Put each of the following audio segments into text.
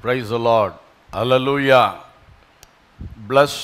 Praise the Lord. Hallelujah. Bless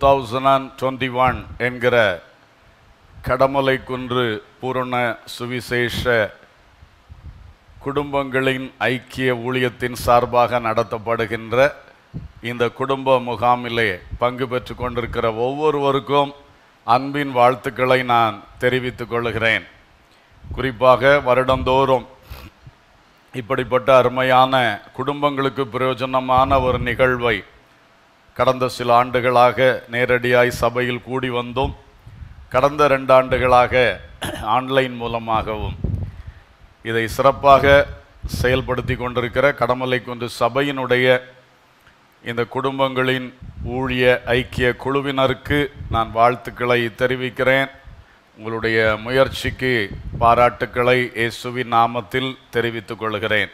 2021 என்கிற கடமலை குன்று பூரண சுவிசேஷ குடும்பங்களின் ஐக்கிய ஊழியத்தின் சார்பாக நடத்தப்படுகின்ற இந்த குடும்ப முகாமிலே பங்கு பெற்று கொண்டிருக்கிற ஒவ்வொருவருக்கும் அன்பின் வாழ்த்துக்களை நான் தெரிவித்துக் கொள்கிறேன் குறிப்பாக வருடந்தோறும் இப்படிப்பட்ட அருமையான குடும்பங்களுக்கு பிரயோஜனமான ஒரு நிகழ்வை கடந்த சில ஆண்டுகளாக நேரடியாய் சபையில் கூடி வந்தோம் கடந்த ரெண்டு ஆண்டுகளாக ஆன்லைன் மூலமாகவும் இதை சிறப்பாக செயல்படுத்தி கொண்டிருக்கிற கடமலை குன்று சபையினுடைய இந்த குடும்பங்களின் ஊழிய ஐக்கிய குழுவினருக்கு நான் வாழ்த்துக்களை தெரிவிக்கிறேன் உங்களுடைய முயற்சிக்கு பாராட்டுக்களை இயேசுவின் நாமத்தில் தெரிவித்துக் கொள்கிறேன்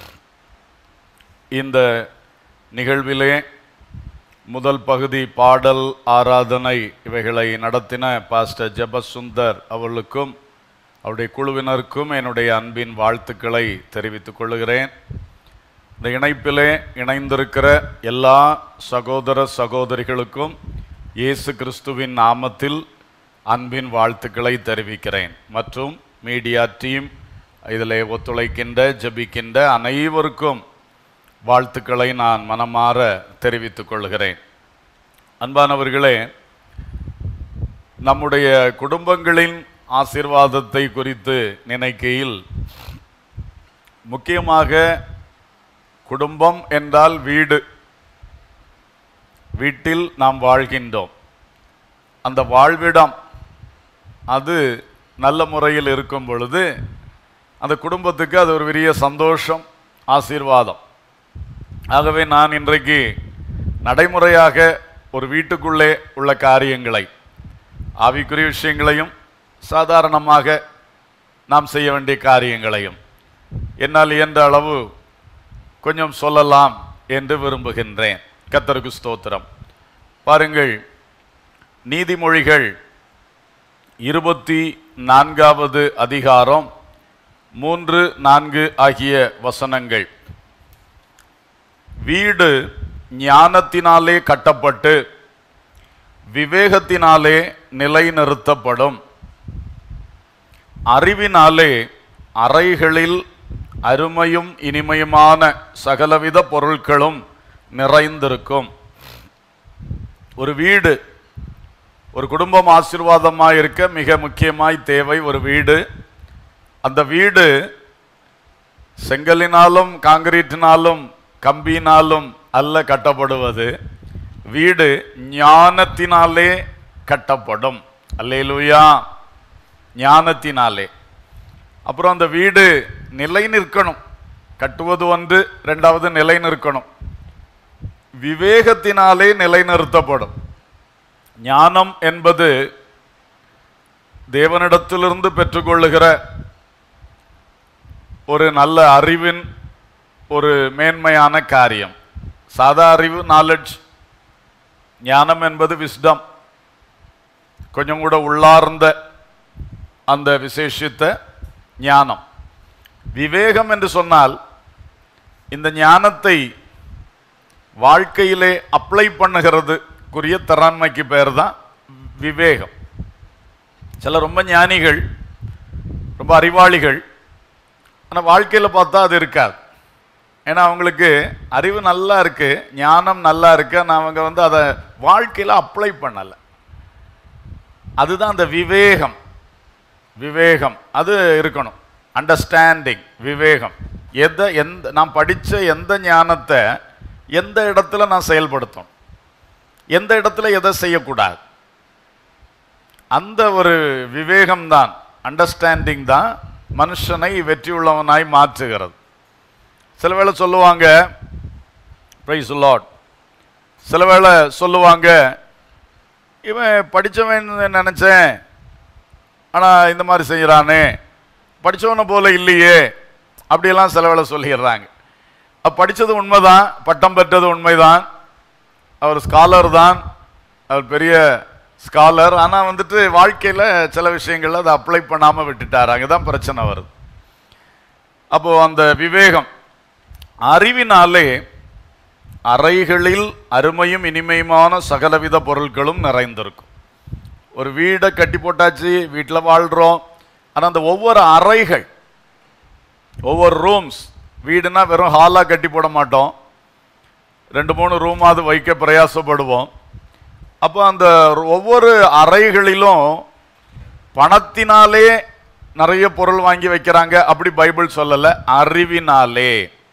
இந்த நிகழ்விலே முதல் பகுதி பாடல் ஆராதனை இவைகளை நடத்தின பாஸ்டர் ஜெபசுந்தர் அவர்களுக்கும் அவருடைய குழுவினருக்கும் என்னுடைய அன்பின் வாழ்த்துக்களை தெரிவித்துக் கொள்கிறேன் இந்த இணைப்பிலே இணைந்திருக்கிற எல்லா சகோதர சகோதரிகளுக்கும் இயேசு கிறிஸ்துவின் நாமத்தில் அன்பின் வாழ்த்துக்களை தெரிவிக்கிறேன் மற்றும் மீடியா டீம் இதில் ஒத்துழைக்கின்ற ஜெபிக்கின்ற அனைவருக்கும் வாழ்த்துக்களை நான் மனமாற தெரிவித்துக் கொள்கிறேன் அன்பானவர்களே நம்முடைய குடும்பங்களின் ஆசீர்வாதத்தை குறித்து நினைக்கையில் முக்கியமாக குடும்பம் என்றால் வீடு வீட்டில் நாம் வாழ்கின்றோம் அந்த வாழ்விடம் அது நல்ல முறையில் இருக்கும் பொழுது அந்த குடும்பத்துக்கு அது ஒரு பெரிய சந்தோஷம் ஆசீர்வாதம் ஆகவே நான் இன்றைக்கு நடைமுறையாக ஒரு வீட்டுக்குள்ளே உள்ள காரியங்களை ஆவிக்குரிய விஷயங்களையும் சாதாரணமாக நாம் செய்ய வேண்டிய காரியங்களையும் என்னால் இயன்ற அளவு கொஞ்சம் சொல்லலாம் என்று விரும்புகின்றேன் கத்தருக்கு ஸ்தோத்திரம் பாருங்கள் நீதிமொழிகள் இருபத்தி நான்காவது அதிகாரம் மூன்று நான்கு ஆகிய வசனங்கள் வீடு ஞானத்தினாலே கட்டப்பட்டு விவேகத்தினாலே நிலைநிறுத்தப்படும் அறிவினாலே அறைகளில் அருமையும் இனிமையுமான சகலவித பொருட்களும் நிறைந்திருக்கும் ஒரு வீடு ஒரு குடும்பம் ஆசீர்வாதமாக இருக்க மிக முக்கியமாய் தேவை ஒரு வீடு அந்த வீடு செங்கலினாலும் காங்கிரீட்டினாலும் கம்பியினாலும் அல்ல கட்டப்படுவது வீடு ஞானத்தினாலே கட்டப்படும் அல்லேலூயா ஞானத்தினாலே அப்புறம் அந்த வீடு நிலை நிற்கணும் கட்டுவது ஒன்று ரெண்டாவது நிலை நிற்கணும் விவேகத்தினாலே நிலைநிறுத்தப்படும் ஞானம் என்பது தேவனிடத்திலிருந்து பெற்றுக்கொள்ளுகிற ஒரு நல்ல அறிவின் ஒரு மேன்மையான காரியம் சாதா அறிவு நாலெட்ஜ் ஞானம் என்பது விஸ்டம் கொஞ்சம் கூட உள்ளார்ந்த அந்த விசேஷித்த ஞானம் விவேகம் என்று சொன்னால் இந்த ஞானத்தை வாழ்க்கையிலே அப்ளை பண்ணுகிறதுக்குரிய திறன்மைக்கு பேர் தான் விவேகம் சில ரொம்ப ஞானிகள் ரொம்ப அறிவாளிகள் ஆனால் வாழ்க்கையில் பார்த்தா அது இருக்காது ஏன்னா அவங்களுக்கு அறிவு நல்லா இருக்கு ஞானம் நல்லா இருக்கு ஆனால் அவங்க வந்து அதை வாழ்க்கையில் அப்ளை பண்ணலை அதுதான் அந்த விவேகம் விவேகம் அது இருக்கணும் அண்டர்ஸ்டாண்டிங் விவேகம் எதை எந்த நான் படித்த எந்த ஞானத்தை எந்த இடத்துல நான் செயல்படுத்தணும் எந்த இடத்துல எதை செய்யக்கூடாது அந்த ஒரு விவேகம் தான் அண்டர்ஸ்டாண்டிங் தான் மனுஷனை வெற்றியுள்ளவனாய் மாற்றுகிறது சில வேளை சொல்லுவாங்க ப்ரைஸ் லாட் சில வேளை சொல்லுவாங்க இவன் படித்தவன் நினச்சேன் ஆனால் இந்த மாதிரி செய்கிறானே படித்தவனை போல இல்லையே அப்படியெல்லாம் சில வேளை சொல்லிடுறாங்க படித்தது உண்மைதான் பட்டம் பெற்றது உண்மைதான் அவர் ஸ்காலர் தான் அவர் பெரிய ஸ்காலர் ஆனால் வந்துட்டு வாழ்க்கையில் சில விஷயங்கள்ல அதை அப்ளை பண்ணாமல் விட்டுட்டார் அங்கே தான் பிரச்சனை வருது அப்போது அந்த விவேகம் அறிவினாலே அறைகளில் அருமையும் இனிமையுமான சகலவித பொருட்களும் நிறைந்திருக்கும் ஒரு வீடை கட்டி போட்டாச்சு வீட்டில் வாழ்கிறோம் ஆனால் அந்த ஒவ்வொரு அறைகள் ஒவ்வொரு ரூம்ஸ் வீடுனா வெறும் ஹாலாக கட்டி போட மாட்டோம் ரெண்டு மூணு ரூமாவது வைக்க பிரயாசப்படுவோம் அப்போ அந்த ஒவ்வொரு அறைகளிலும் பணத்தினாலே நிறைய பொருள் வாங்கி வைக்கிறாங்க அப்படி பைபிள் சொல்லலை அறிவினாலே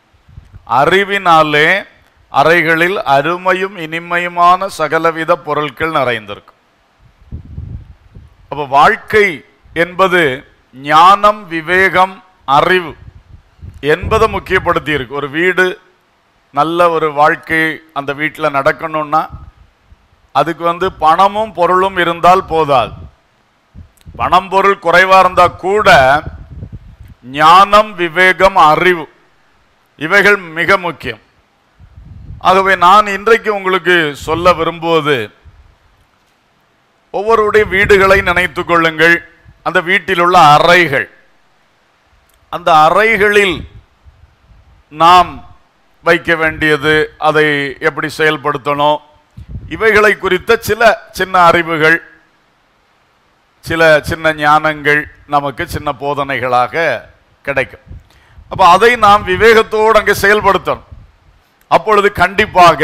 அறிவினாலே அறைகளில் அருமையும் இனிமையுமான சகலவித பொருட்கள் நிறைந்திருக்கும் அப்போ வாழ்க்கை என்பது ஞானம் விவேகம் அறிவு என்பதை முக்கியப்படுத்தி இருக்கு ஒரு வீடு நல்ல ஒரு வாழ்க்கை அந்த வீட்டில் நடக்கணும்னா அதுக்கு வந்து பணமும் பொருளும் இருந்தால் போதாது பணம் பொருள் குறைவா இருந்தா கூட ஞானம் விவேகம் அறிவு இவைகள் மிக முக்கியம் ஆகவே நான் இன்றைக்கு உங்களுக்கு சொல்ல விரும்புவது ஒவ்வொருடைய வீடுகளை நினைத்துக் கொள்ளுங்கள் அந்த வீட்டில் உள்ள அறைகள் அந்த அறைகளில் நாம் வைக்க வேண்டியது அதை எப்படி செயல்படுத்தணும் இவைகளை குறித்த சில சின்ன அறிவுகள் சில சின்ன ஞானங்கள் நமக்கு சின்ன போதனைகளாக கிடைக்கும் அப்போ அதை நாம் விவேகத்தோடு அங்கே செயல்படுத்தணும் அப்பொழுது கண்டிப்பாக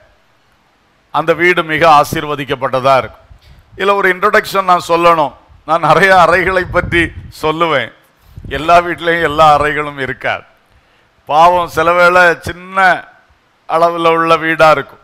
அந்த வீடு மிக ஆசீர்வதிக்கப்பட்டதா இருக்கும் இதில் ஒரு இன்ட்ரடக்ஷன் நான் சொல்லணும் நான் நிறைய அறைகளை பற்றி சொல்லுவேன் எல்லா வீட்லேயும் எல்லா அறைகளும் இருக்காது பாவம் சில வேளை சின்ன அளவில் உள்ள வீடாக இருக்கும்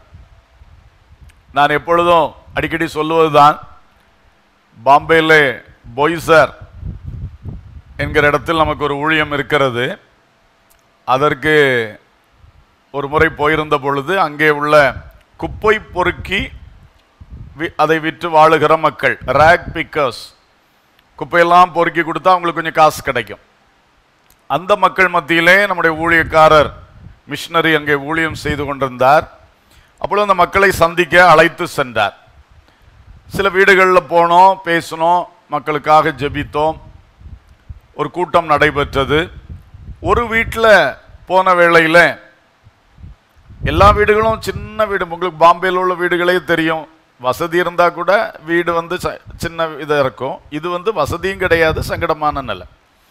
நான் எப்பொழுதும் அடிக்கடி சொல்லுவதுதான் பாம்பேயில் பொய்சர் என்கிற இடத்தில் நமக்கு ஒரு ஊழியம் இருக்கிறது அதற்கு ஒரு முறை போயிருந்த பொழுது அங்கே உள்ள குப்பை பொறுக்கி வி- அதை விற்று வாழுகிற மக்கள் ரேக் பிக்கர்ஸ் குப்பையெல்லாம் பொறுக்கி கொடுத்தா அவங்களுக்கு கொஞ்சம் காசு கிடைக்கும் அந்த மக்கள் மத்தியிலே நம்முடைய ஊழியக்காரர் மிஷினரி அங்கே ஊழியம் செய்து கொண்டிருந்தார் அப்பொழுது அந்த மக்களை சந்திக்க அழைத்து சென்றார் சில வீடுகளில் போனோம் பேசினோம் மக்களுக்காக ஜெபித்தோம் ஒரு கூட்டம் நடைபெற்றது ஒரு வீட்டில் போன வேளையில் எல்லா வீடுகளும் சின்ன வீடு உங்களுக்கு பாம்பேல உள்ள வீடுகளே தெரியும் வசதி இருந்தால் கூட வீடு வந்து ச- சின்ன இதாக இருக்கும் இது வந்து வசதியும் கிடையாது சங்கடமான நிலை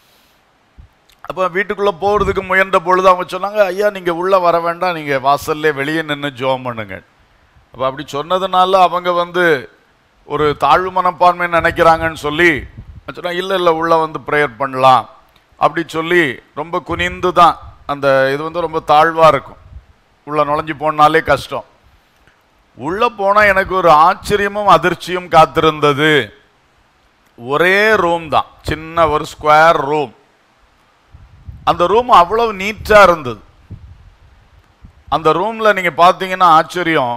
அப்போ வீட்டுக்குள்ளே போகிறதுக்கு முயன்ற பொழுது அவங்க சொன்னாங்க ஐயா நீங்கள் உள்ளே வர வேண்டாம் நீங்கள் வாசல்லே வெளியே நின்று ஜோம் பண்ணுங்க அப்போ அப்படி சொன்னதுனால அவங்க வந்து ஒரு தாழ்வு மனப்பான்மை நினைக்கிறாங்கன்னு சொல்லி சொன்னா இல்லை இல்லை உள்ளே வந்து ப்ரேயர் பண்ணலாம் அப்படி சொல்லி ரொம்ப குனிந்து தான் அந்த இது வந்து ரொம்ப தாழ்வாக இருக்கும் உள்ளே நுழைஞ்சு போனாலே கஷ்டம் உள்ளே போனால் எனக்கு ஒரு ஆச்சரியமும் அதிர்ச்சியும் காத்திருந்தது ஒரே ரூம் தான் சின்ன ஒரு ஸ்கொயர் ரூம் அந்த ரூம் அவ்வளவு நீட்டாக இருந்தது அந்த ரூமில் நீங்கள் பார்த்தீங்கன்னா ஆச்சரியம்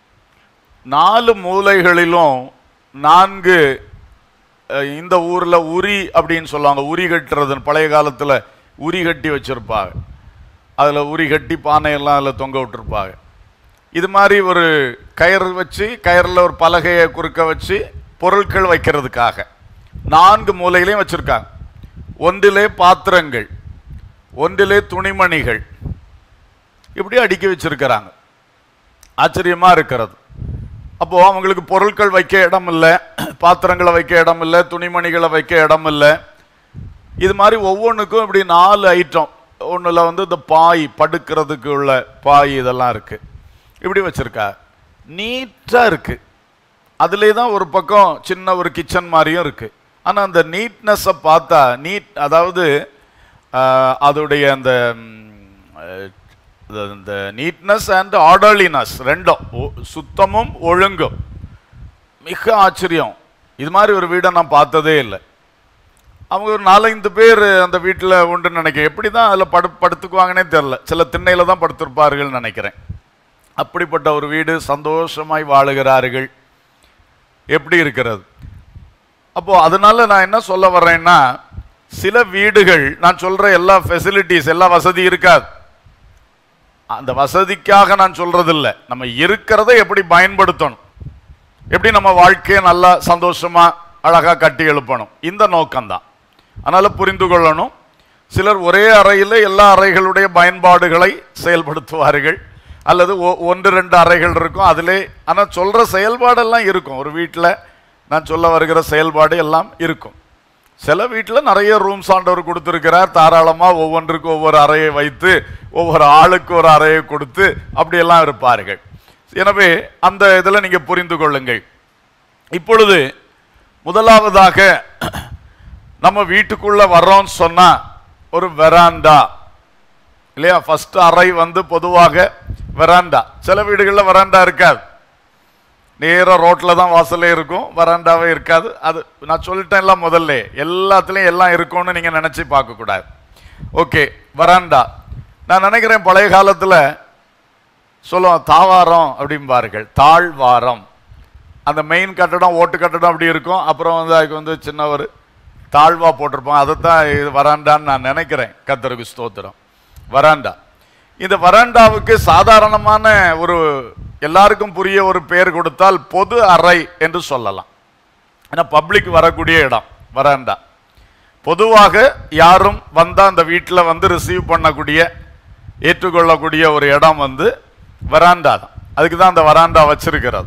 நாலு மூலைகளிலும் நான்கு அஹ், இந்த ஊரில் உரி அப்படின்னு சொல்லுவாங்க உரி கட்டுறது பழைய காலத்தில் உரி கட்டி வச்சுருப்பாங்க அதில் உரி கட்டி பானையெல்லாம் அதில் தொங்க விட்டுருப்பாங்க இது மாதிரி ஒரு கயிறு வச்சு கயிறில் ஒரு பலகையை குறுக்க வச்சு பொருட்கள் வைக்கிறதுக்காக நான்கு மூலையிலையும் வச்சுருக்காங்க ஒன்றிலே பாத்திரங்கள் ஒன்றிலே துணிமணிகள் இப்படி அடுக்கி வச்சிருக்கிறாங்க ஆச்சரியமா இருக்கிறது அப்போ அவங்களுக்கு பொருட்கள் வைக்க இடம் இல்லை பாத்திரங்களை வைக்க இடம் இல்லை துணிமணிகளை வைக்க இடம் இல்லை இது மாதிரி ஒவ்வொன்றுக்கும் இப்படி நாலு ஐட்டம் ஒன்றில் வந்து இந்த பாய் படுக்கிறதுக்கு உள்ள பாய் இதெல்லாம் இருக்கு இப்படி வச்சிருக்கா நீட்டாக இருக்கு அதுலே தான் ஒரு பக்கம் சின்ன ஒரு கிச்சன் மாதிரியும் இருக்கு ஆனால் அந்த நீட்னஸை பார்த்தா நீட் அதாவது ஆஹ், அதோடைய அந்த ம், அஹ், இது- இந்த நீட்னஸ் அண்ட் ஆர்டர்லினஸ் ரெண்டும் ஒ- சுத்தமும் ஒழுங்கும் மிக ஆச்சரியம் இது மாதிரி ஒரு வீடை நான் பார்த்ததே இல்லை அவங்க ஒரு நாலஞ்சு பேர் அந்த வீட்டில் உண்டுன்னு நினைக்கிறேன் எப்படி தான் அதில் படு படுத்துக்குவாங்கன்னே தெரில சில திண்ணையில் தான் படுத்திருப்பார்கள் நினைக்கிறேன் அப்படிப்பட்ட ஒரு வீடு சந்தோஷமாய் வாழுகிறார்கள் எப்படி இருக்கிறது அப்போ அதனால நான் என்ன சொல்ல வர்றேன்னா சில வீடுகள் நான் சொல்ற எல்லா ஃபெசிலிட்டிஸ் எல்லா வசதி இருக்காது அந்த வசதிக்காக நான் சொல்றதில்ல நம்ம இருக்கிறதை எப்படி பயன்படுத்தணும் எப்படி நம்ம வாழ்க்கையை நல்லா சந்தோஷமா அழகா கட்டி எழுப்பணும் இந்த நோக்கம்தான் அதனால புரிந்து கொள்ளணும் சிலர் ஒரே அறையில் எல்லா அறைகளுடைய பயன்பாடுகளை செயல்படுத்துவார்கள் அல்லது ஒ- ஒன்று ரெண்டு அறைகள் இருக்கும் அதிலே ஆனால் சொல்கிற செயல்பாடெல்லாம் இருக்கும் ஒரு வீட்டில் நான் சொல்ல வருகிற செயல்பாடு எல்லாம் இருக்கும் சில வீட்டில் நிறைய ரூம்ஸ் ஆண்டவர் கொடுத்துருக்கிறார் தாராளமாக ஒவ்வொன்றுக்கும் ஒவ்வொரு அறையை வைத்து ஒவ்வொரு ஆளுக்கு ஒரு அறையை கொடுத்து அப்படியெல்லாம் இருப்பார்கள் எனவே அந்த இதில் நீங்கள் புரிந்து கொள்ளுங்கள் இப்பொழுது முதலாவதாக நம்ம வீட்டுக்குள்ள வர்றோம்னு சொன்னா ஒரு வெராண்டா இல்லையா ஃபர்ஸ்ட் அறை வந்து பொதுவாக வெராண்டா சில வீடுகளில் வெராண்டா இருக்காது நேரா ரோட்ல தான் வாசலே இருக்கும் வராண்டாவே இருக்காது அது நான் சொல்லிட்டேன்ல முதல்ல எல்லாத்துலயும் எல்லாம் இருக்கும்னு நீங்க நினைச்சு பார்க்க கூடாது ஓகே வராண்டா நான் நினைக்கிறேன் பழைய காலத்துல சொல்லுவோம் தாவாரம் அப்படிம்பார்கள் தாழ்வாரம் அந்த மெயின் கட்டடம் ஓட்டு கட்டடம் அப்படி இருக்கும் அப்புறம் வந்து அதுக்கு வந்து சின்ன ஒரு தாழ்வா போட்டிருப்போம் அதைத்தான் இது வராண்டான்னு நான் நினைக்கிறேன் கத்தருக்கு ஸ்தோத்திரம் வராண்டா இந்த வராண்டாவுக்கு சாதாரணமான ஒரு எல்லாருக்கும் புரிய ஒரு பெயர் கொடுத்தால் பொது அறை என்று சொல்லலாம் ஏன்னா பப்ளிக் வரக்கூடிய இடம் வராண்டா பொதுவாக யாரும் வந்தா அந்த வீட்டில் வந்து ரிசீவ் பண்ணக்கூடிய ஏற்றுக்கொள்ளக்கூடிய ஒரு இடம் வந்து வராண்டா தான் அதுக்கு தான் அந்த வராண்டா வச்சிருக்கிறது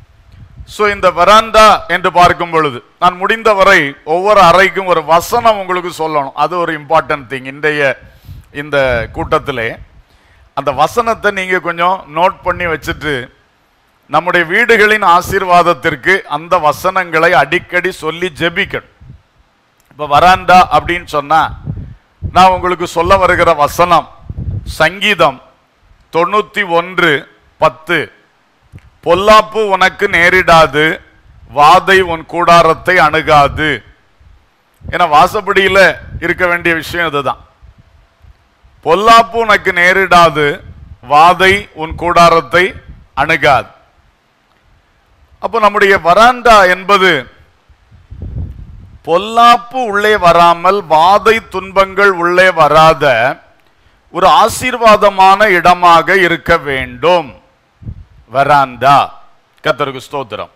ஸோ இந்த வராண்டா என்று பார்க்கும் பொழுது நான் முடிந்தவரை ஒவ்வொரு அறைக்கும் ஒரு வசனம் உங்களுக்கு சொல்லணும் அது ஒரு இம்பார்ட்டன்ட் திங் இன்றைய இந்த கூட்டத்திலே அந்த வசனத்தை நீங்க கொஞ்சம் நோட் பண்ணி வச்சுட்டு நம்முடைய வீடுகளின் ஆசீர்வாதத்திற்கு அந்த வசனங்களை அடிக்கடி சொல்லி ஜெபிக்கணும் இப்ப வராண்டா அப்படின்னு சொன்னா நான் உங்களுக்கு சொல்ல வருகிற வசனம் சங்கீதம் தொண்ணூத்தி ஒன்று பத்து பொல்லாப்பு உனக்கு நேரிடாது வாதை உன் கூடாரத்தை அணுகாது ஏன்னா வாசப்படியில இருக்க வேண்டிய விஷயம் இதுதான் பொல்லாப்பு உனக்கு நேரிடாது வாதை உன் கூடாரத்தை அணுகாது அப்போ நம்முடைய வராண்டா என்பது பொல்லாப்பு உள்ளே வராமல் வாதை துன்பங்கள் உள்ளே வராத ஒரு ஆசீர்வாதமான இடமாக இருக்க வேண்டும் வராண்டா கத்தருக்கு ஸ்தோத்திரம்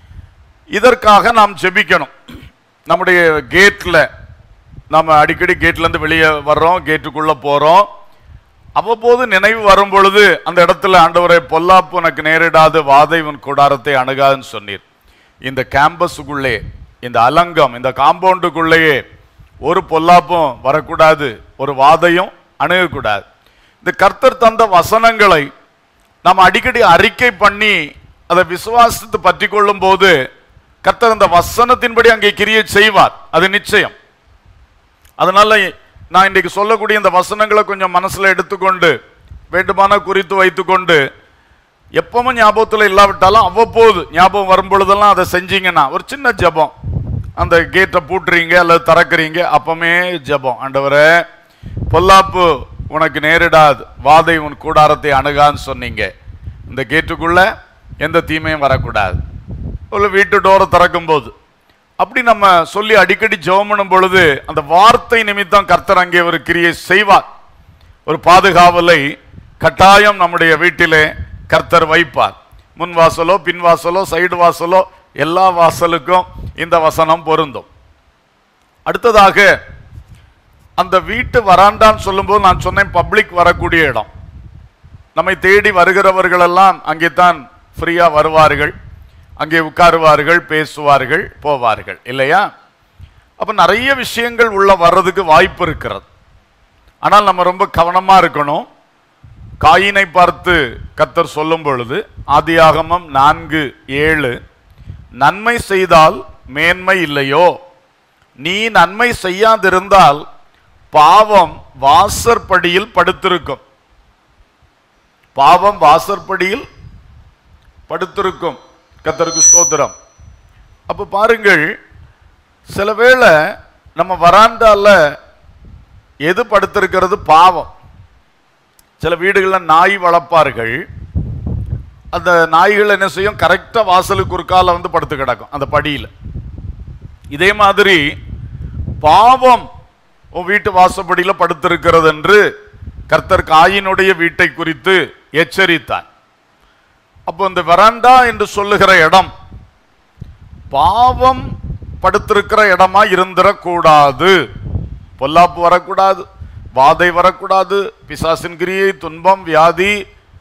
இதற்காக நாம் ஜெபிக்கணும் நம்முடைய கேட்ல நம்ம அடிக்கடி கேட்ல இருந்து வெளியே வர்றோம் கேட்டுக்குள்ள போறோம் அவ்வப்போது நினைவு வரும் பொழுது அந்த இடத்துல ஆண்டவரை பொல்லாப்பு உனக்கு நேரிடாது வாதை உன் கூடாரத்தை அணுகாதுன்னு சொன்னீர் இந்த கேம்பஸுக்குள்ளே இந்த அலங்கம் இந்த காம்பவுண்டுக்குள்ளேயே ஒரு பொல்லாப்பும் வரக்கூடாது ஒரு வாதையும் அணுகக்கூடாது இந்த கர்த்தர் தந்த வசனங்களை நாம் அடிக்கடி அறிக்கை பண்ணி அதை விசுவாசத்தை பற்றி கொள்ளும் போது கர்த்தர் அந்த வசனத்தின்படி அங்கே கிரியை செய்வார் அது நிச்சயம் அதனால நான் இன்றைக்கு சொல்லக்கூடிய இந்த வசனங்களை கொஞ்சம் மனசுல எடுத்துக்கொண்டு வேண்டுமான குறித்து வைத்துக்கொண்டு எப்பவும் ஞாபகத்தில் இல்லாவிட்டாலும் அவ்வப்போது ஞாபகம் வரும் பொழுதெல்லாம் அதை செஞ்சீங்கன்னா ஒரு சின்ன ஜெபம் அந்த கேட்டை பூட்டுறீங்க அல்லது திறக்கிறீங்க அப்பமே ஜெபம் ஆண்டவரே பொல்லாப்பு உனக்கு நேரிடாது வாதை உன் கூடாரத்தை அணுகான்னு சொன்னீங்க இந்த கேட்டுக்குள்ள எந்த தீமையும் வரக்கூடாது ஒரு வீட்டு டோரை திறக்கும் போது அப்படி நம்ம சொல்லி அடிக்கடி ஜெபம் பண்ணும் பொழுது அந்த வார்த்தை நிமித்தம் கர்த்தர் அங்கே ஒரு கிரியை செய்வார் ஒரு பாதுகாவலை கட்டாயம் நம்முடைய வீட்டிலே கர்த்தர் வைப்பார் முன் வாசலோ பின் வாசலோ சைடு வாசலோ எல்லா வாசலுக்கும் இந்த வசனம் பொருந்தும் அடுத்ததாக அந்த வீட்டு வராண்டான்னு சொல்லும்போது நான் சொன்னேன் பப்ளிக் வரக்கூடிய இடம் நம்மை தேடி வருகிறவர்கள் எல்லாம் அங்கே தான் ஃப்ரீயா வருவார்கள் அங்கே உட்காருவார்கள் பேசுவார்கள் போவார்கள் இல்லையா அப்ப நிறைய விஷயங்கள் உள்ள வர்றதுக்கு வாய்ப்பு இருக்கிறது ஆனால் நம்ம ரொம்ப கவனமா இருக்கணும் காயினை பார்த்து கத்தர் சொல்லும் பொழுது ஆதியாகமம் நான்கு ஏழு நன்மை செய்தால் மேன்மை இல்லையோ நீ நன்மை செய்யாதிருந்தால் பாவம் வாசற்படியில் படுத்திருக்கும் பாவம் வாசற்படியில் படுத்திருக்கும் கத்தருக்கு ஸ்தோத்திரம் அப்ப பாருங்கள் சில வேளை நம்ம வராண்டால எது படுத்திருக்கிறது பாவம் சில வீடுகளில் நாய் வளர்ப்பார்கள் அந்த நாய்கள் என்ன செய்யும் கரெக்டா வாசலுக்கு குறுக்கால வந்து படுத்து கிடக்கும் அந்த படியில் இதே மாதிரி பாவம் உன் வீட்டு வாசப்படியில படுத்திருக்கிறது என்று கர்த்தர் காயினுடைய வீட்டை குறித்து எச்சரித்தார் அப்போ இந்த வராண்டா என்று சொல்லுகிற இடம் பாவம் படுத்திருக்கிற இடமா இருந்திடக்கூடாது பொல்லாப்பு வரக்கூடாது வாதை வரக்கூடாது பிசாசின் கிரியை துன்பம் வியாதி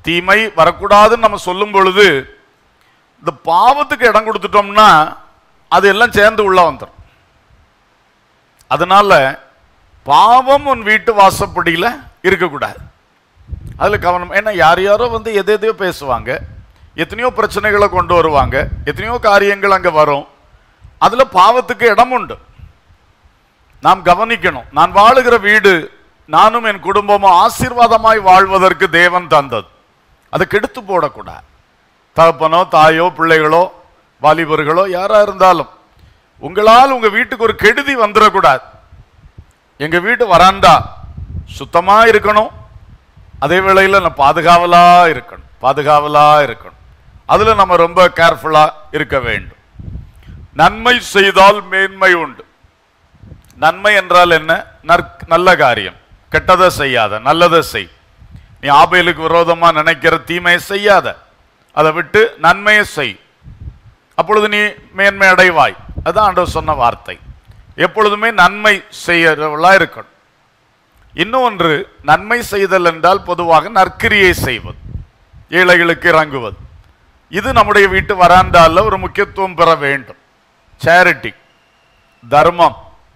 தீமை வரக்கூடாதுன்னு நம்ம சொல்லும் பொழுது இந்த பாவத்துக்கு இடம் கொடுத்துட்டோம்னா அது எல்லாம் சேர்ந்து உள்ள வந்துடும் அதனால பாவம் உன் வீட்டு வாசப்படியில் இருக்கக்கூடாது அதில் கவனம் ஏன்னா யார் யாரோ வந்து எது எதையோ பேசுவாங்க எத்தனையோ பிரச்சனைகளை கொண்டு வருவாங்க எத்தனையோ காரியங்கள் அங்கே வரும் அதில் பாவத்துக்கு இடம் உண்டு நாம் கவனிக்கணும் நான் வாழுகிற வீடு நானும் என் குடும்பமும் ஆசீர்வாதமாய் வாழ்வதற்கு தேவன் தந்தது அதை கெடுத்து போடக்கூடாது தகப்பனோ தாயோ பிள்ளைகளோ வாலிபர்களோ யாரா இருந்தாலும் உங்களால் உங்க வீட்டுக்கு ஒரு கெடுதி வந்துடக்கூடாது எங்க வீட்டு வராண்டா சுத்தமா இருக்கணும் அதே வேளையில் நான் பாதுகாவலா இருக்கணும் பாதுகாவலா இருக்கணும் அதுல நம்ம ரொம்ப கேர்ஃபுல்லா இருக்க வேண்டும் நன்மை செய்தால் மேன்மை உண்டு நன்மை என்றால் என்ன நற்- நல்ல காரியம் கெட்டதை செய்யாத நல்லதை செய் நீ ஆபேலுக்கு விரோதமா நினைக்கிற தீமையை செய்யாத அதை விட்டு நன்மையை செய் அப்பொழுது நீ மேன்மை அடைவாய் அதான் ஆண்டவர் சொன்ன வார்த்தை எப்பொழுதுமே நன்மை செய்யறவளா இருக்கணும் இன்னொன்று நன்மை செய்தல் என்றால் பொதுவாக நற்கிரியை செய்வது ஏழைகளுக்கு இறங்குவது இது நம்முடைய வீட்டு வராண்டால ஒரு முக்கியத்துவம் பெற வேண்டும் சேரிட்டி தர்மம்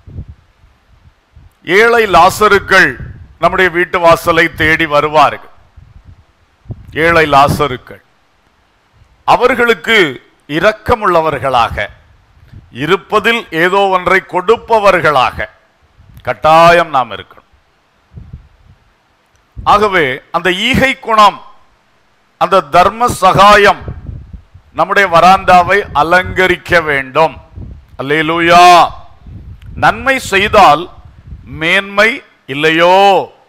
ஏழை லாசருக்கள் நம்முடைய வீட்டு வாசலை தேடி வருவார்கள் ஏழை லாசருக்கள் அவர்களுக்கு இரக்கமுள்ளவர்களாக இருப்பதில் ஏதோ ஒன்றை கொடுப்பவர்களாக கட்டாயம் நாம் இருக்கணும் ஆகவே அந்த ஈகை குணம் அந்த தர்ம சகாயம் நம்முடைய வராண்டாவை அலங்கரிக்க வேண்டும் அல்லேலூயா நன்மை செய்தால் மேன்மை இல்லையோ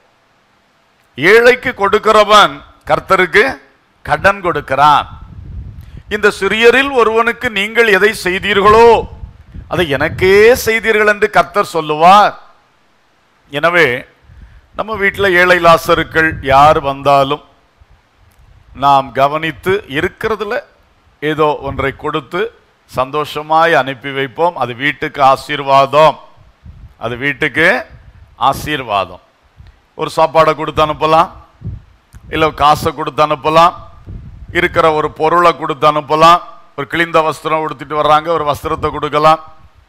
ஏழைக்கு கொடுக்கிறவன் கர்த்தருக்கு கடன் கொடுக்கிறான் இந்த சிறியரில் ஒருவனுக்கு நீங்கள் எதை செய்தீர்களோ அதை எனக்கே செய்தீர்கள் என்று கர்த்தர் சொல்லுவார் எனவே நம்ம வீட்டில் ஏழை லாசருக்கள் யார் வந்தாலும் நாம் கவனித்து இருக்கிறதுல ஏதோ ஒன்றை கொடுத்து சந்தோஷமாய் அனுப்பி வைப்போம் அது வீட்டுக்கு ஆசீர்வாதம் அது வீட்டுக்கு ஆசீர்வாதம் ஒரு சாப்பாடை கொடுத்து அனுப்பலாம் இல்லை காசை கொடுத்து அனுப்பலாம் இருக்கிற ஒரு பொருளை கொடுத்து அனுப்பலாம் ஒரு கிழிந்த வஸ்திரம் உடுத்திட்டு வர்றாங்க ஒரு வஸ்திரத்தை கொடுக்கலாம்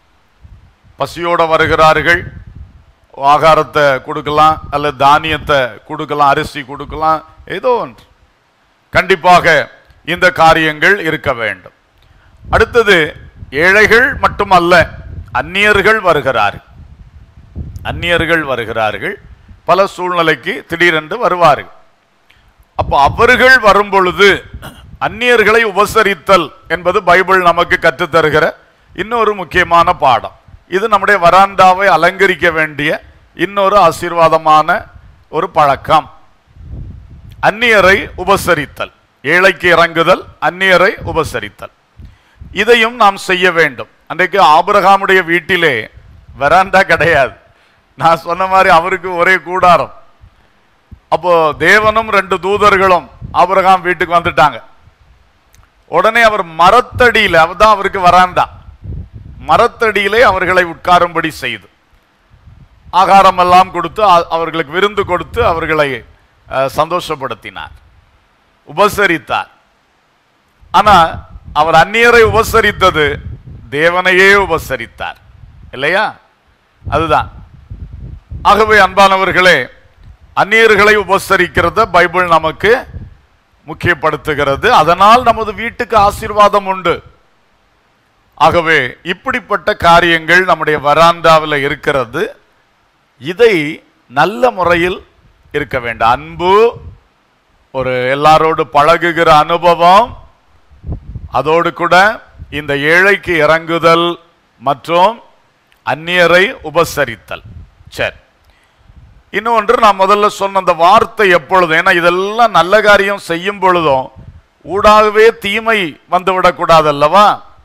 பசியோட வருகிறார்கள் ஆகாரத்தை கொடுக்கலாம் அல்லது தானியத்தை கொடுக்கலாம் அரிசி கொடுக்கலாம் ஏதோ ஒன்று கண்டிப்பாக இந்த காரியங்கள் இருக்க வேண்டும் அடுத்தது ஏழைகள் மட்டுமல்ல அந்நியர்கள் வருகிறார்கள் அந்நியர்கள் வருகிறார்கள் பல சூழ்நிலைக்கு திடீரென்று வருவார்கள் அப்போ அவர்கள் வரும் பொழுது அந்நியர்களை உபசரித்தல் என்பது பைபிள் நமக்கு கற்றுத் தருகிற இன்னொரு முக்கியமான பாடம் இது நம்முடைய வராண்டாவை அலங்கரிக்க வேண்டிய இன்னொரு ஆசீர்வாதமான ஒரு பழக்கம் அந்நியரை உபசரித்தல் ஏழைக்கு இறங்குதல் அந்நியரை உபசரித்தல் இதையும் நாம் செய்ய வேண்டும் அன்றைக்கு ஆபிரகாமுடைய வீட்டிலே வராண்டா கிடையாது நான் சொன்ன மாதிரி அவருக்கு ஒரே கூடாரம் அப்போ தேவனும் ரெண்டு தூதர்களும் ஆபிரகாம் வீட்டுக்கு வந்துட்டாங்க உடனே அவர் மரத்தடியில அவதான் அவருக்கு வராண்டா மரத்தடியிலே அவர்களை உட்காரும்படி செய்து ஆகாரம் எல்லாம் கொடுத்து அ- அவர்களுக்கு விருந்து கொடுத்து அவர்களை அஹ், சந்தோஷப்படுத்தினார் உபசரித்தார் ஆனா அவர் அந்நியரை உபசரித்தது தேவனையே உபசரித்தார் இல்லையா அதுதான் ஆகவே அன்பானவர்களே அந்நியர்களை உபசரிக்கிறத பைபிள் நமக்கு முக்கியப்படுத்துகிறது அதனால் நமது வீட்டுக்கு ஆசீர்வாதம் உண்டு ஆகவே இப்படிப்பட்ட காரியங்கள் நம்முடைய வராண்டாவில் இருக்கிறது இதை நல்ல முறையில் இருக்க வேண்டும் அன்பு ஒரு எல்லாரோடு பழகுகிற அனுபவம் அதோடு கூட இந்த ஏழைக்கு இறங்குதல் மற்றும் அந்நியரை உபசரித்தல் சரி இன்னொன்று நான் முதல்ல சொன்ன அந்த வார்த்தை எப்பொழுதும் ஏன்னா இதெல்லாம் நல்ல காரியம் செய்யும் பொழுதும் ஊடாகவே தீமை வந்து விடக்கூடாது அல்லவா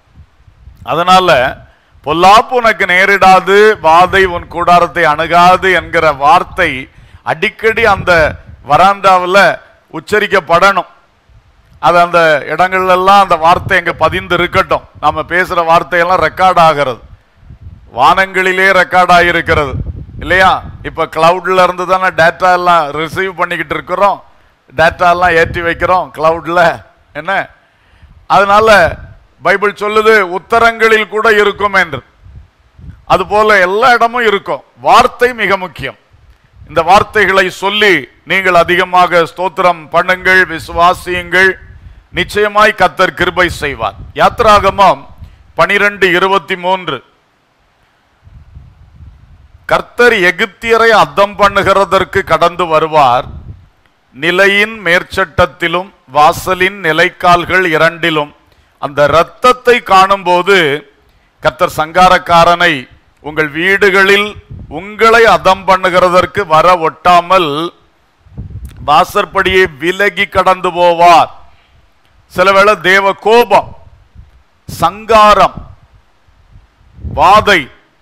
அதனால பொல்லாப்பு உனக்கு நேரிடாது வாதை உன் கூடாரத்தை அணுகாது என்கிற வார்த்தை அடிக்கடி அந்த வராண்டாவில் உச்சரிக்கப்படணும் அது அந்த இடங்கள்ல எல்லாம் அந்த வார்த்தை எங்க பதிந்து இருக்கட்டும் நாம பேசுற வார்த்தையெல்லாம் ரெக்கார்ட் ஆகிறது வானங்களிலே ரெக்கார்ட் ஆகியிருக்கிறது இல்லையா இப்ப கிளவுட்ல இருந்து தானே டேட்டா எல்லாம் ரிசீவ் பண்ணிக்கிட்டு இருக்கிறோம் டேட்டாலாம் ஏற்றி வைக்கிறோம் கிளவுட்ல என்ன அதனால பைபிள் சொல்லுது உத்தரங்களில் கூட இருக்கும் என்று அதுபோல எல்லா இடமும் இருக்கும் வார்த்தை மிக முக்கியம் இந்த வார்த்தைகளை சொல்லி நீங்கள் அதிகமாக ஸ்தோத்திரம் பண்ணுங்கள் விசுவாசியுங்கள் நிச்சயமாய் கத்தர் கிருபை செய்வார் யாத்ராகமம் பனிரெண்டு இருபத்தி மூன்று கர்த்தர் எகிப்தியரை அத்தம் பண்ணுகிறதற்கு கடந்து வருவார் நிலையின் மேற்சட்டத்திலும் வாசலின் நிலைக்கால்கள் இரண்டிலும் அந்த இரத்தத்தை காணும்போது கர்த்தர் சங்காரக்காரனை உங்கள் வீடுகளில் உங்களை அதம் பண்ணுகிறதற்கு வர ஒட்டாமல் வாசற்படியை விலகி கடந்து போவார் சில வேளை தேவ கோபம் சங்காரம் வாதை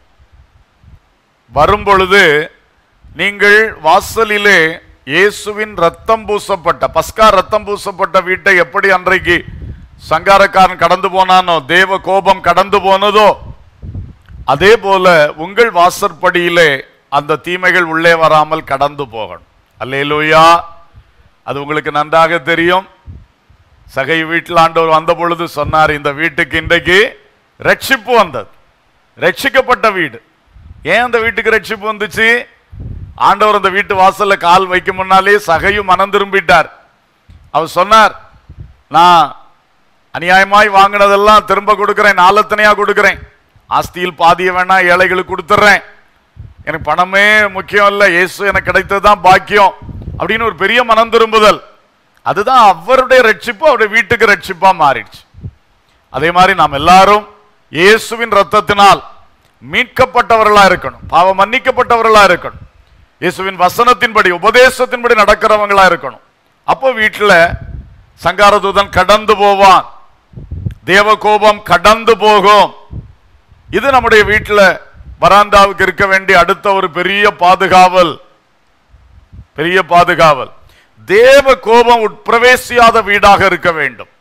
வரும்பொழுது நீங்கள் வாசலிலே இயேசுவின் ரத்தம் பூசப்பட்ட பஸ்கா ரத்தம் பூசப்பட்ட வீட்டை எப்படி அன்றைக்கு சங்காரக்காரன் கடந்து போனானோ தேவ கோபம் கடந்து போனதோ அதே போல உங்கள் வாசற்படியிலே அந்த தீமைகள் உள்ளே வராமல் கடந்து போகணும் அல்லேலூயா அது உங்களுக்கு நன்றாக தெரியும் சகை வீட்டில் ஆண்டவர் வந்த பொழுது சொன்னார் இந்த வீட்டுக்கு இன்றைக்கு ரட்சிப்பு வந்தது ரட்சிக்கப்பட்ட வீடு ஏன் அந்த வீட்டுக்கு ரட்சிப்பு வந்துச்சு ஆண்டவர் அந்த வீட்டு வாசல்ல கால் வைக்கும் முன்னாலே சகையும் மனம் திரும்பிட்டார் அவர் சொன்னார் நான் அநியாயமாய் வாங்கினதெல்லாம் திரும்ப கொடுக்கிறேன் நாலத்தனையா கொடுக்கிறேன் ஆஸ்தியில் பாதிய வேணா ஏழைகளுக்கு கொடுத்துட்றேன் எனக்கு பணமே முக்கியம் இல்லை இயேசு எனக்கு கிடைத்தது தான் பாக்கியம் அப்படின்னு ஒரு பெரிய மனம் திரும்புதல் அதுதான் அவருடைய ரட்சிப்பு அவருடைய வீட்டுக்கு ரட்சிப்பா மாறிடுச்சு அதே மாதிரி நாம் எல்லாரும் இயேசுவின் ரத்தத்தினால் மீட்கப்பட்டவர்களா இருக்கணும் பாவம் மன்னிக்கப்பட்டவர்களா இருக்கணும் இயேசுவின் வசனத்தின்படி உபதேசத்தின்படி நடக்கிறவங்களா இருக்கணும் அப்போ வீட்டில் சங்காரதூதன் கடந்து போவான் தேவ கோபம் கடந்து போகும் இது நம்முடைய வீட்டில் வராந்தாவுக்கு இருக்க வேண்டிய அடுத்த ஒரு பெரிய பாதுகாவல் பெரிய பாதுகாவல் தேவ கோபம் உட்பிரவேசியாத வீடாக இருக்க வேண்டும்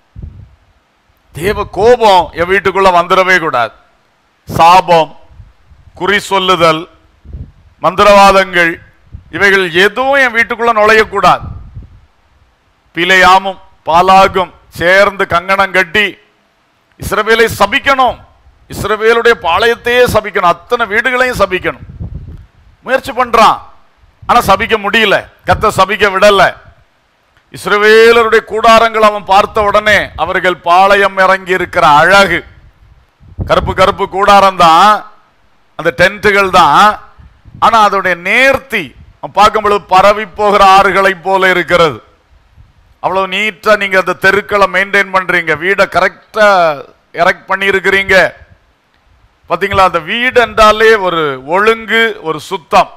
தேவ கோபம் என் வீட்டுக்குள்ள வந்துடவே கூடாது சாபம் குறி சொல்லுதல் மந்திரவாதங்கள் இவைகள் எதுவும் என் வீட்டுக்குள்ள நுழையக்கூடாது பிழையாமும் பாலாகும் சேர்ந்து கங்கணம் கட்டி இஸ்ரவேலை சபிக்கணும் இஸ்ரவேலுடைய பாளையத்தையே சபிக்கணும் அத்தனை வீடுகளையும் சபிக்கணும் முயற்சி பண்றான் ஆனா சபிக்க முடியல கத்த சபிக்க விடல இஸ்ரவேலருடைய கூடாரங்கள் அவன் பார்த்த உடனே அவர்கள் பாளையம் இறங்கி இருக்கிற அழகு கருப்பு கருப்பு கூடாரம் தான் அந்த டென்ட்டுகள் தான் ஆனா அதோடைய நேர்த்தி அவன் பார்க்கும் பொழுது பரவி போகிற ஆறுகளை போல இருக்கிறது அவ்வளவு நீட்டா நீங்க அந்த தெருக்களை மெயின்டைன் பண்றீங்க வீடை கரெக்டா எரெக்ட் பண்ணி இருக்கிறீங்க பாத்தீங்களா அந்த வீடு என்றாலே ஒரு ஒழுங்கு ஒரு சுத்தம்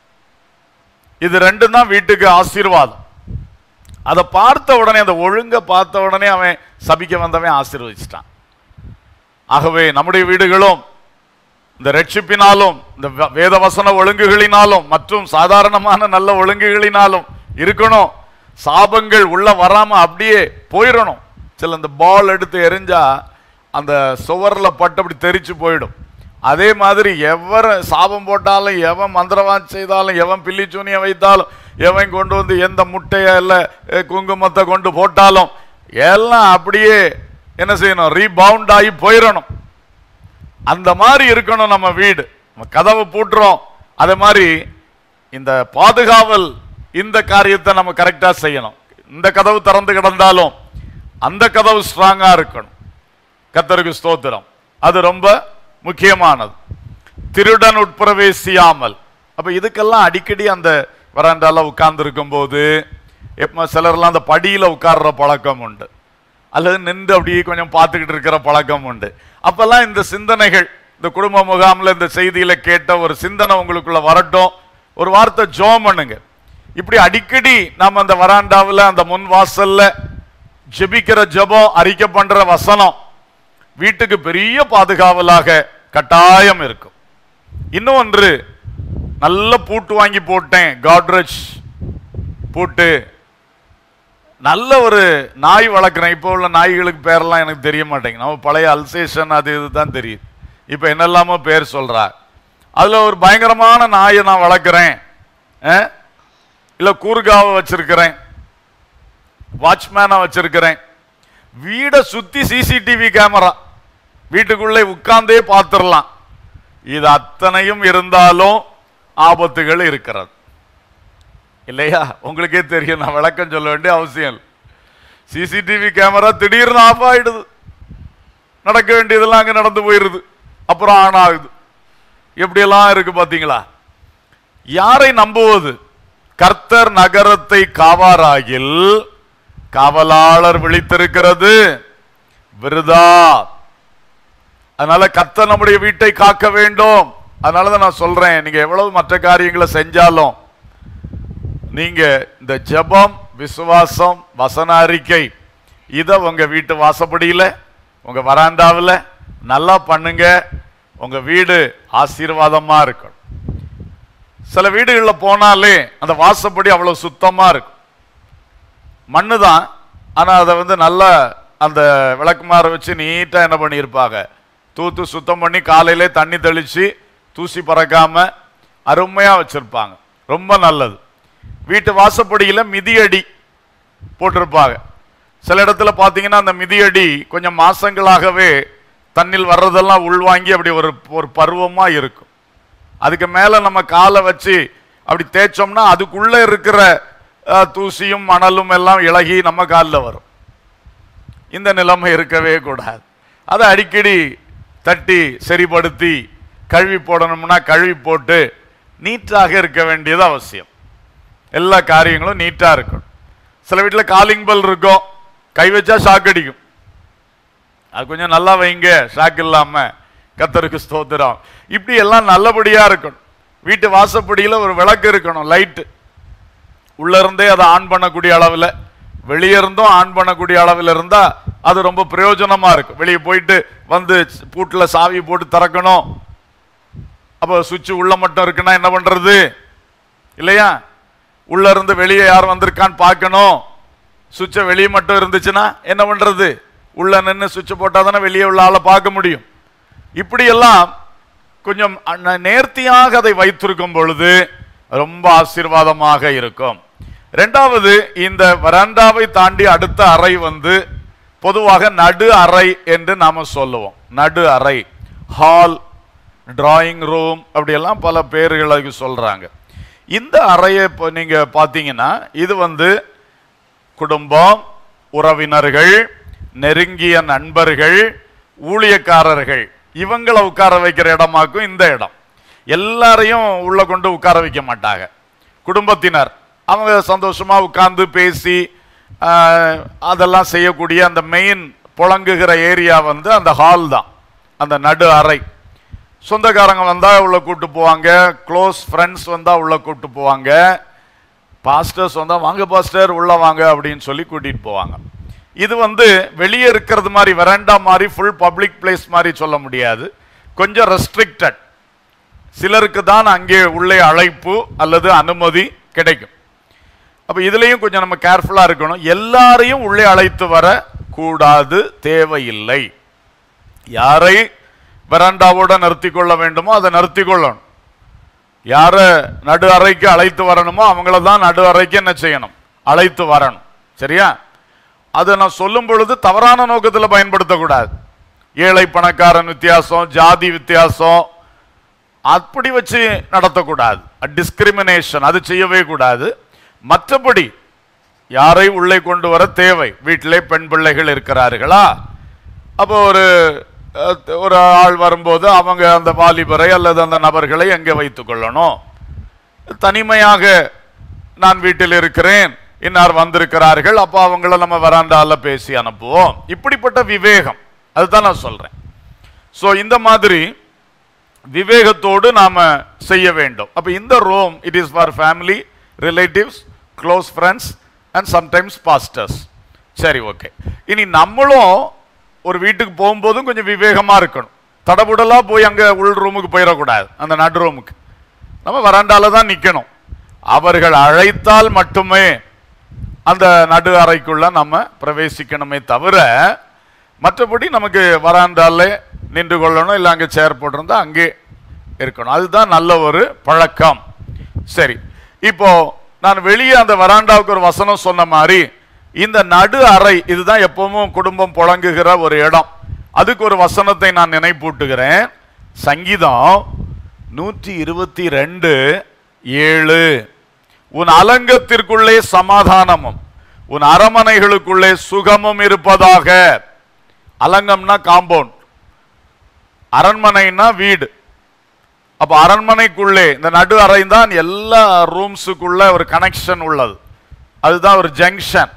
இது ரெண்டும் தான் வீட்டுக்கு ஆசீர்வாதம் அதை பார்த்த உடனே அந்த ஒழுங்க பார்த்த உடனே அவன் சபிக்க வந்தவன் ஆசீர்வதிச்சிட்டான் ஆகவே நம்முடைய வீடுகளும் இந்த ரட்சிப்பினாலும் இந்த வ- வேதவசன ஒழுங்குகளினாலும் மற்றும் சாதாரணமான நல்ல ஒழுங்குகளினாலும் இருக்கணும் சாபங்கள் உள்ள வராம அப்படியே போயிடணும் சில இந்த பால் எடுத்து எரிஞ்சா அந்த சுவர்ல பட்டு அப்படி தெரிச்சு போயிடும் அதே மாதிரி எவர சாபம் போட்டாலும் எவன் மந்திரவான் செய்தாலும் எவன் பில்லிச்சூனியை வைத்தாலும் எவன் கொண்டு வந்து எந்த முட்டைய இல்லை அஹ், குங்குமத்தை கொண்டு போட்டாலும் எல்லாம் அப்படியே என்ன செய்யணும் ரீபவுண்ட் ஆகி போயிடணும் அந்த மாதிரி இருக்கணும் நம்ம வீடு நம்ம கதவை பூட்டுறோம் அதே மாதிரி இந்த பாதுகாவல் இந்த காரியத்தை நம்ம கரெக்டா செய்யணும் இந்த கதவு திறந்து கிடந்தாலும் அந்த கதவு ஸ்ட்ராங்கா இருக்கணும் கத்தருக்கு ஸ்தோத்திரம் அது ரொம்ப முக்கியமானது திருடன் உட்பிரவேசியாமல் அப்ப இதுக்கெல்லாம் அடிக்கடி அந்த வராண்டால உட்கார்ந்து இருக்கும்போது எப்ப சிலர்லாம் அந்த படியில உட்கார்ற பழக்கம் உண்டு அல்லது நின்று அப்படியே கொஞ்சம் பார்த்துக்கிட்டு இருக்கிற பழக்கம் உண்டு அப்பெல்லாம் இந்த சிந்தனைகள் இந்த குடும்ப முகாம்ல இந்த செய்தியில கேட்ட ஒரு சிந்தனை உங்களுக்குள்ள வரட்டும் ஒரு வார்த்தை ஜோம் பண்ணுங்க இப்படி அடிக்கடி நாம அந்த வராண்டாவில் அந்த முன் வாசல்ல ஜெபிக்கிற ஜெபம் அறிக்கை பண்ற வசனம் வீட்டுக்கு பெரிய பாதுகாவலாக கட்டாயம் இருக்கும் இன்னும் ஒன்று நல்ல பூட்டு வாங்கி போட்டேன் காட்ரேஜ் பூட்டு நல்ல ஒரு நாய் வளர்க்குறேன் இப்போ உள்ள நாய்களுக்கு பேரெல்லாம் எனக்கு தெரிய மாட்டேங்குது நம்ம பழைய அல்சேஷன் அது இது தான் தெரியுது இப்போ என்னெல்லாமோ பேர் சொல்றா அதுல ஒரு பயங்கரமான நாயை நான் வளர்க்குறேன் இல்லை கூர்காவை வச்சிருக்கிறேன் வாட்ச்மேனா வச்சிருக்கிறேன் வீடை சுத்தி சிசிடிவி கேமரா வீட்டுக்குள்ளே உட்கார்ந்தே பார்த்துடலாம் இது அத்தனையும் இருந்தாலும் ஆபத்துகள் இருக்கிறது இல்லையா உங்களுக்கே தெரியும் நான் விளக்கம் சொல்ல வேண்டிய அவசியம் இல்லை சிசிடிவி கேமரா திடீர்னு ஆஃப் ஆயிடுது நடக்க வேண்டியதெல்லாம் அங்க நடந்து போயிருது அப்புறம் ஆன் ஆகுது எப்படியெல்லாம் இருக்கு பாத்தீங்களா யாரை நம்புவது கர்த்தர் நகரத்தை காவாராகில் காவலாளர் விழித்திருக்கிறது விருதா அதனால கர்த்தர் நம்முடைய வீட்டை காக்க வேண்டும் அதனாலதான் நான் சொல்றேன் நீங்க எவ்வளவு மற்ற காரியங்களை செஞ்சாலும் நீங்க இந்த ஜெபம் விசுவாசம் வசன அறிக்கை இதை உங்க வீட்டு வாசப்படியில உங்க வராண்டாவில் நல்லா பண்ணுங்க உங்க வீடு ஆசீர்வாதமா இருக்கணும் சில வீடுகளில் போனாலே அந்த வாசப்படி அவ்வளவு சுத்தமா இருக்கும் மண்ணு தான் ஆனா அதை வந்து நல்லா அந்த விளக்குமாற வச்சு நீட்டா என்ன பண்ணியிருப்பாங்க தூத்து சுத்தம் பண்ணி காலையிலே தண்ணி தெளிச்சு தூசி பறக்காம அருமையா வச்சிருப்பாங்க ரொம்ப நல்லது வீட்டு வாசப்படியில மிதியடி போட்டிருப்பாங்க சில இடத்துல பார்த்தீங்கன்னா அந்த மிதியடி கொஞ்சம் மாசங்களாகவே தண்ணில் வர்றதெல்லாம் உள்வாங்கி அப்படி ஒரு ஒரு பருவமா இருக்கும் அதுக்கு மேல நம்ம காலை வச்சு அப்படி தேய்ச்சோம்னா அதுக்குள்ள இருக்கிற அஹ், தூசியும் மணலும் எல்லாம் இளகி நம்ம காலில் வரும் இந்த நிலைமை இருக்கவே கூடாது அதை அடிக்கடி தட்டி சரிப்படுத்தி கழுவி போடணும்னா கழுவி போட்டு நீட்டாக இருக்க வேண்டியது அவசியம் எல்லா காரியங்களும் நீட்டா இருக்கணும் சில வீட்டில் காலிங் பெல் இருக்கும் கை வச்சா ஷாக் அடிக்கும் அது கொஞ்சம் நல்லா வைங்க ஷாக் இல்லாம கத்தருக்கு ஸ்தோத்திரம் இப்படி எல்லாம் நல்லபடியா இருக்கணும் வீட்டு வாசப்படியில ஒரு விளக்கு இருக்கணும் லைட்டு உள்ள இருந்தே அதை ஆன் பண்ணக்கூடிய அளவில் வெளியே இருந்தும் ஆன் பண்ணக்கூடிய அளவில் இருந்தா அது ரொம்ப பிரயோஜனமா இருக்கும் வெளியே போயிட்டு வந்து பூட்டில் சாவி போட்டு திறக்கணும் அப்போ சுவிட்ச் உள்ள மட்டும் இருக்குன்னா என்ன பண்றது இல்லையா உள்ள இருந்து வெளியே யார் வந்திருக்கான்னு பார்க்கணும் சுவிட்சை வெளியே மட்டும் இருந்துச்சுன்னா என்ன பண்றது உள்ள நின்று சுவிட்ச் போட்டா தானே வெளியே உள்ள ஆளை பார்க்க முடியும் இப்படியெல்லாம் கொஞ்சம் அ- நேர்த்தியாக அதை வைத்திருக்கும் பொழுது ரொம்ப ஆசீர்வாதமாக இருக்கும் ரெண்டாவது இந்த வராண்டாவை தாண்டி அடுத்த அறை வந்து பொதுவாக நடு அறை என்று நாம சொல்லுவோம் நடு அறை ஹால் டிராயிங் ரூம் அப்படியெல்லாம் பல பேர்கள் அதுக்கு சொல்றாங்க இந்த அறையை இப்போ நீங்க பார்த்தீங்கன்னா இது வந்து குடும்பம் உறவினர்கள் நெருங்கிய நண்பர்கள் ஊழியக்காரர்கள் இவங்களை உட்கார வைக்கிற இடமாக்கும் இந்த இடம் எல்லாரையும் உள்ள கொண்டு உட்கார வைக்க மாட்டாங்க குடும்பத்தினர் அவங்க சந்தோஷமா உட்கார்ந்து பேசி ஆஹ், அதெல்லாம் செய்யக்கூடிய அந்த மெயின் புழங்குகிற ஏரியா வந்து அந்த ஹால் தான் அந்த நடு அறை சொந்தக்காரங்க வந்தா உள்ள கூட்டு போவாங்க க்ளோஸ் ஃப்ரெண்ட்ஸ் வந்தா உள்ள கூட்டு போவாங்க பாஸ்டர்ஸ் வந்தா வாங்க பாஸ்டர் உள்ள வாங்க அப்படின்னு சொல்லி கூட்டிட்டு போவாங்க இது வந்து வெளியே இருக்கிறது மாதிரி வெராண்டா மாதிரி ஃபுல் பப்ளிக் பிளேஸ் மாதிரி சொல்ல முடியாது கொஞ்சம் ரெஸ்ட்ரிக்டட் சிலருக்கு தான் அங்கே உள்ளே அழைப்பு அல்லது அனுமதி கிடைக்கும் அப்ப இதுலயும் கொஞ்சம் நம்ம கேர்ஃபுல்லா இருக்கணும் எல்லாரையும் உள்ளே அழைத்து வர கூடாது தேவையில்லை யாரை வெராண்டாவோட நிறுத்தி கொள்ள வேண்டுமோ அதை நிறுத்தி கொள்ளணும் யார நடு அறைக்கு அழைத்து வரணுமோ அவங்கள தான் நடு அறைக்கு என்ன செய்யணும் அழைத்து வரணும் சரியா அதை நான் சொல்லும் பொழுது தவறான நோக்கத்தில் பயன்படுத்தக்கூடாது ஏழை பணக்காரன் வித்தியாசம் ஜாதி வித்தியாசம் அப்படி வச்சு நடத்தக்கூடாது டிஸ்கிரிமினேஷன் அது செய்யவே கூடாது மற்றபடி யாரை உள்ளே கொண்டு வர தேவை வீட்டிலே பெண் பிள்ளைகள் இருக்கிறார்களா அப்போ ஒரு அஹ், ஒரு ஆள் வரும்போது அவங்க அந்த வாலிபரை அல்லது அந்த நபர்களை எங்கே வைத்துக் கொள்ளணும் தனிமையாக நான் வீட்டில் இருக்கிறேன் இன்னார் வந்திருக்கிறார்கள் அப்போ அவங்கள நம்ம வராண்டால பேசி அனுப்புவோம் இப்படிப்பட்ட விவேகம் அதுதான் நான் சொல்றேன் ஸோ இந்த மாதிரி விவேகத்தோடு நாம செய்ய வேண்டும் அப்ப இந்த room it is for family relatives close friends and sometimes pastors சரி ஓகே இனி நம்மளும் ஒரு வீட்டுக்கு போகும்போதும் கொஞ்சம் விவேகமா இருக்கணும் தடபுடலா போய் அங்க உள் ரூமுக்கு போயிடக்கூடாது அந்த நடு ரூமுக்கு நம்ம வராண்டால தான் நிக்கணும் அவர்கள் அழைத்தால் மட்டுமே அந்த நடு அறைக்குள்ள நம்ம பிரவேசிக்கணுமே தவிர மற்றபடி நமக்கு வராண்டால நின்று கொள்ளணும் இல்லை அங்கே சேர் போட்டிருந்தா அங்கே இருக்கணும் அதுதான் நல்ல ஒரு பழக்கம் சரி இப்போ நான் வெளியே அந்த வராண்டாவுக்கு ஒரு வசனம் சொன்ன மாதிரி இந்த நடு அறை இதுதான் எப்பவும் குடும்பம் புழங்குகிற ஒரு இடம் அதுக்கு ஒரு வசனத்தை நான் நினைப்பூட்டுகிறேன் சங்கீதம் நூற்றி இருபத்தி ரெண்டு ஏழு உன் அலங்கத்திற்குள்ளே சமாதானமும் உன் அரமனைகளுக்குள்ளே சுகமும் இருப்பதாக அலங்கம்னா காம்பவுண்ட் அரண்மனைனா வீடு அப்ப அரண்மனைக்குள்ளே இந்த நடு அறை தான் எல்லா ரூம்ஸுக்குள்ள ஒரு கனெக்ஷன் உள்ளது அதுதான் ஒரு ஜங்ஷன்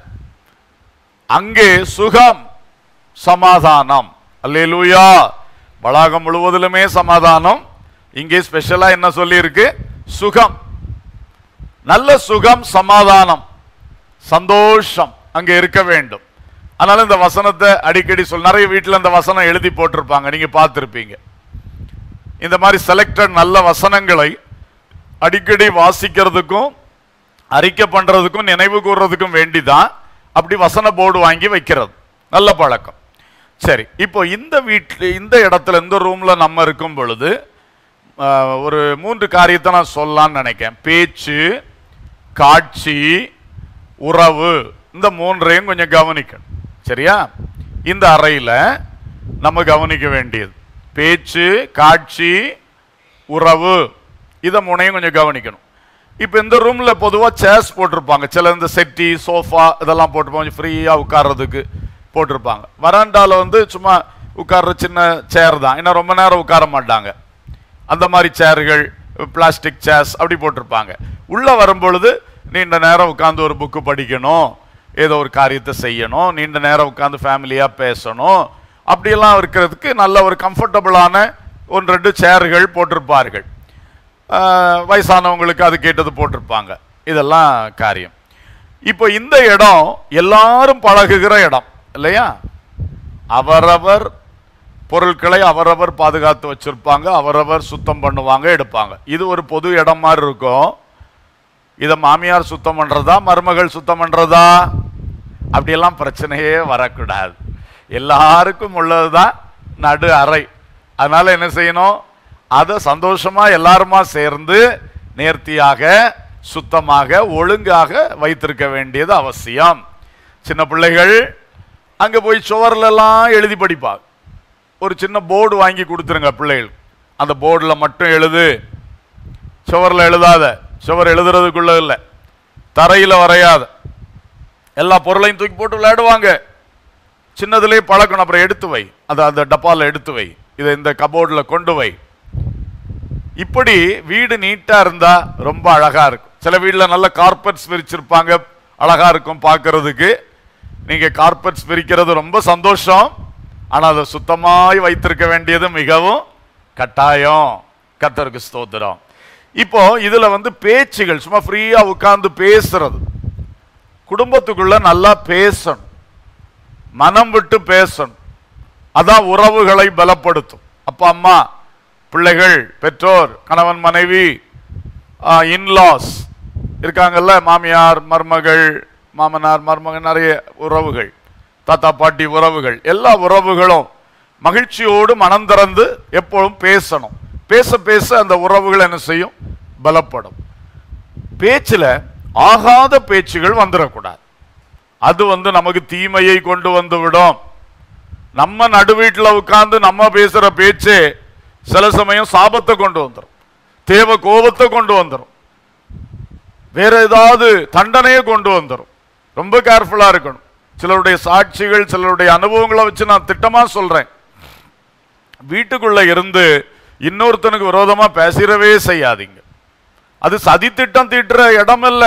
அங்கே சுகம் சமாதானம் அல்லேலூயா வளாகம் முழுவதிலுமே சமாதானம் இங்கே ஸ்பெஷலா என்ன சொல்லியிருக்கு சுகம் நல்ல சுகம் சமாதானம் சந்தோஷம் அங்கே இருக்க வேண்டும் அதனால இந்த வசனத்தை அடிக்கடி சொல் நிறைய வீட்டில் இந்த வசனம் எழுதி போட்டிருப்பாங்க நீங்க பார்த்துருப்பீங்க இந்த மாதிரி செலக்டட் நல்ல வசனங்களை அடிக்கடி வாசிக்கிறதுக்கும் அறிக்கை பண்றதுக்கும் நினைவு கூறுறதுக்கும் வேண்டிதான் அப்படி வசன போர்டு வாங்கி வைக்கிறது நல்ல பழக்கம் சரி இப்போ இந்த வீட்டில் இந்த இடத்துல இந்த ரூம்ல நம்ம இருக்கும் பொழுது ஆஹ், ஒரு மூன்று காரியத்தை நான் சொல்லலாம்னு நினைக்கிறேன் பேச்சு காட்சி உறவு இந்த மூன்றையும் கொஞ்சம் கவனிக்கணும் சரியா இந்த அறையில் நம்ம கவனிக்க வேண்டியது பேச்சு காட்சி உறவு இதை மூணையும் கொஞ்சம் கவனிக்கணும் இப்போ இந்த ரூம்ல பொதுவாக சேர்ஸ் போட்டிருப்பாங்க சில இந்த செட்டி சோஃபா இதெல்லாம் போட்டிருப்பாங்க கொஞ்சம் ஃப்ரீயாக உட்கார்றதுக்கு போட்டிருப்பாங்க வராண்டால வந்து சும்மா உட்கார்ற சின்ன சேர் தான் ஏன்னா ரொம்ப நேரம் உட்கார மாட்டாங்க அந்த மாதிரி சேர்கள் பிளாஸ்டிக் சேர்ஸ் அப்படி போட்டிருப்பாங்க உள்ள வரும்பொழுது நீண்ட நேரம் உட்கார்ந்து ஒரு புக்கு படிக்கணும் ஏதோ ஒரு காரியத்தை செய்யணும் நீண்ட நேரம் உட்கார்ந்து ஃபேமிலியாக பேசணும் அப்படியெல்லாம் இருக்கிறதுக்கு நல்ல ஒரு கம்ஃபர்டபுளான ஒன்று ரெண்டு சேர்கள் போட்டிருப்பார்கள் ஆஹ் வயசானவங்களுக்கு அது கேட்டது போட்டிருப்பாங்க இதெல்லாம் காரியம் இப்போ இந்த இடம் எல்லாரும் பழகுகிற இடம் இல்லையா அவரவர் பொருட்களை அவரவர் பாதுகாத்து வச்சிருப்பாங்க அவரவர் சுத்தம் பண்ணுவாங்க எடுப்பாங்க இது ஒரு பொது இடம் மாதிரி இருக்கும் இதை மாமியார் சுத்தம் பண்றதா மருமகள் சுத்தம் பண்றதா அப்படியெல்லாம் பிரச்சனையே வரக்கூடாது எல்லாருக்கும் உள்ளதுதான் நடு அறை அதனால என்ன செய்யணும் அதை சந்தோஷமா எல்லாருமா சேர்ந்து நேர்த்தியாக சுத்தமாக ஒழுங்காக வைத்திருக்க வேண்டியது அவசியம் சின்ன பிள்ளைகள் அங்க போய் சுவர்ல எல்லாம் எழுதி படிப்பாங்க ஒரு சின்ன போர்டு வாங்கி கொடுத்துருங்க பிள்ளைகள் அந்த போர்டில் மட்டும் எழுது சுவரில் எழுதாத சுவர் எழுதுறதுக்குள்ள இல்லை தரையில் வரையாத எல்லா பொருளையும் தூக்கி போட்டு விளையாடுவாங்க சின்னதுலேயே பழக்கணும் அப்புறம் எடுத்து வை அதை அந்த டப்பாவில் எடுத்து வை இதை இந்த கபோர்டில் கொண்டு வை இப்படி வீடு நீட்டா இருந்தா ரொம்ப அழகா இருக்கும் சில வீட்ல நல்ல கார்பெட்ஸ் விரிச்சிருப்பாங்க அழகா இருக்கும் பார்க்கிறதுக்கு நீங்க கார்பெட்ஸ் விரிக்கிறது ரொம்ப சந்தோஷம் ஆனா அதை சுத்தமாய் வைத்திருக்க வேண்டியது மிகவும் கட்டாயம் கத்தருக்கு ஸ்தோத்திரம் இப்போ இதுல வந்து பேச்சுகள் சும்மா ஃப்ரீயா உட்கார்ந்து பேசுறது குடும்பத்துக்குள்ள நல்லா பேசணும் மனம் விட்டு பேசணும் அதான் உறவுகளை பலப்படுத்தும் அப்பா அம்மா பிள்ளைகள் பெற்றோர் கணவன் மனைவி இன்லாஸ் இருக்காங்கல்ல மாமியார் மருமகள் மாமனார் மருமகன் நிறைய உறவுகள் தாத்தா பாட்டி உறவுகள் எல்லா உறவுகளும் மகிழ்ச்சியோடு மனம் திறந்து எப்பொழுதும் பேசணும் பேச பேச அந்த உறவுகள் என்ன செய்யும் பலப்படும் பேச்சுல ஆகாத பேச்சுகள் வந்துடக்கூடாது அது வந்து நமக்கு தீமையை கொண்டு வந்து விடும் நம்ம நடுவீட்டில் உட்கார்ந்து நம்ம பேசுற பேச்சு சில சமயம் சாபத்தை கொண்டு வந்துடும் தேவ கோபத்தை கொண்டு வந்துடும் வேற ஏதாவது தண்டனையை கொண்டு வந்துடும் ரொம்ப கேர்ஃபுல்லா இருக்கணும் சிலருடைய சாட்சிகள் சிலருடைய அனுபவங்களை வச்சு நான் திட்டமா சொல்றேன் வீட்டுக்குள்ள இருந்து இன்னொருத்தனுக்கு விரோதமா பேசிடவே செய்யாதீங்க அது சதி திட்டம் தீட்டுற இடம் இல்ல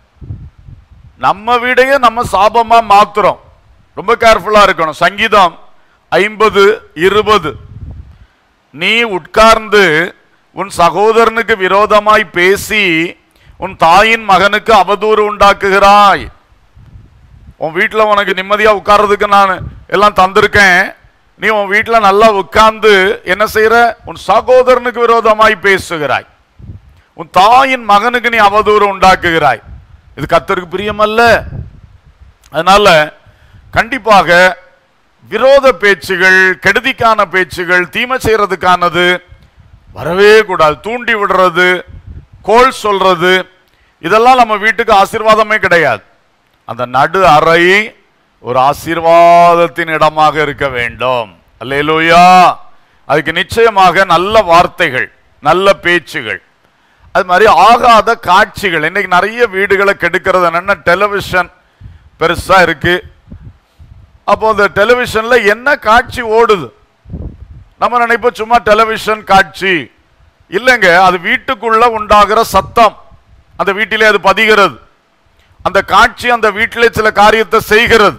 நம்ம வீடையே நம்ம சாபமா மாத்துறோம் ரொம்ப கேர்ஃபுல்லா இருக்கணும் சங்கீதம் ஐம்பது இருபது நீ உட்கார்ந்து உன் சகோதரனுக்கு விரோதமாய் பேசி உன் தாயின் மகனுக்கு அவதூறு உண்டாக்குகிறாய் உன் வீட்டில் உனக்கு நிம்மதியா உட்கார்றதுக்கு நான் எல்லாம் தந்திருக்கேன் நீ உன் வீட்டில் நல்லா உட்கார்ந்து என்ன செய்யற உன் சகோதரனுக்கு விரோதமாய் பேசுகிறாய் உன் தாயின் மகனுக்கு நீ அவதூறு உண்டாக்குகிறாய் இது கத்தருக்கு பிரியமல்ல அதனால கண்டிப்பாக விரோத பேச்சுகள் கெடுதிக்கான பேச்சுகள் தீமை செய்யறதுக்கானது வரவே கூடாது தூண்டி விடுறது கோல் சொல்றது இதெல்லாம் நம்ம வீட்டுக்கு ஆசீர்வாதமே கிடையாது அந்த நடு அறை ஒரு ஆசீர்வாதத்தின் இடமாக இருக்க வேண்டும் அல்லேலூயா அதுக்கு நிச்சயமாக நல்ல வார்த்தைகள் நல்ல பேச்சுகள் அது மாதிரி ஆகாத காட்சிகள் இன்னைக்கு நிறைய வீடுகளை கெடுக்கிறது என்னன்னா டெலிவிஷன் பெருசா இருக்கு அப்போ அந்த டெலிவிஷன்ல என்ன காட்சி ஓடுது நம்ம நினைப்போம் சும்மா டெலிவிஷன் காட்சி இல்லைங்க அது வீட்டுக்குள்ள உண்டாகிற சத்தம் அந்த வீட்டிலே அது பதிகிறது அந்த காட்சி அந்த வீட்டிலே சில காரியத்தை செய்கிறது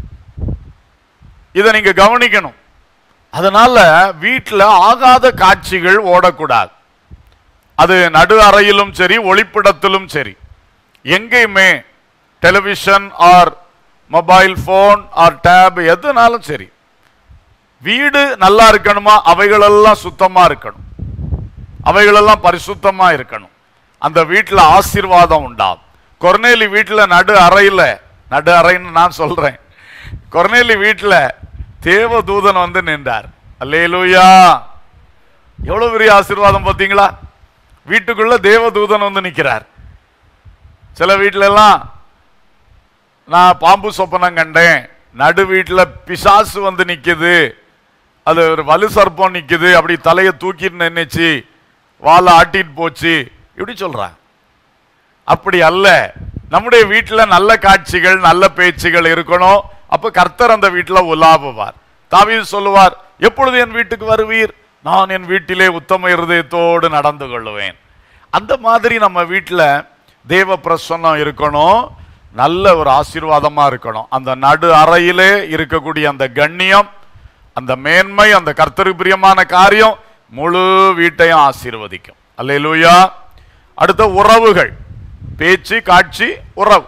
இதை நீங்க கவனிக்கணும் அதனால வீட்டில் ஆகாத காட்சிகள் ஓடக்கூடாது அது நடு அறையிலும் சரி ஒளிப்பிடத்திலும் சரி எங்கேயுமே television or mobile phone or tab எதுனாலும் சரி வீடு நல்லா இருக்கணுமா அவைகளெல்லாம் சுத்தமா இருக்கணும் அவைகளெல்லாம் பரிசுத்தமா இருக்கணும் அந்த வீட்டில் ஆசீர்வாதம் உண்டாகும் கொர்நேலி வீட்டில் நடு அறையில நடு அறைன்னு நான் சொல்றேன் கொர்நேலி வீட்டில் தேவதூதன் வந்து நின்றார் அல்லேலூயா எவ்வளவு பெரிய ஆசீர்வாதம் பார்த்தீங்களா வீட்டுக்குள்ள தேவதூதன் வந்து நிற்கிறார் சில வீட்ல எல்லாம் நான் பாம்பு சொப்பனம் கண்டேன் நடு வீட்டில் பிசாசு வந்து நிக்குது அது ஒரு வலு சர்ப்பம் நிக்குது அப்படி தலையை தூக்கிட்டு நின்னுச்சு வாழை ஆட்டிட்டு போச்சு இப்படி சொல்றாங்க அப்படி அல்ல நம்முடைய வீட்டில் நல்ல காட்சிகள் நல்ல பேச்சுகள் இருக்கணும் அப்ப கர்த்தர் அந்த வீட்டில் உலாவுவார் தாவீது சொல்லுவார் எப்பொழுது என் வீட்டுக்கு வருவீர் நான் என் வீட்டிலே உத்தம இருதயத்தோடு நடந்து கொள்ளுவேன் அந்த மாதிரி நம்ம வீட்டில் தேவ பிரசன்னம் இருக்கணும் நல்ல ஒரு ஆசீர்வாதமா இருக்கணும் அந்த நடு அறையிலே இருக்கக்கூடிய அந்த கண்ணியம் அந்த மேன்மை அந்த கர்த்தருக்கு பிரியமான காரியம் முழு வீட்டையும் ஆசீர்வதிக்கும் அல்லேலூயா அடுத்த உறவுகள் பேச்சு காட்சி உறவு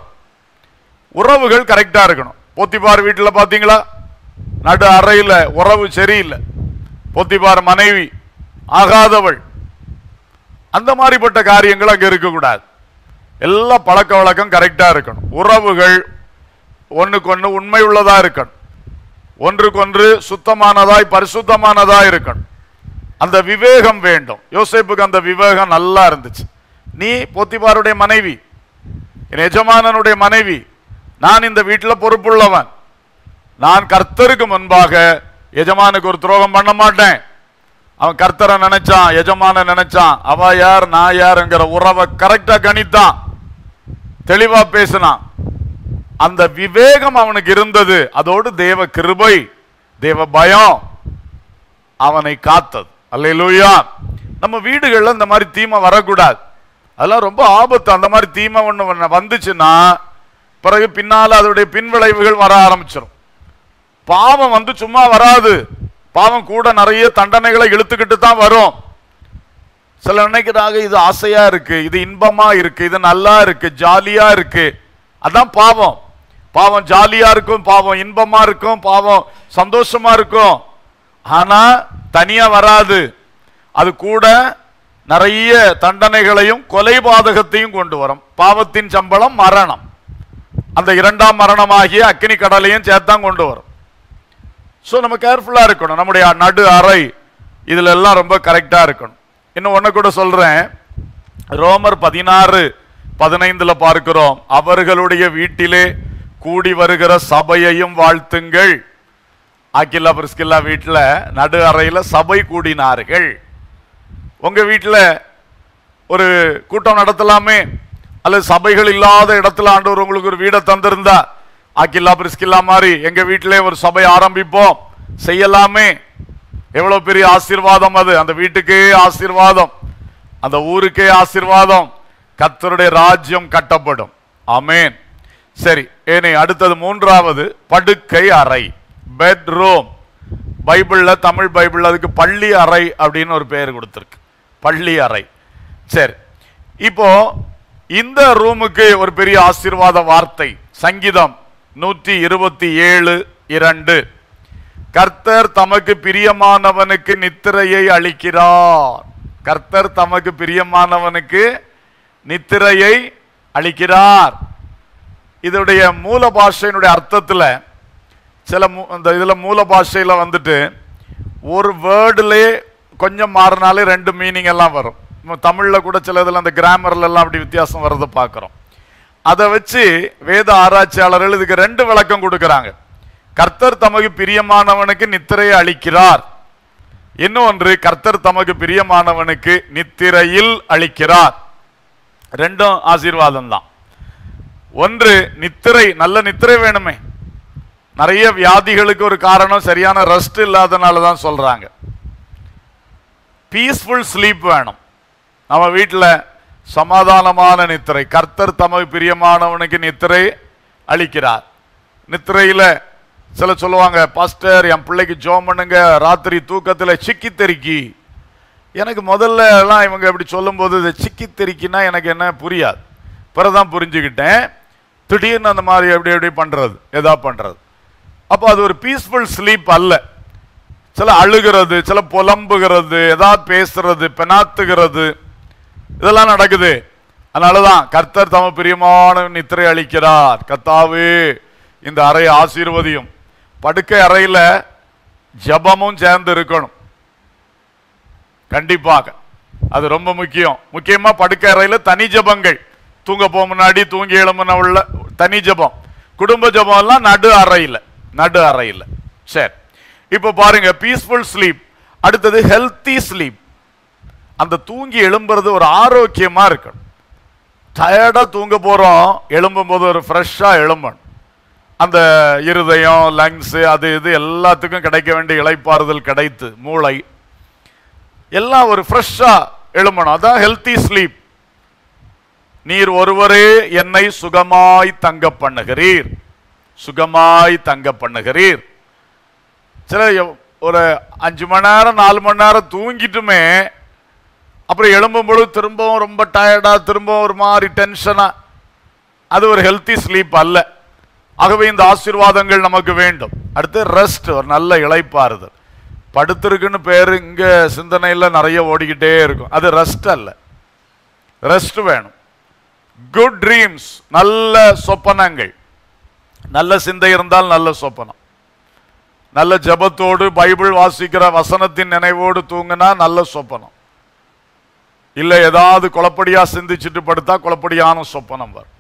உறவுகள் கரெக்டா இருக்கணும் போத்திபார் வீட்டில் பாத்தீங்களா நடு அறையில உறவு சரியில்லை போத்திபார் மனைவி ஆகாதவள் அந்த மாதிரிப்பட்ட காரியங்கள் அங்க இருக்கக்கூடாது எல்லா பழக்க வழக்கம் கரெக்டா இருக்கணும் உறவுகள் ஒண்ணுக்கொண்ணு உண்மை உள்ளதா இருக்கணும் ஒன்றுக்கொன்று சுத்தமானதாய் பரிசுத்தமானதா இருக்கணும் அந்த விவேகம் வேண்டும் யோசேப்புக்கு அந்த விவேகம் நல்லா இருந்துச்சு நீ போத்திபாருடைய மனைவி என் எஜமானனுடைய மனைவி நான் இந்த வீட்டில் பொறுப்புள்ளவன் நான் கர்த்தருக்கு முன்பாக எஜமானுக்கு ஒரு துரோகம் பண்ண மாட்டேன் அவன் கர்த்தரை நினைச்சான் எஜமான நினைச்சான் அவ யார் நான் யாருங்கிற உறவை கரெக்டா கணித்தான் தெளிவா பேசினான் அந்த விவேகம் அவனுக்கு இருந்தது அதோடு தேவ கிருபை தேவ பயம் அவனை காத்தது அல்லேலூயா நம்ம வீடுகள்ல இந்த மாதிரி தீமை வரக்கூடாது அதெல்லாம் ரொம்ப ஆபத்து அந்த மாதிரி தீமை ஒண்ணு வந்துச்சுன்னா பிறகு பின்னால அதோடைய பின்விளைவுகள் வர ஆரம்பிச்சிடும் பாவம் வந்து சும்மா வராது பாவம் கூட நிறைய தண்டனைகளை இழுத்துக்கிட்டு தான் வரும் சில நினைக்கிறாங்க இது ஆசையா இருக்கு இது இன்பமா இருக்கு இது நல்லா இருக்கு ஜாலியா இருக்கு அதான் பாவம் பாவம் ஜாலியா இருக்கும் பாவம் இன்பமா இருக்கும் பாவம் சந்தோஷமா இருக்கும் ஆனா தனியா வராது அது கூட நிறைய தண்டனைகளையும் கொலைபாதகத்தையும் கொண்டு வரும் பாவத்தின் சம்பளம் மரணம் அந்த இரண்டாம் மரணமாகிய அக்கினி கடலையும் சேர்த்தான் கொண்டு வரும் ஸோ நம்ம கேர்ஃபுல்லா இருக்கணும் நம்முடைய நடு அறை இதுல எல்லாம் ரொம்ப கரெக்டா இருக்கணும் இன்னும் ஒண்ணு கூட சொல்றேன் ரோமர் பதினாறு பதினைந்துல பார்க்கிறோம் அவர்களுடைய வீட்டிலே கூடி வருகிற சபையையும் வாழ்த்துங்கள் ஆக்கில்லா பிரிஸ்கில்லா வீட்டில் நடு அறையில சபை கூடினார்கள் உங்க வீட்டில் ஒரு கூட்டம் நடத்தலாமே அல்லது சபைகள் இல்லாத இடத்துல ஆண்டவர் உங்களுக்கு ஒரு வீடை தந்திருந்தா ஆக்கில்லா பிரிஸ்கில்லா மாதிரி எங்க வீட்டிலே ஒரு சபை ஆரம்பிப்போம் செய்யலாமே எவ்வளவு பெரிய ஆசீர்வாதம் அது அந்த வீட்டுக்கே ஆசீர்வாதம் அந்த ஊருக்கே ஆசீர்வாதம் கர்த்தருடைய ராஜ்யம் கட்டப்படும் ஆமென் சரி ஏனே அடுத்தது மூன்றாவது படுக்கை அறை பெட்ரூம் பைபிள்ல தமிழ் பைபிள்ல அதுக்கு பள்ளி அறை அப்படின்னு ஒரு பெயர் கொடுத்திருக்கு பள்ளி அறை சரி இப்போ இந்த ரூமுக்கு ஒரு பெரிய ஆசீர்வாத வார்த்தை சங்கீதம் நூற்றி இருபத்தி ஏழு இரண்டு கர்த்தர் தமக்கு பிரியமானவனுக்கு நித்திரையை அளிக்கிறார் கர்த்தர் தமக்கு பிரியமானவனுக்கு நித்திரையை அளிக்கிறார் இதனுடைய மூல பாஷையினுடைய அர்த்தத்துல சில மூ- இந்த இதுல மூல பாஷையில வந்துட்டு ஒரு வேர்டுலே கொஞ்சம் மாறினாலே ரெண்டு மீனிங் எல்லாம் வரும் நம்ம தமிழ்ல கூட சில இதுல அந்த கிராமர்ல எல்லாம் அப்படி வித்தியாசம் வர்றதை பார்க்குறோம் அதை வச்சு வேத ஆராய்ச்சியாளர்கள் இதுக்கு ரெண்டு விளக்கம் கொடுக்கறாங்க கர்த்தர் தமக்கு பிரியமானவனுக்கு நித்திரையை அளிக்கிறார் இன்னொன்று கர்த்தர் தமக்கு பிரியமானவனுக்கு நித்திரையில் அளிக்கிறார் ரெண்டும் ஆசீர்வாதம் தான் ஒன்று நித்திரை நல்ல நித்திரை வேணுமே நிறைய வியாதிகளுக்கு ஒரு காரணம் சரியான ரெஸ்ட் இல்லாதனால தான் சொல்றாங்க பீஸ்ஃபுல் ஸ்லீப் வேணும் நம்ம வீட்டில் சமாதானமான நித்திரை கர்த்தர் தமக்கு பிரியமானவனுக்கு நித்திரை அளிக்கிறார் நித்திரையில் சில சொல்லுவாங்க பாஸ்டர் என் பிள்ளைக்கு ஜோம் பண்ணுங்க ராத்திரி தூக்கத்தில் சிக்கி தெறிக்கி எனக்கு முதல்ல எல்லாம் இவங்க இப்படி சொல்லும்போது இது சிக்கி தெறிக்கினா எனக்கு என்ன புரியாது பிறதான் புரிஞ்சுக்கிட்டேன் திடீர்னு அந்த மாதிரி எப்படி எப்படி பண்ணுறது எதா பண்ணுறது அப்போ அது ஒரு பீஸ்ஃபுல் ஸ்லீப் அல்ல சில அழுகிறது சில புலம்புகிறது ஏதாவது பேசுறது பெனாத்துகிறது இதெல்லாம் நடக்குது அதனாலதான் கர்த்தர் தம பிரியமான நித்திரை அளிக்கிறார் கத்தாவே இந்த அறை ஆசீர்வதியும் படுக்கை அறையில ஜெபமும் சேர்ந்து இருக்கணும் கண்டிப்பாக அது ரொம்ப முக்கியம் முக்கியமா படுக்கை அறையில தனி ஜெபங்கள் தூங்க போக முன்னாடி தூங்கி எழும்புன உள்ள தனி ஜெபம் குடும்ப ஜெபம் எல்லாம் நடு அறையில நடு அறையில சரி இப்போ பாருங்க பீஸ்ஃபுல் ஸ்லீப் அடுத்தது ஹெல்த்தி ஸ்லீப் அந்த தூங்கி எழும்புறது ஒரு ஆரோக்கியமா இருக்கணும் டயர்டா தூங்க போறோம் எழும்பும் போது ஒரு ஃப்ரெஷ்ஷா எழும்பணும் அந்த இருதயம் லங்ஸ் அது இது எல்லாத்துக்கும் கிடைக்க வேண்டிய இளைப்பாறுதல் கிடைத்து மூளை எல்லாம் ஒரு ஃப்ரெஷ்ஷா எழும்பணும் அதான் ஹெல்த்தி ஸ்லீப் நீர் ஒருவரே என்னை சுகமாய் தங்க பண்ணுகிறீர் சுகமாய் தங்க பண்ணுகிறீர் சில எவ்- ஒரு அஞ்சு மணி நேரம் நாலு மணி நேரம் தூங்கிட்டுமே அப்புறம் எழும்பும் பொழுது திரும்பவும் ரொம்ப டயர்டா திரும்பவும் ஒரு மாதிரி டென்ஷனா அது ஒரு ஹெல்த்தி ஸ்லீப் அல்ல ஆகவே இந்த ஆசீர்வாதங்கள் நமக்கு வேண்டும் அடுத்து ரெஸ்ட் ஒரு நல்ல இளைப்பாறுதல் படுத்திருக்குன்னு பேரு இங்க சிந்தனையில நிறைய ஓடிக்கிட்டே இருக்கும் அது ரெஸ்ட் அல்ல ரெஸ்ட் வேணும் குட் ட்ரீம்ஸ் நல்ல சொப்பனங்கள் நல்ல சிந்தை இருந்தால் நல்ல சொப்பனம் நல்ல ஜெபத்தோடு பைபிள் வாசிக்கிற வசனத்தின் நினைவோடு தூங்கினா நல்ல சொப்பனம் இல்ல ஏதாவது குழப்படியா சிந்திச்சுட்டு படுத்தா குழப்படியான சொப்பனம் வரும்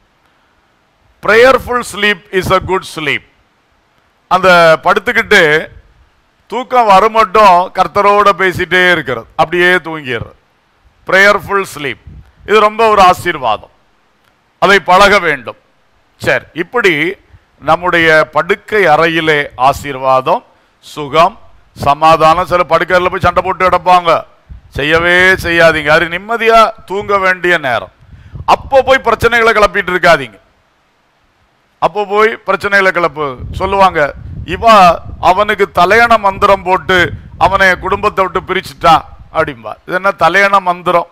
prayerful sleep is a good sleep அந்த படுத்துக்கிட்டு தூக்கம் வரமட்டும் கர்த்தரோட பேசிட்டே இருக்கிறது அப்படியே தூங்கிடுறது ப்ரேயர்ஃபுல் ஸ்லீப் இது ரொம்ப ஒரு ஆசீர்வாதம் அதை பழக வேண்டும் சரி இப்படி நம்முடைய படுக்கை அறையிலே ஆசீர்வாதம் சுகம் சமாதானம் சில படுக்கையில் போய் சண்டை போட்டு கிடப்பாங்க செய்யவே செய்யாதீங்க அது நிம்மதியா தூங்க வேண்டிய நேரம் அப்போ போய் பிரச்சனைகளை கிளப்பிட்டு இருக்காதீங்க அப்போ போய் பிரச்சனைகளை கிளப்பு சொல்லுவாங்க இவா அவனுக்கு தலையண மந்திரம் போட்டு அவனை குடும்பத்தை விட்டு பிரிச்சுட்டா அப்படிம்பா இது என்ன தலையண மந்திரம்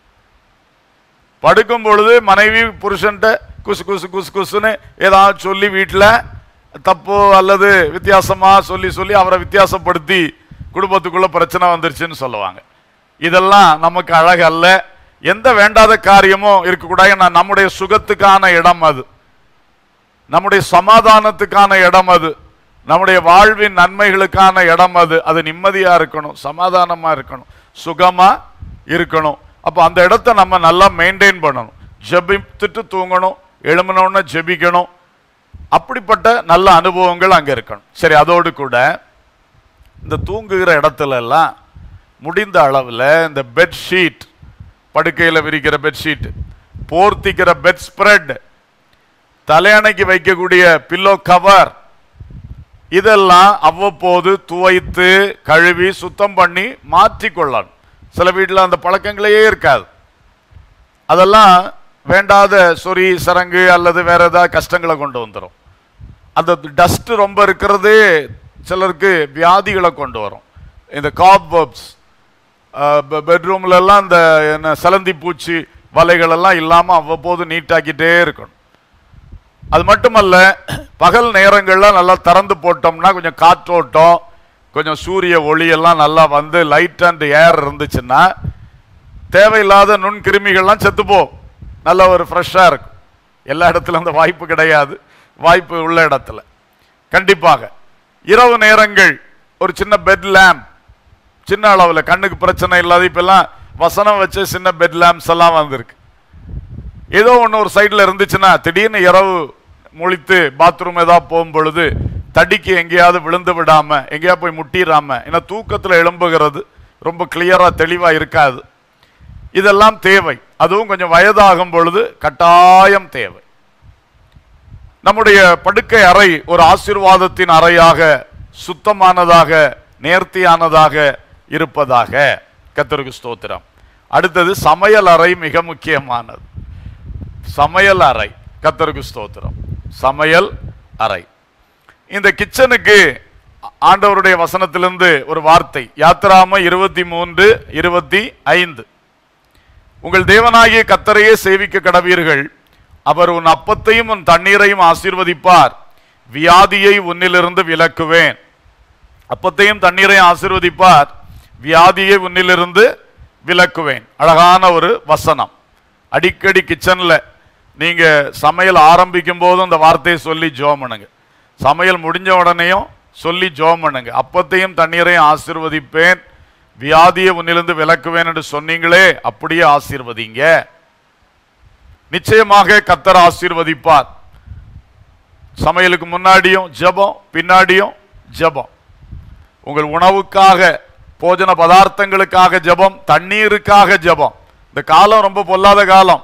படுக்கும் பொழுது மனைவி புருஷன்ட்ட குசு குசு குசு குசுன்னு ஏதாவது சொல்லி வீட்டில் தப்பு அல்லது வித்தியாசமா சொல்லி சொல்லி அவரை வித்தியாசப்படுத்தி குடும்பத்துக்குள்ள பிரச்சனை வந்துருச்சுன்னு சொல்லுவாங்க இதெல்லாம் நமக்கு அழகு அல்ல எந்த வேண்டாத காரியமும் இருக்கக்கூடாது ஏன்னா நம்முடைய சுகத்துக்கான இடம் அது நம்முடைய சமாதானத்துக்கான இடம் அது நம்முடைய வாழ்வின் நன்மைகளுக்கான இடம் அது அது நிம்மதியா இருக்கணும் சமாதானமா இருக்கணும் சுகமா இருக்கணும் அப்போ அந்த இடத்த நம்ம நல்லா மெயின்டைன் பண்ணணும் ஜெபித்துட்டு தூங்கணும் எழும்பினோன்னு ஜெபிக்கணும் அப்படிப்பட்ட நல்ல அனுபவங்கள் அங்க இருக்கணும் சரி அதோடு கூட இந்த தூங்குகிற இடத்துல எல்லாம் முடிந்த அளவில் இந்த பெட்ஷீட் படுக்கையில் விரிக்கிற பெட்ஷீட் போர்த்திக்கிற பெட் ஸ்ப்ரெட் தலையணைக்கு வைக்கக்கூடிய பில்லோ கவர் இதெல்லாம் அவ்வப்போது துவைத்து கழுவி சுத்தம் பண்ணி மாற்றிக்கொள்ளணும் சில வீட்டில் அந்த பழக்கங்களே இருக்காது அதெல்லாம் வேண்டாத சொறி சரங்கு அல்லது வேற ஏதாவது கஷ்டங்களை கொண்டு வந்துடும் அந்த டஸ்ட் ரொம்ப இருக்கிறதே சிலருக்கு வியாதிகளை கொண்டு வரும் இந்த காப்வப்ஸ் பெட்ரூம்ல எல்லாம் இந்த என்ன சிலந்தி பூச்சி வலைகள் எல்லாம் இல்லாம அவ்வப்போது நீட்டாக்கிட்டே இருக்கணும் அது மட்டுமல்ல பகல் நேரங்கள்ல நல்லா திறந்து போட்டோம்னா கொஞ்சம் காற்றோட்டம் கொஞ்சம் சூரிய ஒளி எல்லாம் நல்லா வந்து லைட் அண்ட் ஏர் இருந்துச்சுன்னா தேவையில்லாத நுண்கிருமிகள்லாம் செத்துப்போ நல்ல ஒரு ஃப்ரெஷ்ஷாக இருக்கும் எல்லா இடத்துல அந்த வாய்ப்பு கிடையாது வாய்ப்பு உள்ள இடத்துல கண்டிப்பாக இரவு நேரங்கள் ஒரு சின்ன பெட் லேம்ப் சின்ன அளவில் கண்ணுக்கு பிரச்சனை இல்லாத இப்பெல்லாம் வசனம் வச்ச சின்ன பெட் லேம்ப்ஸ் எல்லாம் வந்திருக்கு ஏதோ ஒன்று ஒரு சைடில் இருந்துச்சுன்னா திடீர்னு இரவு முழித்து பாத்ரூம் ஏதாவது போகும் பொழுது தடிக்கு எங்கேயாவது விழுந்து விடாம எங்கேயா போய் முட்டிடாம ஏன்னா தூக்கத்தில் எழும்புகிறது ரொம்ப கிளியரா தெளிவா இருக்காது இதெல்லாம் தேவை அதுவும் கொஞ்சம் வயதாகும் பொழுது கட்டாயம் தேவை நம்முடைய படுக்கை அறை ஒரு ஆசீர்வாதத்தின் அறையாக சுத்தமானதாக நேர்த்தியானதாக இருப்பதாக கத்தருக்கு ஸ்தோத்திரம் அடுத்தது சமையல் அறை மிக முக்கியமானது சமையல் அறை கத்தருக்கு ஸ்தோத்திரம் சமையல் அறை இந்த கிச்சனுக்கு ஆண்டவருடைய வசனத்திலிருந்து ஒரு வார்த்தை யாத்திராம இருபத்தி மூன்று இருபத்தி ஐந்து உங்கள் தேவனாகிய கத்தரையே சேவிக்க கடவீர்கள் அவர் உன் அப்பத்தையும் உன் தண்ணீரையும் ஆசீர்வதிப்பார் வியாதியை உன்னிலிருந்து விலக்குவேன் அப்பத்தையும் தண்ணீரையும் ஆசீர்வதிப்பார் வியாதியை உன்னிலிருந்து விலக்குவேன் அழகான ஒரு வசனம் அடிக்கடி கிச்சன்ல நீங்க சமையல் ஆரம்பிக்கும் போதும் அந்த வார்த்தையை சொல்லி ஜோம் பண்ணுங்க சமையல் முடிஞ்ச உடனேயும் சொல்லி ஜோம் பண்ணுங்க அப்பத்தையும் தண்ணீரையும் ஆசீர்வதிப்பேன் வியாதியை உன்னிலிருந்து விலக்குவேன் என்று சொன்னீங்களே அப்படியே ஆசீர்வதிங்க நிச்சயமாக கத்தர் ஆசீர்வதிப்பார் சமையலுக்கு முன்னாடியும் ஜெபம் பின்னாடியும் ஜெபம் உங்கள் உணவுக்காக போஜன பதார்த்தங்களுக்காக ஜெபம் தண்ணீருக்காக ஜெபம் இந்த காலம் ரொம்ப பொல்லாத காலம்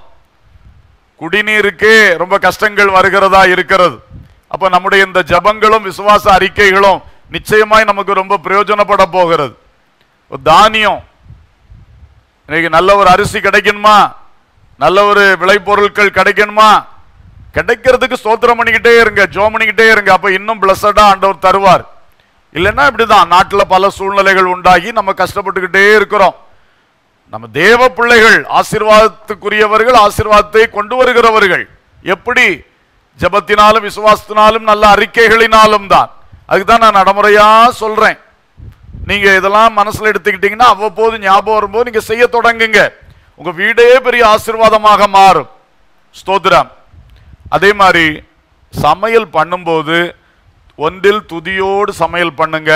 குடிநீருக்கே ரொம்ப கஷ்டங்கள் வருகிறதா இருக்கிறது அப்ப நம்முடைய இந்த ஜெபங்களும் விசுவாச அறிக்கைகளும் நிச்சயமாய் நமக்கு ரொம்ப பிரயோஜனப்பட போகிறது ஒரு தானியம் இன்னைக்கு நல்ல ஒரு அரிசி கிடைக்கணுமா நல்ல ஒரு விளைபொருட்கள் கிடைக்கணுமா கிடைக்கிறதுக்கு ஸ்தோத்திரம் பண்ணிக்கிட்டே இருங்க ஜோம் பண்ணிக்கிட்டே இருங்க அப்ப இன்னும் பிளஸடா ஆண்டவர் தருவார் இல்லைன்னா இப்படிதான் நாட்டுல பல சூழ்நிலைகள் உண்டாகி நம்ம கஷ்டப்பட்டுக்கிட்டே இருக்கிறோம் நம்ம தேவ பிள்ளைகள் ஆசீர்வாதத்துக்குரியவர்கள் ஆசீர்வாதத்தை கொண்டு வருகிறவர்கள் எப்படி ஜெபத்தினாலும் விசுவாசத்தினாலும் நல்ல அறிக்கைகளினாலும் தான் அதுக்கு தான் நான் நடைமுறையா சொல்றேன் நீங்க இதெல்லாம் மனசுல எடுத்துக்கிட்டீங்கன்னா அவ்வப்போது ஞாபகம் வரும்போது நீங்க செய்ய தொடங்குங்க உங்க வீடே பெரிய ஆசீர்வாதமாக மாறும் ஸ்தோத்திரம் அதே மாதிரி சமையல் பண்ணும்போது ஒன்றில் துதியோடு சமையல் பண்ணுங்க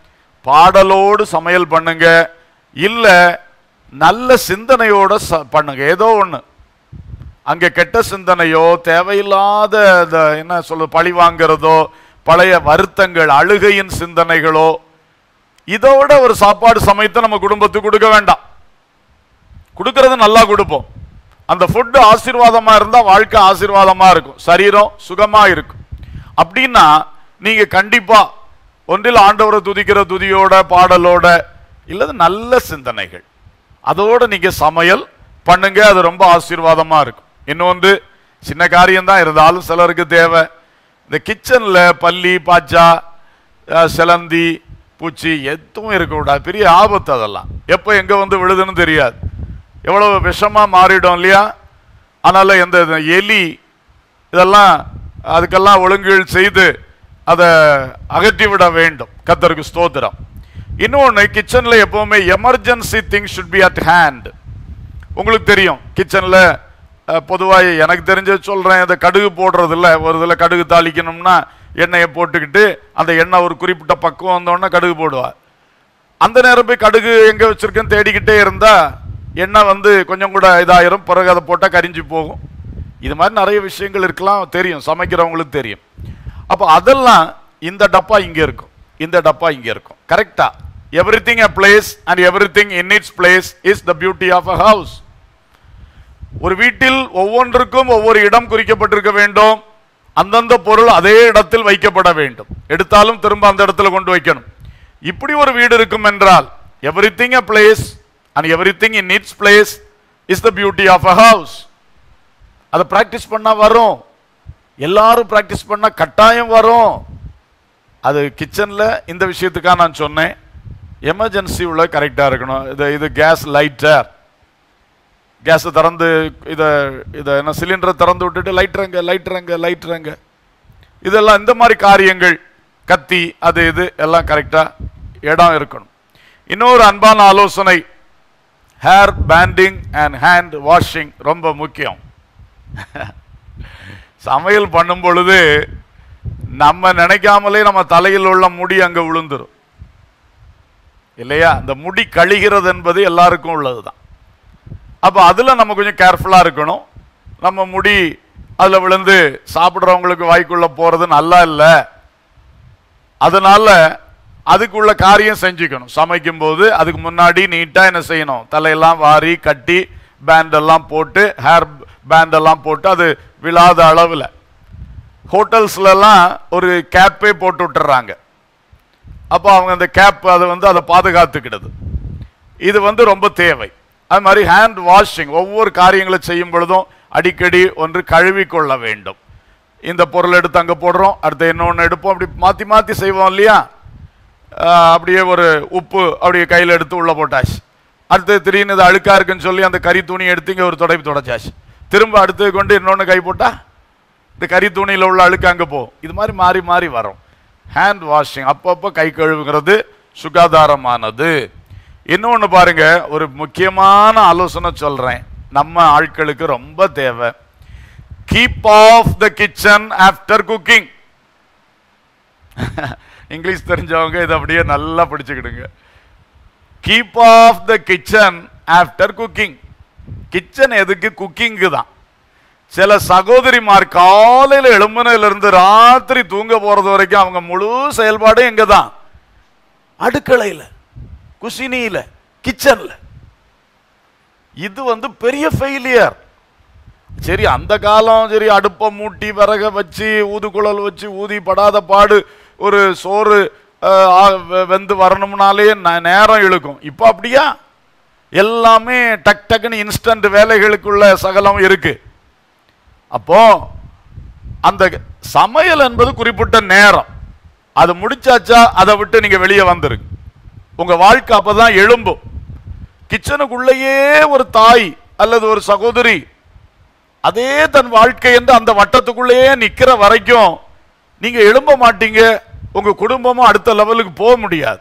பாடலோடு சமையல் பண்ணுங்க இல்ல நல்ல சிந்தனையோட ச- பண்ணுங்க ஏதோ ஒண்ணு அங்க கெட்ட சிந்தனையோ தேவையில்லாத இந்த என்ன சொல்ல பழி வாங்குறதோ பழைய வருத்தங்கள் அழுகையின் சிந்தனைகளோ இதோட ஒரு சாப்பாடு சமைத்து நம்ம குடும்பத்துக்கு கொடுக்க வேண்டாம் கொடுக்கறது நல்லா கொடுப்போம் அந்த ஃபுட் ஆசீர்வாதமா இருந்தா வாழ்க்கை ஆசீர்வாதமா இருக்கும் சரீரம் சுகமா இருக்கும் அப்படின்னா நீங்க கண்டிப்பா ஒன்றில் ஆண்டவரை துதிக்கிற துதியோட பாடலோட இல்லது நல்ல சிந்தனைகள் அதோட நீங்க சமையல் பண்ணுங்க அது ரொம்ப ஆசீர்வாதமா இருக்கும் இன்னொன்று சின்ன காரியம் தான் இருந்தாலும் சிலருக்கு தேவை இந்த கிச்சன்ல பல்லி பாச்சா அஹ், சிலந்தி பூச்சி எதுவும் இருக்கக்கூடாது பெரிய ஆபத்து அதெல்லாம் எப்போ எங்க வந்து விழுதுன்னு தெரியாது எவ்வளவு விஷமா மாறிடும் இல்லையா அதனால எந்த இந்த எலி இதெல்லாம் அதுக்கெல்லாம் ஒழுங்குகள் செய்து அதை அகற்றி விட வேண்டும் கத்தருக்கு ஸ்தோத்திரம் இன்னொன்று கிச்சன்ல எப்பவுமே emergency thing should be at hand உங்களுக்கு தெரியும் கிச்சன்ல பொதுவாக எனக்கு தெரிஞ்ச சொல்றேன் இந்த கடுகு போடுறது இல்ல ஒரு இதில் கடுகு தாளிக்கணும்னா எண்ணெயை போட்டுக்கிட்டு அந்த எண்ணெய் ஒரு குறிப்பிட்ட பக்குவம் வந்தோடனே கடுகு போடுவா அந்த நேரம் போய் கடுகு எங்க வச்சிருக்கேன்னு தேடிக்கிட்டே இருந்தா எண்ணெய் வந்து கொஞ்சம் கூட இதாயிரும் பிறகு அதை போட்டால் கரிஞ்சு போகும் இது மாதிரி நிறைய விஷயங்கள் இருக்கலாம் தெரியும் சமைக்கிறவங்களுக்கு தெரியும் அப்போ அதெல்லாம் இந்த டப்பா இங்க இருக்கும் இந்த டப்பா இங்க இருக்கும் கரெக்டா everything a place and everything in its place is the beauty of a house ஒரு வீட்டில் ஒவ்வொன்றுக்கும் ஒவ்வொரு இடம் குறிக்கப்பட்டிருக்க வேண்டும் அந்தந்த பொருள் அதே இடத்தில் வைக்கப்பட வேண்டும் எடுத்தாலும் திரும்ப அந்த இடத்துல கொண்டு வைக்கணும் இப்படி ஒரு வீடு இருக்கும் என்றால் everything a place and everything in its place is the beauty of a house அதை பிராக்டிஸ் பண்ணா வரும் எல்லாரும் பிராக்டிஸ் பண்ணா கட்டாயம் வரும் அது கிச்சன்ல இந்த விஷயத்துக்காக நான் சொன்னேன் எமர்ஜென்சி உள்ள கரெக்டா இருக்கணும் இது இது கேஸ் லைட்டர் கேஸை திறந்து இதை இதை என்ன சிலிண்டரை திறந்து விட்டுட்டு லைட்ரங்க லைட்ரங்க லைட்ரங்க இதெல்லாம் இந்த மாதிரி காரியங்கள் கத்தி அது இது எல்லாம் கரெக்டா இடம் இருக்கணும் இன்னொரு அன்பான ஆலோசனை hair banding and hand washing ரொம்ப முக்கியம் சமையல் பண்ணும் பொழுது நம்ம நினைக்காமலே நம்ம தலையில் உள்ள முடி அங்க விழுந்துரும் இல்லையா இந்த முடி கழிகிறது என்பது எல்லாருக்கும் உள்ளதுதான் அப்ப அதுல நம்ம கொஞ்சம் கேர்ஃபுல்லா இருக்கணும் நம்ம முடி அதுல விழுந்து சாப்பிடுறவங்களுக்கு வாய்க்குள்ள போறது நல்லா இல்லை அதனால அதுக்குள்ள காரியம் செஞ்சுக்கணும் சமைக்கும் போது அதுக்கு முன்னாடி நீட்டா என்ன செய்யணும் தலையெல்லாம் வாரி கட்டி பேண்ட் எல்லாம் போட்டு ஹேர் பேண்ட் எல்லாம் போட்டு அது விழாத அளவில் ஹோட்டல்ஸ்லலாம் ஒரு கேப்பே போட்டு விட்டுறாங்க அப்போ அவங்க அந்த கேப் அதை வந்து அதை பாதுகாத்துக்கிடுது இது வந்து ரொம்ப தேவை அது மாதிரி ஹேண்ட் வாஷிங் ஒவ்வொரு காரியங்களை செய்யும் பொழுதும் அடிக்கடி ஒன்று கழுவி கொள்ள வேண்டும் இந்த பொருள் எடுத்து அங்கே போடுறோம் அடுத்து இன்னொன்று எடுப்போம் அப்படி மாற்றி மாற்றி செய்வோம் இல்லையா ஆஹ் அப்படியே ஒரு உப்பு அப்படியே கையில் எடுத்து உள்ளே போட்டாச்சு அடுத்து திடீர்னு இது அழுக்கா இருக்குன்னு சொல்லி அந்த கறி துணி எடுத்து இங்கே ஒரு துடைப்பு துடைச்சாச்சு திரும்ப அடுத்து கொண்டு இன்னொன்று கை போட்டா இந்த கறி துணியில் உள்ள அழுக்கு அங்கே போகும் இது மாதிரி மாறி மாறி வரும் ஹேண்ட் வாஷிங் அப்பப்போ கை கழுவுங்கிறது சுகாதாரமானது இன்னொன்று பாருங்க ஒரு முக்கியமான ஆலோசனை சொல்றேன் நம்ம ஆட்களுக்கு ரொம்ப தேவை keep off the kitchen after cooking English தெரிஞ்சவங்க இதை அப்படியே நல்லா பிடிச்சுக்கிடுங்க keep off the kitchen after cooking kitchen எதுக்கு குக்கிங்கு தான் சில சகோதரிமார் காலையில எழும்புனதுல இருந்து ராத்திரி தூங்க போறது வரைக்கும் அவங்க முழு செயல்பாடும் எங்க தான் அடுக்கலையில குசினியில கிச்சன்ல இது வந்து பெரிய ஃபெயிலியர் சரி அந்த காலம் சரி அடுப்பை மூட்டி விறக வச்சு ஊதுகுழல் வச்சு ஊதி படாத பாடு ஒரு சோறு அஹ், ஆ- வெ- வெந்து வரணும்னாலே ந- நேரம் இழுக்கும் இப்போ அப்படியா எல்லாமே டக் டக்குன்னு இன்ஸ்டன்ட் வேலைகளுக்குள்ள சகலம் இருக்கு அப்போ அந்த சமையல் என்பது குறிப்பிட்ட நேரம் அது முடிச்சாச்சா அதை விட்டு நீங்க வெளியே வந்துருங்க உங்க வாழ்க்கை அப்பதான் எழும்பும் கிச்சனுக்குள்ளேயே ஒரு தாய் அல்லது ஒரு சகோதரி அதே தன் வாழ்க்கை என்று அந்த வட்டத்துக்குள்ளேயே நிக்கிற வரைக்கும் நீங்க எழும்ப மாட்டீங்க உங்க குடும்பமும் அடுத்த லெவலுக்கு போக முடியாது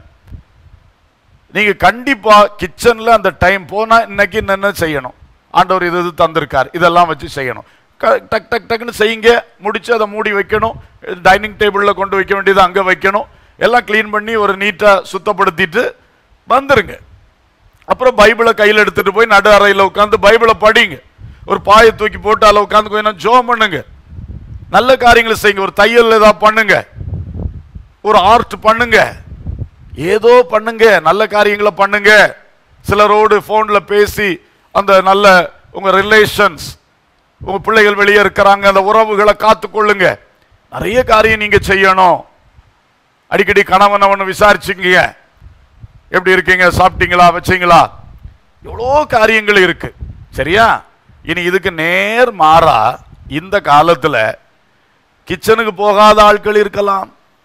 நீங்க கண்டிப்பா கிச்சன்ல அந்த டைம் போனா இன்னைக்கு என்ன செய்யணும் ஆண்டவர் இது இது தந்திருக்கார் இதெல்லாம் வச்சு செய்யணும் க- டக் டக் டக்குன்னு செய்யுங்க முடிச்சு அதை மூடி வைக்கணும் டைனிங் டேபிளில் கொண்டு வைக்க வேண்டியது அங்கே வைக்கணும் எல்லாம் க்ளீன் பண்ணி ஒரு நீட்டாக சுத்தப்படுத்திட்டு வந்துருங்க அப்புறம் பைபிளை கையில் எடுத்துட்டு போய் நடு அறையில் உட்காந்து பைபிளை படிங்க ஒரு பாயை தூக்கி போட்டு அதில் உட்காந்து கொஞ்சம் ஜோம் பண்ணுங்க நல்ல காரியங்களை செய்யுங்க ஒரு தையல் ஏதாவது பண்ணுங்க ஒரு ஆர்ட் பண்ணுங்க ஏதோ பண்ணுங்க நல்ல காரியங்களை பண்ணுங்க சிலரோடு ஃபோன்ல பேசி அந்த நல்ல உங்க ரிலேஷன்ஸ் உங்க பிள்ளைகள் வெளியே இருக்கிறாங்க அந்த உறவுகளை காத்துக்கொள்ளுங்க நிறைய காரியம் நீங்க செய்யணும் அடிக்கடி கணவன் அவனை விசாரிச்சுங்க எப்படி இருக்கீங்க சாப்பிட்டீங்களா வச்சீங்களா எவ்வளோ காரியங்கள் இருக்கு சரியா இனி இதுக்கு நேர் மாறா இந்த காலத்துல கிச்சனுக்கு போகாத ஆட்கள் இருக்கலாம்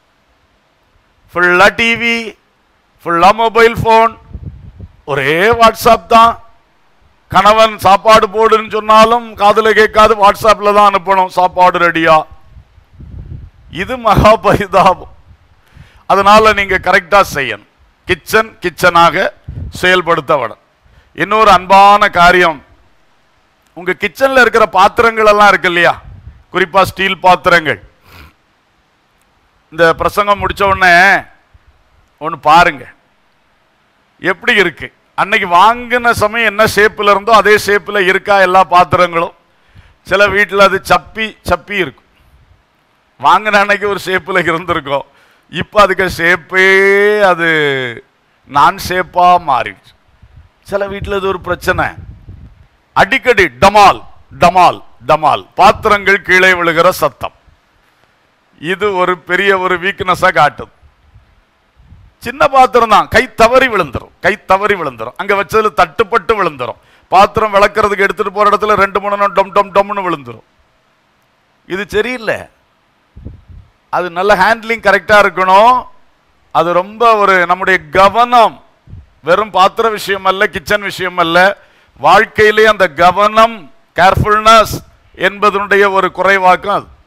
ஃபுல்லா டிவி ஃபுல்லா மொபைல் ஃபோன் ஒரே வாட்ஸ்அப் தான் கணவன் சாப்பாடு போடுன்னு சொன்னாலும் காதுல கேட்காது வாட்ஸ்அப்ல தான் அனுப்பணும் சாப்பாடு ரெடியா இது மகா பரிதாபம் அதனால நீங்க கரெக்டா செய்யணும் கிச்சன் கிச்சனாக செயல்படுத்தப்படும் இன்னொரு அன்பான காரியம் உங்க கிச்சன்ல இருக்கிற பாத்திரங்கள் எல்லாம் இருக்கு இல்லையா குறிப்பா ஸ்டீல் பாத்திரங்கள் இந்த பிரசங்கம் முடிச்ச உடனே ஒன்று பாருங்க எப்படி இருக்கு அன்னைக்கு வாங்கின சமயம் என்ன ஷேப்பில் இருந்தோ அதே ஷேப்பில் இருக்கா எல்லா பாத்திரங்களும் சில வீட்டில் அது சப்பி சப்பி இருக்கும் வாங்கின அன்னைக்கு ஒரு ஷேப்பில் இருந்திருக்கும் இப்போ அதுக்கு ஷேப்பே அது நான் ஷேப்பாக மாறிடுச்சு சில வீட்டில் இது ஒரு பிரச்சனை அடிக்கடி டமால் டமால் டமால் பாத்திரங்கள் கீழே விழுகிற சத்தம் இது ஒரு பெரிய ஒரு வீக்னஸா காட்டுது சின்ன பாத்திரம் தான் கை தவறி விழுந்துரும் கை தவறி விழுந்துரும் அங்க வச்சதுல தட்டுப்பட்டு விழுந்துரும் பாத்திரம் விளக்குறதுக்கு எடுத்துட்டு போற இடத்துல ரெண்டு மூணு நாள் டொம் டொம் டொம்னு விழுந்துரும் இது சரியில்லை அது நல்ல ஹேண்ட்லிங் கரெக்டா இருக்கணும் அது ரொம்ப ஒரு நம்முடைய கவனம் வெறும் பாத்திர விஷயம் அல்ல கிச்சன் விஷயம் அல்ல வாழ்க்கையிலே அந்த கவனம் கேர்ஃபுல்னஸ் என்பதனுடைய ஒரு குறைவாக்கம் அது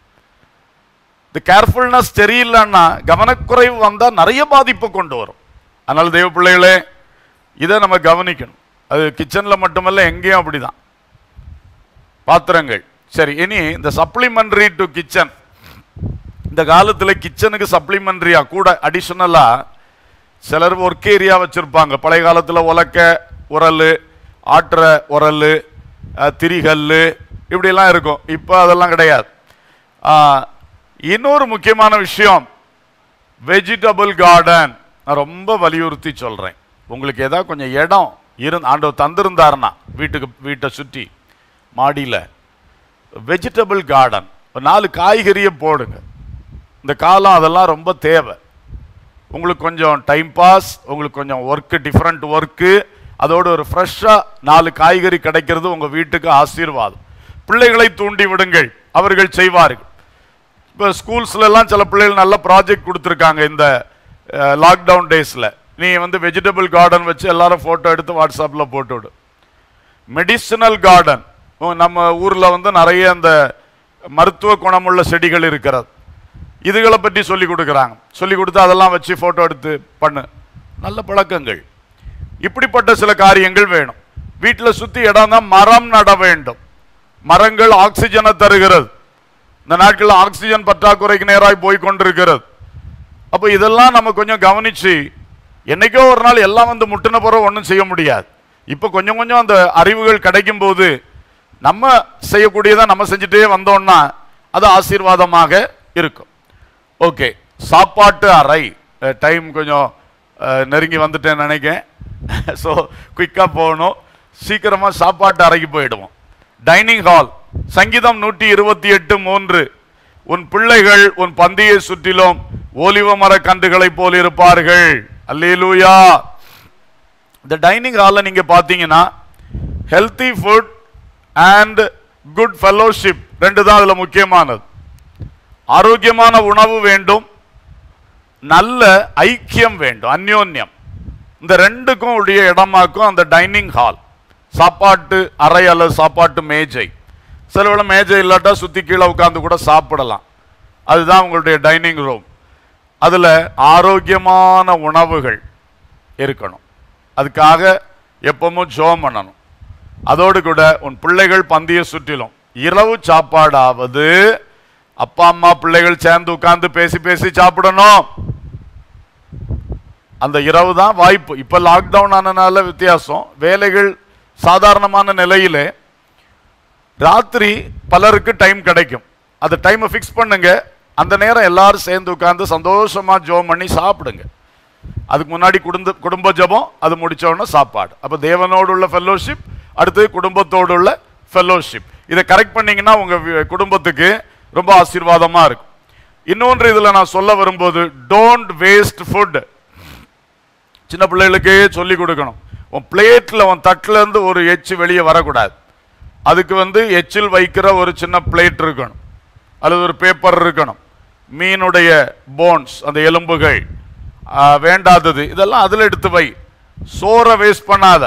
இந்த கேர்ஃபுல்னஸ் தெரியலன்னா கவனக்குறைவு வந்தா நிறைய பாதிப்பை கொண்டு வரும் அதனால தேவ பிள்ளைகளே இதை நம்ம கவனிக்கணும் அது கிச்சன்ல மட்டுமல்ல எங்கேயும் அப்படிதான் பாத்திரங்கள் சரி இனி இந்த சப்ளிமெண்டரி டு கிச்சன் இந்த காலத்துல கிச்சனுக்கு சப்ளிமெண்டரியா கூட அடிஷனலா சிலர் ஒர்க் ஏரியா வச்சிருப்பாங்க பழைய காலத்துல உலக்க உரல் ஆட்டுற உரல் அஹ், திரிகல்லு இப்படிலாம் இருக்கும் இப்போ அதெல்லாம் கிடையாது ஆ, இன்னொரு முக்கியமான விஷயம் வெஜிடபிள் கார்டன் நான் ரொம்ப வலியுறுத்தி சொல்றேன் உங்களுக்கு ஏதாவது கொஞ்சம் இடம் இருந்து ஆண்டவர் தந்திருந்தாருன்னா வீட்டுக்கு வீட்டை சுற்றி மாடியில் வெஜிடபிள் கார்டன் ஒரு நாலு காய்கறியை போடுங்க இந்த காலம் அதெல்லாம் ரொம்ப தேவை உங்களுக்கு கொஞ்சம் டைம் பாஸ் உங்களுக்கு கொஞ்சம் ஒர்க்கு டிஃப்ரெண்ட் ஒர்க்கு அதோட ஒரு ஃப்ரெஷ்ஷாக நாலு காய்கறி கிடைக்கிறது உங்கள் வீட்டுக்கு ஆசீர்வாதம் பிள்ளைகளை தூண்டி விடுங்கள் அவர்கள் செய்வார்கள் இப்போ ஸ்கூல்ஸ்ல எல்லாம் சில பிள்ளைகள் நல்ல ப்ராஜெக்ட் கொடுத்துருக்காங்க இந்த லாக்டவுன் டேஸில் நீ வந்து வெஜிடபிள் கார்டன் வச்சு எல்லாரும் ஃபோட்டோ எடுத்து வாட்ஸ்அப்பில் போட்டு விடு மெடிசினல் கார்டன் நம்ம ஊரில் வந்து நிறைய அந்த மருத்துவ குணமுள்ள செடிகள் இருக்கிறது இதுகளை பற்றி சொல்லி கொடுக்குறாங்க சொல்லி கொடுத்து அதெல்லாம் வச்சு ஃபோட்டோ எடுத்து பண்ணு நல்ல பழக்கங்கள் இப்படிப்பட்ட சில காரியங்கள் வேணும் வீட்டில் சுற்றி இடம் தான் மரம் நட வேண்டும் மரங்கள் ஆக்சிஜனை தருகிறது இந்த நாட்களில் ஆக்சிஜன் பற்றாக்குறைக்கு நேராய் போய் கொண்டிருக்கிறது அப்போ இதெல்லாம் நம்ம கொஞ்சம் கவனிச்சு என்னைக்கோ ஒரு நாள் எல்லாம் வந்து முட்டின பிறகு ஒன்றும் செய்ய முடியாது இப்போ கொஞ்சம் கொஞ்சம் அந்த அறிவுகள் கிடைக்கும் போது நம்ம செய்யக்கூடியதை நம்ம செஞ்சுட்டே வந்தோம்னா அது ஆசீர்வாதமாக இருக்கும் ஓகே சாப்பாட்டு அறை டைம் கொஞ்சம் அஹ், நெருங்கி வந்துட்டேன்னு நினைக்கிறேன் ஸோ குயிக்காக போகணும் சீக்கிரமாக சாப்பாட்டு அறைக்கு போயிடுவோம் டைனிங் ஹால் சங்கீதம் நூற்றி இருபத்தி எட்டு மூன்று உன் பிள்ளைகள் உன் பந்தியை சுற்றிலும் ஓலிவ மர கன்றுகளைப் போல் இருப்பார்கள் அல்லேலூயா இந்த டைனிங் ஹாலில் நீங்க பார்த்தீங்கன்னா healthy food and good fellowship ரெண்டு தான் அதுல முக்கியமானது ஆரோக்கியமான உணவு வேண்டும் நல்ல ஐக்கியம் வேண்டும் அந்யோன்யம் இந்த ரெண்டுக்கும் உடைய இடமாக்கும் அந்த டைனிங் ஹால் சாப்பாட்டு அறை அல்லது சாப்பாட்டு மேஜை சில வேளை மேஜை இல்லாட்டா சுத்தி கீழே உட்கார்ந்து கூட சாப்பிடலாம் அதுதான் உங்களுடைய டைனிங் ரூம் அதுல ஆரோக்கியமான உணவுகள் இருக்கணும் அதுக்காக எப்பவும் ஜோம் பண்ணணும் அதோடு கூட உன் பிள்ளைகள் பந்திய சுற்றிலும் இரவு சாப்பாடாவது அப்பா அம்மா பிள்ளைகள் சேர்ந்து உட்கார்ந்து பேசி பேசி சாப்பிடணும் அந்த இரவு தான் வாய்ப்பு இப்ப லாக்டவுன் ஆனனால வித்தியாசம் வேலைகள் சாதாரணமான நிலையிலே ராத்திரி பலருக்கு டைம் கிடைக்கும் அந்த டைமை ஃபிக்ஸ் பண்ணுங்க அந்த நேரம் எல்லாரும் சேர்ந்து உட்கார்ந்து சந்தோஷமா ஜோம் பண்ணி சாப்பிடுங்க அதுக்கு முன்னாடி குடும்ப குடும்ப ஜெபம் அது முடிச்ச உடனே சாப்பாடு அப்ப தேவனோடு உள்ள ஃபெல்லோஷிப் அடுத்து குடும்பத்தோடு உள்ள ஃபெல்லோஷிப் இதை கரெக்ட் பண்ணீங்கன்னா உங்க வி- குடும்பத்துக்கு ரொம்ப ஆசீர்வாதமா இருக்கும் இன்னொன்று இதுல நான் சொல்ல வரும்போது டோன்ட் வேஸ்ட் ஃபுட் சின்ன பிள்ளைகளுக்கே சொல்லி கொடுக்கணும் உன் பிளேட்ல உன் தட்டுல இருந்து ஒரு எச்சு வெளியே வரக்கூடாது அதுக்கு வந்து எச்சில் வைக்கிற ஒரு சின்ன பிளேட் இருக்கணும் அல்லது ஒரு பேப்பர் இருக்கணும் மீனுடைய போன்ஸ் அந்த எலும்புகள் ஆ, வேண்டாதது இதெல்லாம் அதில் எடுத்து வை சோறை வேஸ்ட் பண்ணாத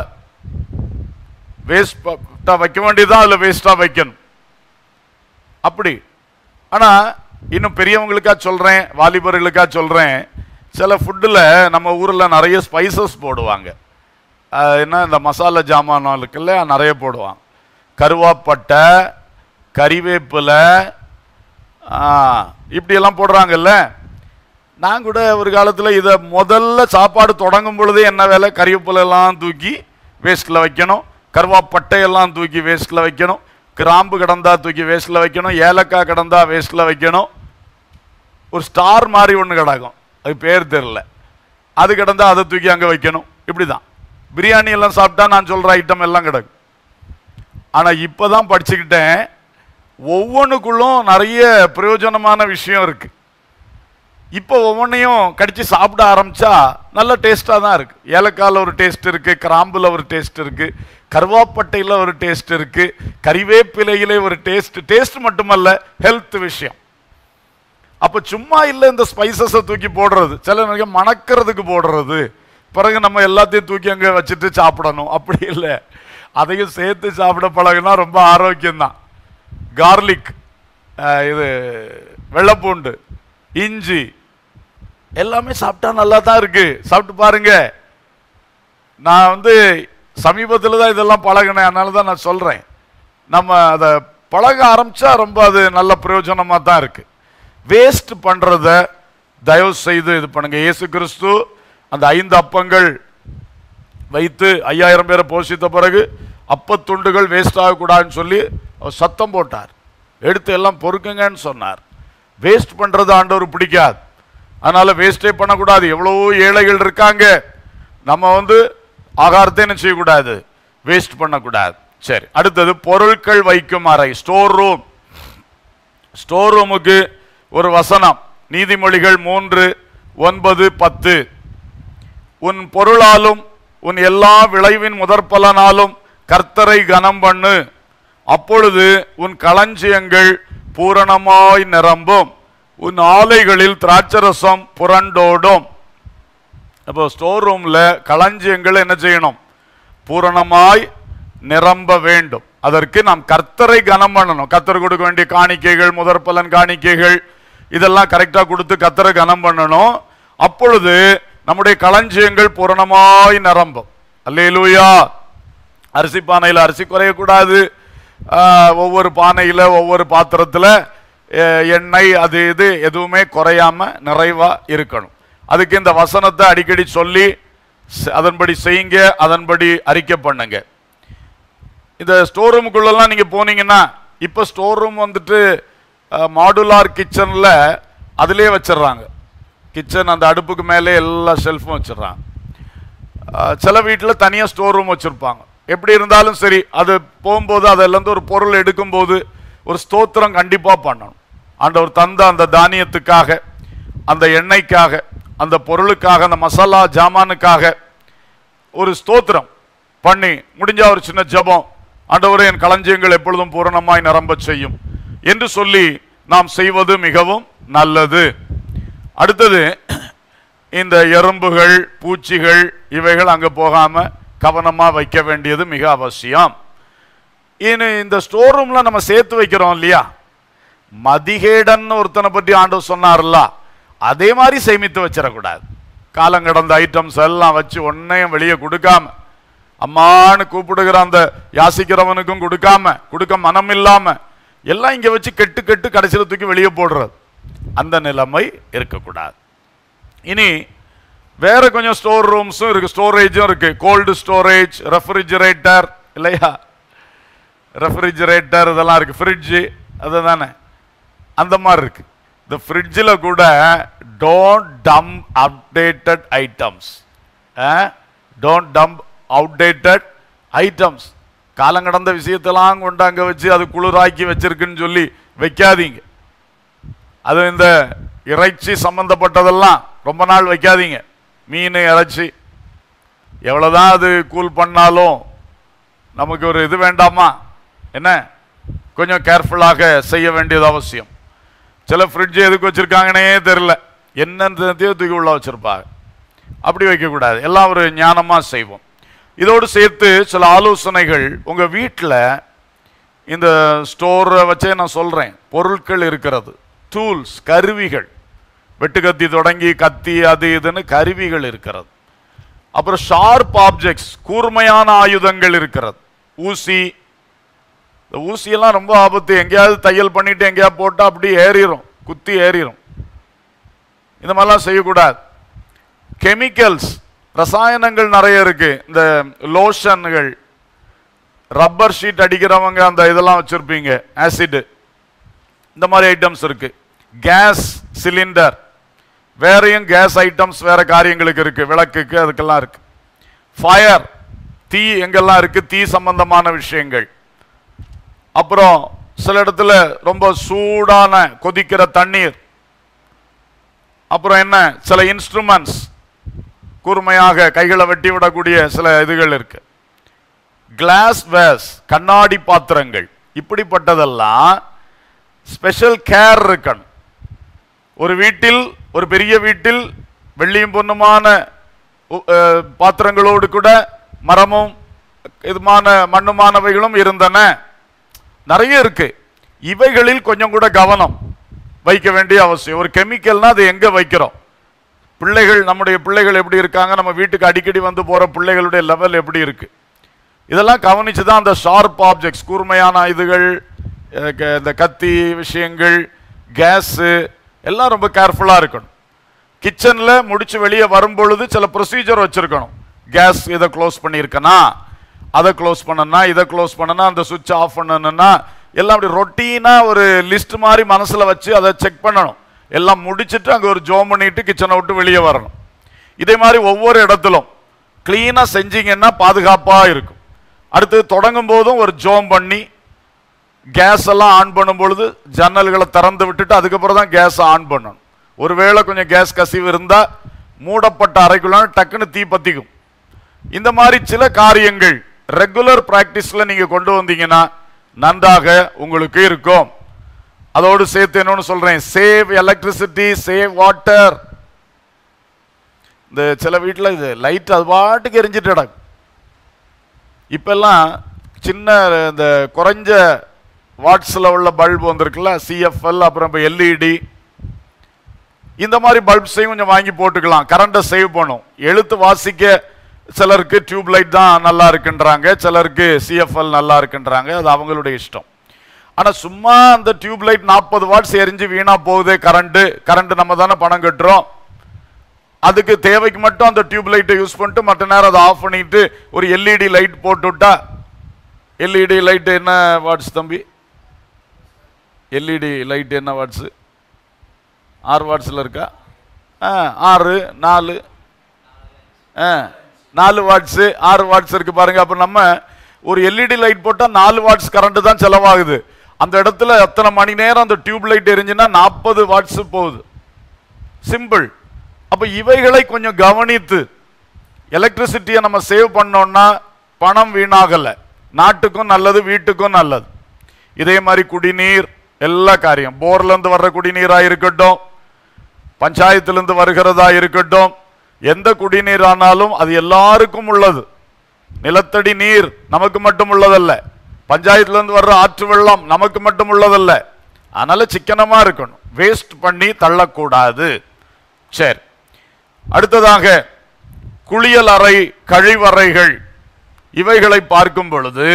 வேஸ்ட்டாக வைக்க வேண்டியதான் அதில் வேஸ்ட்டாக வைக்கணும் அப்படி ஆனால் இன்னும் பெரியவங்களுக்கா சொல்கிறேன் வாலிபர்களுக்கா சொல்கிறேன் சில ஃபுட்டில் நம்ம ஊரில் நிறைய ஸ்பைசஸ் போடுவாங்க அஹ் என்ன இந்த மசாலா ஜாமான்களுக்குள்ள நிறைய போடுவாங்க கருவாப்பட்டை கறிவேப்பிலை ஆ, இப்படியெல்லாம் போடுறாங்கல்ல நான் கூட ஒரு காலத்தில் இதை முதல்ல சாப்பாடு தொடங்கும் பொழுதே என்ன வேலை கறிவேப்பிலை எல்லாம் தூக்கி வேஸ்ட்டில் வைக்கணும் கருவாப்பட்டையெல்லாம் தூக்கி வேஸ்ட்டில் வைக்கணும் கிராம்பு கிடந்தா தூக்கி வேஸ்ட்டில் வைக்கணும் ஏலக்காய் கிடந்தா வேஸ்ட்டில் வைக்கணும் ஒரு ஸ்டார் மாதிரி ஒன்று கிடக்கும் அது பேர் தெரில அது கிடந்தா அதை தூக்கி அங்கே வைக்கணும் இப்படி தான் பிரியாணி எல்லாம் சாப்பிட்டா நான் சொல்கிற ஐட்டம் எல்லாம் கிடக்கும் ஆனால் இப்போ தான் படிச்சுக்கிட்டேன் ஒவ்வொன்றுக்குள்ளும் நிறைய பிரயோஜனமான விஷயம் இருக்கு இப்போ ஒவ்வொன்றையும் கடிச்சு சாப்பிட ஆரம்பிச்சா நல்ல டேஸ்ட்டாக தான் இருக்கு ஏலக்காயில் ஒரு டேஸ்ட் இருக்கு கிராம்புல ஒரு டேஸ்ட் இருக்கு கருவாப்பட்டையில் ஒரு டேஸ்ட் இருக்கு கறிவேப்பிலையிலே ஒரு டேஸ்ட் டேஸ்ட் மட்டுமல்ல ஹெல்த் விஷயம் அப்ப சும்மா இல்லை இந்த ஸ்பைசஸை தூக்கி போடுறது சில நேரம் மணக்கிறதுக்கு போடுறது பிறகு நம்ம எல்லாத்தையும் தூக்கி அங்கே வச்சுட்டு சாப்பிடணும் அப்படி இல்லை அதையும் சேர்த்து சாப்பிட பழகுனா ரொம்ப ஆரோக்கியம்தான் கார்லிக் இது வெள்ளைப்பூண்டு இஞ்சி எல்லாமே சாப்பிட்டா நல்லா தான் இருக்கு சாப்பிட்டு பாருங்க நான் வந்து சமீபத்தில் தான் இதெல்லாம் பழகினேன் அதனால தான் நான் சொல்கிறேன் நம்ம அதை பழக ஆரம்பிச்சா ரொம்ப அது நல்ல பிரயோஜனமாக தான் இருக்கு வேஸ்ட் பண்ணுறத தயவு செய்து இது பண்ணுங்க இயேசு கிறிஸ்து அந்த ஐந்து அப்பங்கள் வைத்து ஐயாயிரம் பேரை போஷித்த பிறகு அப்பத்துண்டுகள் வேஸ்ட் ஆகக்கூடாதுன்னு சொல்லி அவர் சத்தம் போட்டார் எடுத்து எல்லாம் பொறுக்குங்கன்னு சொன்னார் வேஸ்ட் பண்றது ஆண்டவர் பிடிக்காது அதனால வேஸ்டே பண்ணக்கூடாது எவ்வளவோ ஏழைகள் இருக்காங்க நம்ம வந்து ஆகாரத்தை என்ன செய்யக்கூடாது வேஸ்ட் பண்ணக்கூடாது சரி அடுத்தது பொருட்கள் வைக்கும் அறை ஸ்டோர் ரூம் ஸ்டோர் ரூமுக்கு ஒரு வசனம் நீதிமொழிகள் மூன்று ஒன்பது பத்து உன் பொருளாலும் உன் எல்லா விளைவின் முதற்பலனாலும் கர்த்தரை கனம் பண்ணு அப்பொழுது உன் களஞ்சியங்கள் பூரணமாய் நிரம்பும் உன் ஆலைகளில் திராட்சரசம் புரண்டோடும் அப்போ ஸ்டோர் ரூம்ல களஞ்சியங்கள் என்ன செய்யணும் பூரணமாய் நிரம்ப வேண்டும் அதற்கு நாம் கர்த்தரை கனம் பண்ணணும் கர்த்தர் கொடுக்க வேண்டிய காணிக்கைகள் முதற்பலன் காணிக்கைகள் இதெல்லாம் கரெக்டா கொடுத்து கர்த்தரை கனம் பண்ணணும் அப்பொழுது நம்முடைய களஞ்சியங்கள் பூரணமாய் நிரம்பும் அல்லேலூயா அரிசி பானையில் அரிசி குறையக்கூடாது ஆஹ், ஒவ்வொரு பானையில் ஒவ்வொரு பாத்திரத்தில் எண்ணெய் அது இது எதுவுமே குறையாம நிறைவா இருக்கணும் அதுக்கு இந்த வசனத்தை அடிக்கடி சொல்லி ச- அதன்படி செய்யுங்க அதன்படி அறிக்கை பண்ணுங்க இந்த ஸ்டோர் ரூமுக்குள்ளெல்லாம் நீங்கள் போனீங்கன்னா இப்போ ஸ்டோர் ரூம் வந்துட்டு மாடுலார் கிச்சனில் அதிலே வச்சிடுறாங்க கிச்சன் அந்த அடுப்புக்கு மேலே எல்லா ஷெல்ஃபும் வச்சிடுறாங்க அஹ், சில வீட்டில் தனியாக ஸ்டோர் ரூம் வச்சுருப்பாங்க எப்படி இருந்தாலும் சரி அது போகும்போது அதிலேருந்து ஒரு பொருள் எடுக்கும்போது ஒரு ஸ்தோத்திரம் கண்டிப்பாக பண்ணணும் ஆண்டவர் தந்த அந்த தானியத்துக்காக அந்த எண்ணெய்க்காக அந்த பொருளுக்காக அந்த மசாலா ஜாமானுக்காக ஒரு ஸ்தோத்திரம் பண்ணி முடிஞ்சா ஒரு சின்ன ஜெபம் ஆண்டவரே என் களஞ்சியங்கள் எப்பொழுதும் பூரணமாய் நிரம்பச் செய்யும் என்று சொல்லி நாம் செய்வது மிகவும் நல்லது அடுத்தது இந்த எறும்புகள் பூச்சிகள் இவைகள் அங்க போகாம கவனமா வைக்க வேண்டியது மிக அவசியம் இனி இந்த ஸ்டோர் ரூம்ல நம்ம சேர்த்து வைக்கிறோம் இல்லையா மதிகேடன் ஒருத்தனை பற்றி ஆண்டவர் சொன்னார்ல அதே மாதிரி சேமித்து வச்சிடக்கூடாது காலம் கடந்த ஐட்டம்ஸ் எல்லாம் வச்சு ஒன்னையும் வெளியே கொடுக்காம அம்மான்னு கூப்பிடுகிற அந்த யாசிக்கிறவனுக்கும் கொடுக்காம கொடுக்க மனம் இல்லாம எல்லாம் இங்க வச்சு கெட்டு கெட்டு கடைசியில் தூக்கி வெளியே போடுறது அந்த நிலைமை இருக்கக்கூடாது இனி வேற கொஞ்சம் ஸ்டோர் ரூம்ஸும் இருக்கு ஸ்டோரேஜும் இருக்கு கோல்டு ஸ்டோரேஜ் ரெஃப்ரிஜரேட்டர் இல்லையா ரெஃப்ரிஜரேட்டர் இதெல்லாம் இருக்கு ஃப்ரிட்ஜு அதுதானே அந்த மாதிரி இருக்கு இந்த ஃப்ரிட்ஜில் கூட don't dump updated items don't dump outdated items காலங்கடந்த விஷயத்தெல்லாம் கொண்டு அங்கே வச்சு அது குளிராக்கி வச்சிருக்குன்னு சொல்லி வைக்காதீங்க அது இந்த இறைச்சி சம்பந்தப்பட்டதெல்லாம் ரொம்ப நாள் வைக்காதீங்க மீன் இறைச்சி எவ்வளவுதான் அது கூல் பண்ணாலும் நமக்கு ஒரு இது வேண்டாமா என்ன கொஞ்சம் கேர்ஃபுல்லாக செய்ய வேண்டியது அவசியம் சில ஃப்ரிட்ஜ் எதுக்கு வச்சிருக்காங்கன்னே தெரியல என்னன்றதையோ தூக்கி உள்ள வச்சிருப்பாங்க அப்படி வைக்கக்கூடாது எல்லாம் ஒரு ஞானமா செய்வோம் இதோடு சேர்த்து சில ஆலோசனைகள் உங்க வீட்டில் இந்த ஸ்டோரை வச்சே நான் சொல்றேன் பொருட்கள் இருக்கிறது டூல்ஸ் கருவிகள் வெட்டுக்கத்தி தொடங்கி கத்தி அது இதுன்னு கருவிகள் இருக்கிறது அப்புறம் ஷார்ப் ஆப்ஜெக்ட்ஸ் கூர்மையான ஆயுதங்கள் இருக்கிறது ஊசி இந்த ஊசியெல்லாம் ரொம்ப ஆபத்து எங்கேயாவது தையல் பண்ணிட்டு எங்கேயாவது போட்டால் அப்படியே ஏறிடும் குத்தி ஏறிடும் இந்த மாதிரிலாம் செய்யக்கூடாது கெமிக்கல்ஸ் ரசாயனங்கள் நிறைய இருக்கு இந்த லோஷன்கள் ரப்பர் ஷீட் அடிக்கிறவங்க அந்த இதெல்லாம் வச்சிருப்பீங்க ஆசிட் இந்த மாதிரி ஐட்டம்ஸ் இருக்கு கேஸ் சிலிண்டர் வேறையும் கேஸ் ஐட்டம்ஸ் வேற காரியங்களுக்கு இருக்கு விளக்குக்கு அதுக்கெல்லாம் இருக்கு ஃபயர் தீ எங்கெல்லாம் இருக்கு தீ சம்பந்தமான விஷயங்கள் அப்புறம் சில இடத்துல ரொம்ப சூடான கொதிக்கிற தண்ணீர் அப்புறம் என்ன சில இன்ஸ்ட்ருமெண்ட்ஸ் கூர்மையாக கைகளை வெட்டி விடக்கூடிய சில இதுகள் இருக்கு கிளாஸ் வேஸ் கண்ணாடி பாத்திரங்கள் இப்படிப்பட்டதெல்லாம் ஸ்பெஷல் கேர் இருக்கணும் ஒரு வீட்டில் ஒரு பெரிய வீட்டில் வெள்ளியும் பொண்ணுமான உ- அஹ், பாத்திரங்களோடு கூட மரமும் இதுமான மண்ணுமானவைகளும் இருந்தன நிறைய இருக்கு இவைகளில் கொஞ்சம் கூட கவனம் வைக்க வேண்டிய அவசியம் ஒரு கெமிக்கல்னா அது எங்க வைக்கிறோம் பிள்ளைகள் நம்முடைய பிள்ளைகள் எப்படி இருக்காங்க நம்ம வீட்டுக்கு அடிக்கடி வந்து போற பிள்ளைகளுடைய லெவல் எப்படி இருக்கு இதெல்லாம் கவனிச்சு தான் அந்த ஷார்ப் ஆப்ஜெக்ட்ஸ் கூர்மையான இதுகள் அஹ், க- இந்த கத்தி விஷயங்கள் கேஸு எல்லாம் ரொம்ப கேர்ஃபுல்லாக இருக்கணும் கிச்சனில் முடிச்சு வெளியே வரும்பொழுது சில ப்ரொசீஜர் வச்சுருக்கணும் கேஸ் இதை க்ளோஸ் பண்ணியிருக்கனா அதை க்ளோஸ் பண்ணனா இதை க்ளோஸ் பண்ணனா அந்த சுவிட்ச் ஆஃப் பண்ணணும்னா எல்லாம் அப்படி ரொட்டீனா ஒரு லிஸ்ட் மாதிரி மனசுல வச்சு அதை செக் பண்ணணும் எல்லாம் முடிச்சிட்டு அங்க ஒரு ஜோம் பண்ணிட்டு கிச்சனை விட்டு வெளியே வரணும் இதே மாதிரி ஒவ்வொரு இடத்திலும் கிளீனா செஞ்சீங்கன்னா பாதுகாப்பா இருக்கும் அடுத்து தொடங்கும் போதும் ஒரு ஜோம் பண்ணி கேஸ் எல்லாம் ஆன் பண்ணும் பொழுது ஜன்னல்களை திறந்து விட்டுட்டு அதுக்கப்புறம் தான் கேஸ் ஆன் பண்ணணும் ஒருவேளை கொஞ்சம் கேஸ் கசிவு இருந்தா மூடப்பட்ட அறைக்குள்ள டக்குன்னு தீ பத்திக்கும் இந்த மாதிரி சில காரியங்கள் ரெகுலர் பிராக்டிஸ்ல நீங்க கொண்டு வந்தீங்கன்னா நன்றாக உங்களுக்கு இருக்கும் அதோடு சேர்த்து என்னன்னு சொல்றேன் சேவ் எலக்ட்ரிசிட்டி சேவ் வாட்டர் இந்த சில வீட்டில் இது லைட் அது பாட்டுக்கு எரிஞ்சிட்டு கிடக்கும் இப்பெல்லாம் சின்ன இந்த குறைஞ்ச வாட்ஸில் உள்ள பல்ப் வந்திருக்குல்ல சிஎஃப்எல் அப்புறம் இப்போ எல்இடி இந்த மாதிரி பல்ப்ஸையும் கொஞ்சம் வாங்கி போட்டுக்கலாம் கரண்ட்டை சேவ் பண்ணும் எழுத்து வாசிக்க சிலருக்கு டியூப் லைட் தான் நல்லா இருக்குன்றாங்க சிலருக்கு சிஎஃப்எல் நல்லா இருக்குன்றாங்க அது அவங்களுடைய இஷ்டம் ஆனா சும்மா அந்த டியூப் லைட் நாற்பது வாட்ஸ் எரிஞ்சு வீணா போகுது கரண்ட் கரண்ட் நம்ம தானே பணம் கட்டுறோம் அதுக்கு தேவைக்கு மட்டும் அந்த டியூப் லைட்டை யூஸ் பண்ணிட்டு மற்ற நேரம் அதை ஆஃப் பண்ணிட்டு ஒரு எல்இடி லைட் போட்டு விட்டா எல்இடி லைட் என்ன வாட்ஸ் தம்பி எல்இடி லைட் என்ன வாட்ஸ் ஆறு வாட்ஸில் இருக்கா ஆ ஆறு நாலு ஆ நாலு வாட்ஸு ஆறு வாட்ஸ் இருக்கு பாருங்க அப்போ நம்ம ஒரு எல்இடி லைட் போட்டால் நாலு வாட்ஸ் கரண்ட் தான் செலவாகுது அந்த இடத்துல எத்தனை மணி நேரம் அந்த டியூப் லைட் எரிஞ்சுன்னா நாற்பது வாட்ஸ் போகுது சிம்பிள் அப்போ இவைகளை கொஞ்சம் கவனித்து எலக்ட்ரிசிட்டியை நம்ம சேவ் பண்ணோம்னா பணம் வீணாகலை நாட்டுக்கும் நல்லது வீட்டுக்கும் நல்லது இதே மாதிரி குடிநீர் எல்லா காரியம் போர்ல இருந்து வர்ற குடிநீரா இருக்கட்டும் பஞ்சாயத்திலிருந்து வருகிறதா இருக்கட்டும் எந்த குடிநீர் ஆனாலும் அது எல்லாருக்கும் உள்ளது நிலத்தடி நீர் நமக்கு மட்டும் உள்ளதல்ல பஞ்சாயத்துல இருந்து வர்ற ஆற்று வெள்ளம் நமக்கு மட்டும் உள்ளதல்ல அதனால சிக்கனமா இருக்கணும் வேஸ்ட் பண்ணி தள்ளக்கூடாது சரி அடுத்ததாக குளியல் அறை கழிவறைகள் இவைகளை பார்க்கும் பொழுது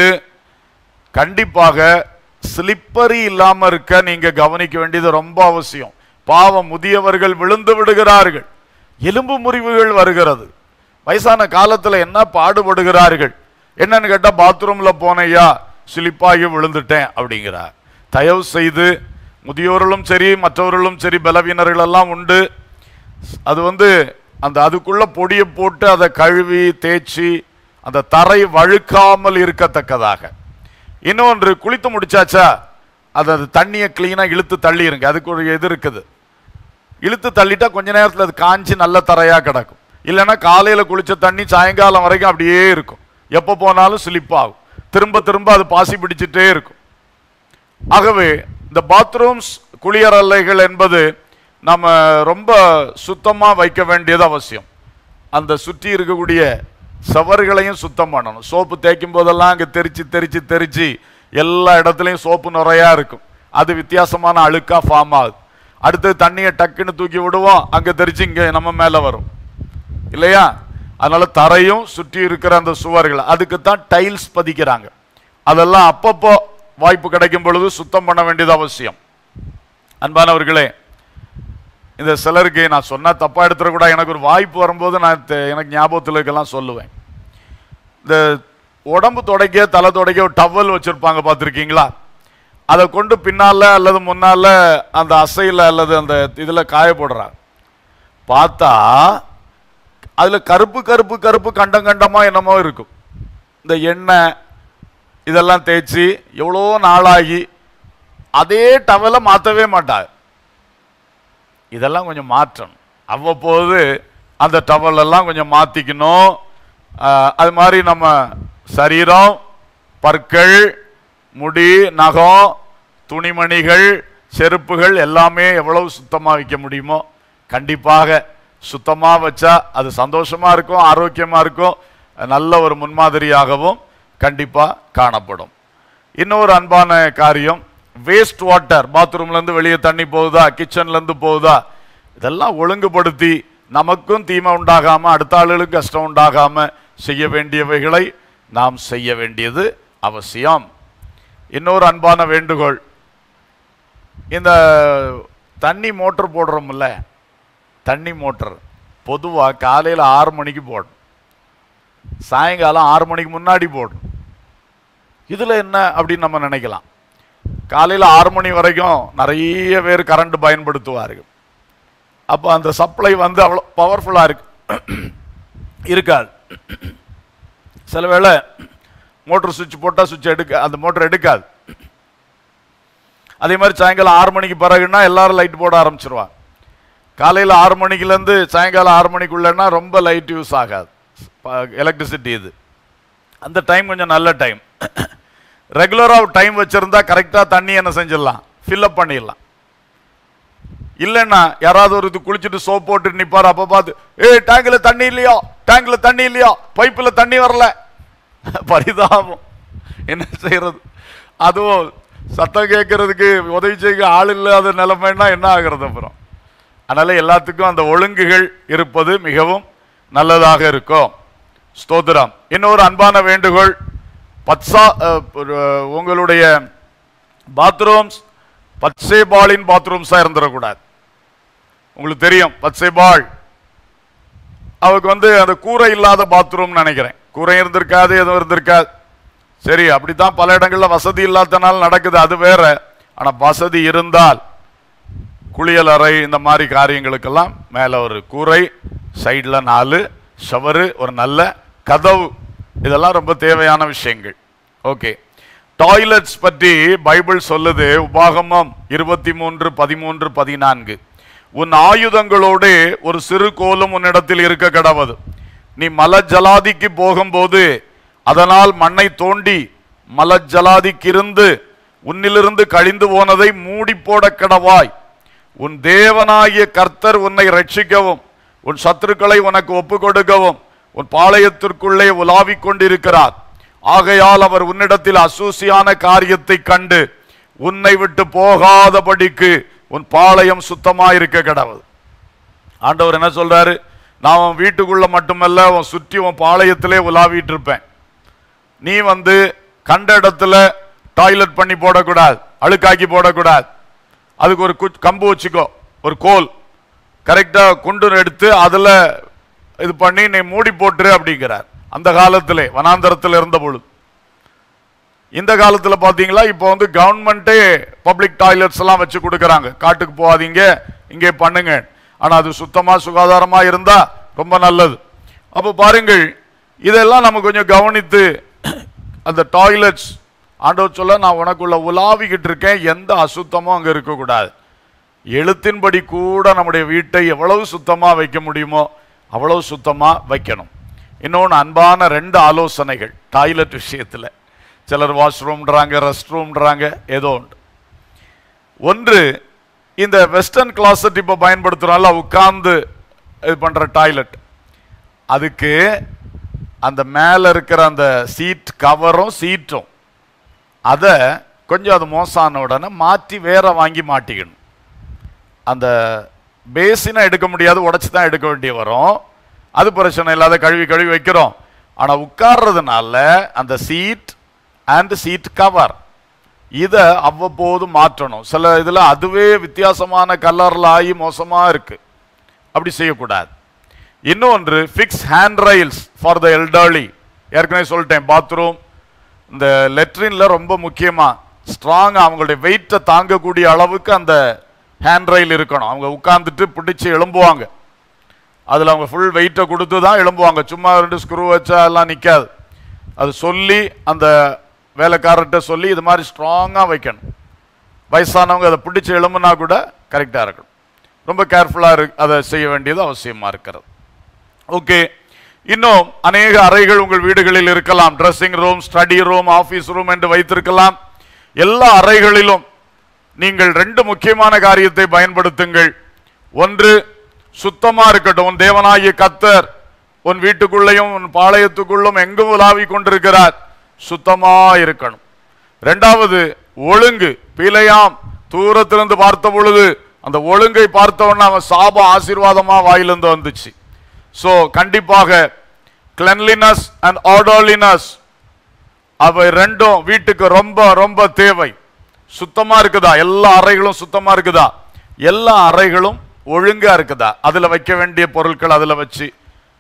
கண்டிப்பாக ஸ்லிப்பரி இல்லாம இருக்க நீங்க கவனிக்க வேண்டியது ரொம்ப அவசியம் பாவம் முதியவர்கள் விழுந்து விடுகிறார்கள் எலும்பு முறிவுகள் வருகிறது வயசான காலத்துல என்ன பாடுபடுகிறார்கள் என்னன்னு கேட்டா பாத்ரூம்ல போனையா சிலிப்பாகி விழுந்துட்டேன் அப்படிங்கிறார் தயவு செய்து முதியோர்களும் சரி மற்றவர்களும் சரி பலவீனர்கள் எல்லாம் உண்டு அது வந்து அந்த அதுக்குள்ள பொடியை போட்டு அதை கழுவி தேய்ச்சி அந்த தரை வழுக்காமல் இருக்கத்தக்கதாக இன்னொன்று குளித்து முடிச்சாச்சா அது அது தண்ணியை கிளீனாக இழுத்து தள்ளிருங்க அதுக்கு ஒரு இது இருக்குது இழுத்து தள்ளிட்டா கொஞ்ச நேரத்தில் அது காஞ்சி நல்ல தரையாக கிடக்கும் இல்லைன்னா காலையில் குளிச்ச தண்ணி சாயங்காலம் வரைக்கும் அப்படியே இருக்கும் எப்போ போனாலும் ஸ்லிப் ஆகும் திரும்ப திரும்ப அது பாசி பிடிச்சிட்டே இருக்கும் ஆகவே இந்த பாத்ரூம்ஸ் குளியரலைகள் என்பது நம்ம ரொம்ப சுத்தமாக வைக்க வேண்டியது அவசியம் அந்த சுற்றி இருக்கக்கூடிய சவர்களையும் சுத்தம் பண்ணணும் சோப்பு தேய்க்கும் போதெல்லாம் அங்கே தெரிச்சு தெரிச்சு தெரிச்சு எல்லா இடத்துலையும் சோப்பு நிறையா இருக்கும் அது வித்தியாசமான அழுக்கா ஃபார்ம் ஆகுது அடுத்து தண்ணியை டக்குன்னு தூக்கி விடுவோம் அங்கே தெரிச்சு இங்கே நம்ம மேலே வரும் இல்லையா அதனால தரையும் சுற்றி இருக்கிற அந்த சுவர்கள் அதுக்கு தான் டைல்ஸ் பதிக்கிறாங்க அதெல்லாம் அப்பப்போ வாய்ப்பு கிடைக்கும் பொழுது சுத்தம் பண்ண வேண்டியது அவசியம் அன்பானவர்களே இந்த சிலருக்கு நான் சொன்னா தப்பா எடுத்துடக்கூடாது எனக்கு ஒரு வாய்ப்பு வரும்போது நான் தெ- எனக்கு ஞாபகத்தில் இருக்கலாம் சொல்லுவேன் இந்த உடம்பு துடைக்க தலை துடைக்க ஒரு டவல் வச்சிருப்பாங்க பார்த்துருக்கீங்களா அதை கொண்டு பின்னால அல்லது முன்னால அந்த அசையில் அல்லது அந்த இதில் காய போடுறாங்க பார்த்தா அதில் கருப்பு கருப்பு கருப்பு கண்டம் கண்டமா என்னமோ இருக்கும் இந்த எண்ணெய் இதெல்லாம் தேய்ச்சி எவ்வளோ நாளாகி அதே டவலை மாற்றவே மாட்டாங்க இதெல்லாம் கொஞ்சம் மாற்றணும் அவ்வப்போது அந்த டவல் எல்லாம் கொஞ்சம் மாற்றிக்கணும் அது மாதிரி நம்ம சரீரம் பற்கள் முடி நகம் துணிமணிகள் செருப்புகள் எல்லாமே எவ்வளவு சுத்தமாக வைக்க முடியுமோ கண்டிப்பாக சுத்தமாக வச்சா அது சந்தோஷமாக இருக்கும் ஆரோக்கியமாக இருக்கும் நல்ல ஒரு முன்மாதிரியாகவும் கண்டிப்பாக காணப்படும் இன்னொரு அன்பான காரியம் வேஸ்ட் வாட்டர் பாத்ரூம்லேருந்து வெளியே தண்ணி போகுதா கிச்சன்லேருந்து போகுதா இதெல்லாம் ஒழுங்குபடுத்தி நமக்கும் தீமை உண்டாகாம அடுத்த ஆளுகளுக்கும் கஷ்டம் உண்டாகாம செய்ய வேண்டியவைகளை நாம் செய்ய வேண்டியது அவசியம் இன்னொரு அன்பான வேண்டுகோள் இந்த தண்ணி மோட்டர் போடுறோம்ல தண்ணி மோட்டர் பொதுவாக காலையில் ஆறு மணிக்கு போடணும் சாயங்காலம் ஆறு மணிக்கு முன்னாடி போடணும் இதில் என்ன அப்படின்னு நம்ம நினைக்கலாம் காலையில் ஆறு மணி வரைக்கும் நிறைய பேர் கரண்ட் பயன்படுத்துவார்கள் அப்போ அந்த சப்ளை வந்து அவ்வளோ பவர்ஃபுல்லாக இருக்கு இருக்காது சில வேளை மோட்டர் சுவிட்ச் போட்டால் சுவிட்ச் எடுக்க அந்த மோட்டர் எடுக்காது அதே மாதிரி சாயங்காலம் ஆறு மணிக்கு பிறகுன்னா எல்லாரும் லைட் போட ஆரம்பிச்சிருவாங்க காலையில் ஆறு மணிக்குலேருந்து சாயங்காலம் ஆறு மணிக்குள்ளன்னா ரொம்ப லைட் யூஸ் ஆகாது எலக்ட்ரிசிட்டி இது அந்த டைம் கொஞ்சம் நல்ல டைம் ரெகுலராக டைம் வச்சுருந்தா கரெக்டாக தண்ணி என்ன செஞ்சிடலாம் ஃபில்அப் பண்ணிடலாம் இல்லைன்னா யாராவது ஒரு இது குளிச்சுட்டு சோப் போட்டு நிப்பார் அப்போ பார்த்து ஏய் டேங்கில் தண்ணி இல்லையா டேங்கில் தண்ணி இல்லையா பைப்பில் தண்ணி வரல பரிதாபம் என்ன செய்யறது அதுவும் சத்தம் கேட்கறதுக்கு உதவி செய்ய ஆள் இல்லாத நிலைமைன்னா என்ன ஆகிறது அப்புறம் அதனால எல்லாத்துக்கும் அந்த ஒழுங்குகள் இருப்பது மிகவும் நல்லதாக இருக்கும் ஸ்தோத்திரம் இன்னொரு அன்பான வேண்டுகோள் பத்சா அஹ், ஒரு, உங்களுடைய பாத்ரூம்ஸ் பச்சைபாலின் பாத்ரூம்ஸாக இருந்துடக்கூடாது உங்களுக்கு தெரியும் பச்சைபால் அவருக்கு வந்து அந்த கூரை இல்லாத பாத்ரூம் நினைக்கிறேன் கூரை இருந்திருக்காது எதுவும் இருந்திருக்காது சரி அப்படித்தான் பல இடங்கள்ல வசதி இல்லாதனால நடக்குது அது வேற ஆனா வசதி இருந்தால் குளியல் அறை இந்த மாதிரி காரியங்களுக்கெல்லாம் மேலே ஒரு கூரை சைடில் நாலு ஷவரு ஒரு நல்ல கதவு இதெல்லாம் ரொம்ப தேவையான விஷயங்கள் ஓகே டாய்லெட்ஸ் பற்றி பைபிள் சொல்லுது உபாகமம் இருபத்தி மூன்று பதிமூன்று பதினான்கு உன் ஆயுதங்களோடு ஒரு சிறு கோலும் உன்னிடத்தில் இருக்க கடவது நீ மலஜலாதிக்கு போகும்போது அதனால் மண்ணை தோண்டி மலஜலாதிக்கிருந்து உன்னிலிருந்து கழிந்து போனதை மூடி போட கடவாய் உன் தேவனாகிய கர்த்தர் உன்னை ரட்சிக்கவும் உன் சத்துருக்களை உனக்கு ஒப்புக் கொடுக்கவும் உன் பாளையத்திற்குள்ளே உலாவிக் கொண்டிருக்கிறார் ஆகையால் அவர் உன்னிடத்தில் அசூசியான காரியத்தை கண்டு உன்னை விட்டு போகாதபடிக்கு உன் பாளையம் சுத்தமாயிருக்க கடவுள் ஆண்டவர் என்ன சொல்றாரு நான் உன் வீட்டுக்குள்ள மட்டுமல்ல உன் சுற்றி உன் பாளையத்திலே உலாவிட்டு இருப்பேன் நீ வந்து கண்ட இடத்துல டாய்லெட் பண்ணி போடக்கூடாது அழுக்காக்கி போடக்கூடாது அதுக்கு ஒரு குச்- கம்பு வச்சுக்கோ ஒரு கோல் கரெக்டாக குண்டு எடுத்து அதில் இது பண்ணி நீ மூடி போட்டுரு அப்படிங்கிறார் அந்த காலத்திலே வனாந்தரத்தில் இருந்த பொழுது இந்த காலத்தில் பார்த்தீங்களா இப்போ வந்து கவர்மெண்ட்டே பப்ளிக் டாய்லெட்ஸ் எல்லாம் வச்சு கொடுக்குறாங்க காட்டுக்கு போகாதீங்க இங்கே பண்ணுங்க ஆனால் அது சுத்தமாக சுகாதாரமாக இருந்தால் ரொம்ப நல்லது அப்போ பாருங்கள் இதெல்லாம் நம்ம கொஞ்சம் கவனித்து அந்த டாய்லெட்ஸ் ஆண்டவர் சொல்ல நான் உனக்குள்ள உலாவிக்கிட்டு இருக்கேன் எந்த அசுத்தமும் அங்கே இருக்கக்கூடாது எழுத்தின்படி கூட நம்முடைய வீட்டை எவ்வளவு சுத்தமாக வைக்க முடியுமோ அவ்வளவு சுத்தமாக வைக்கணும் இன்னொன்று அன்பான ரெண்டு ஆலோசனைகள் டாய்லெட் விஷயத்தில் சிலர் வாஷ்ரூம்ன்றாங்க ரெஸ்ட் ரூம்ன்றாங்க ஏதோ உண்டு ஒன்று இந்த வெஸ்டர்ன் கிளாசட் இப்போ பயன்படுத்துகிறோம்ல உட்கார்ந்து இது பண்ணுற டாய்லெட் அதுக்கு அந்த மேலே இருக்கிற அந்த சீட் கவரும் சீட்டும் அதை கொஞ்சம் அது மோசான உடனே மாற்றி வேற வாங்கி மாட்டிக்கணும் அந்த பேசினை எடுக்க முடியாது உடச்சி தான் எடுக்க வேண்டிய வரும் அது பிரச்சனை இல்லாத கழுவி கழுவி வைக்கிறோம் ஆனால் உட்கார்றதுனால அந்த சீட் அண்ட் சீட் கவர் இதை அவ்வப்போது மாற்றணும் சில இதில் அதுவே வித்தியாசமான கலரில் ஆகி மோசமாக இருக்கு அப்படி செய்யக்கூடாது இன்னொன்று fix handrails for the elderly ஏற்கனவே சொல்லிட்டேன் பாத்ரூம் இந்த லெட்ரினில் ரொம்ப முக்கியமாக ஸ்ட்ராங்காக அவங்களுடைய வெயிட்டை தாங்கக்கூடிய அளவுக்கு அந்த ஹேண்ட் ரயில் இருக்கணும் அவங்க உட்காந்துட்டு பிடிச்சி எழும்புவாங்க அதில் அவங்க ஃபுல் வெயிட்டை கொடுத்து தான் எழும்புவாங்க சும்மா ரெண்டு ஸ்க்ரூ வச்சா எல்லாம் நிற்காது அது சொல்லி அந்த வேலைக்காரர்கிட்ட சொல்லி இது மாதிரி ஸ்ட்ராங்காக வைக்கணும் வயசானவங்க அதை பிடிச்சி எழும்புனா கூட கரெக்டாக இருக்கணும் ரொம்ப கேர்ஃபுல்லாக இரு அதை செய்ய வேண்டியது அவசியமாக இருக்கிறது ஓகே இன்னும் அநேக அறைகள் உங்கள் வீடுகளில் இருக்கலாம் dressing room study room office room என்று வைத்திருக்கலாம் எல்லா அறைகளிலும் நீங்கள் ரெண்டு முக்கியமான காரியத்தை பயன்படுத்துங்கள் ஒன்று சுத்தமா இருக்கட்டும் உன் தேவனாகிய கத்தர் உன் வீட்டுக்குள்ளேயும் உன் பாளையத்துக்குள்ளும் எங்கும் உலாவிக் கொண்டிருக்கிறார் சுத்தமா இருக்கணும் ரெண்டாவது ஒழுங்கு பிழையாம் தூரத்திலிருந்து பார்த்த பொழுது அந்த ஒழுங்கை பார்த்தவொன்னே அவன் சாபம் ஆசீர்வாதமா வாயிலிருந்து வந்துச்சு ஸோ கண்டிப்பாக கிளென்லினஸ் அண்ட் ஆர்டர்லினஸ் அவை ரெண்டும் வீட்டுக்கு ரொம்ப ரொம்ப தேவை சுத்தமா இருக்குதா எல்லா அறைகளும் சுத்தமா இருக்குதா எல்லா அறைகளும் ஒழுங்கா இருக்குதா அதுல வைக்க வேண்டிய பொருட்கள் அதுல வச்சு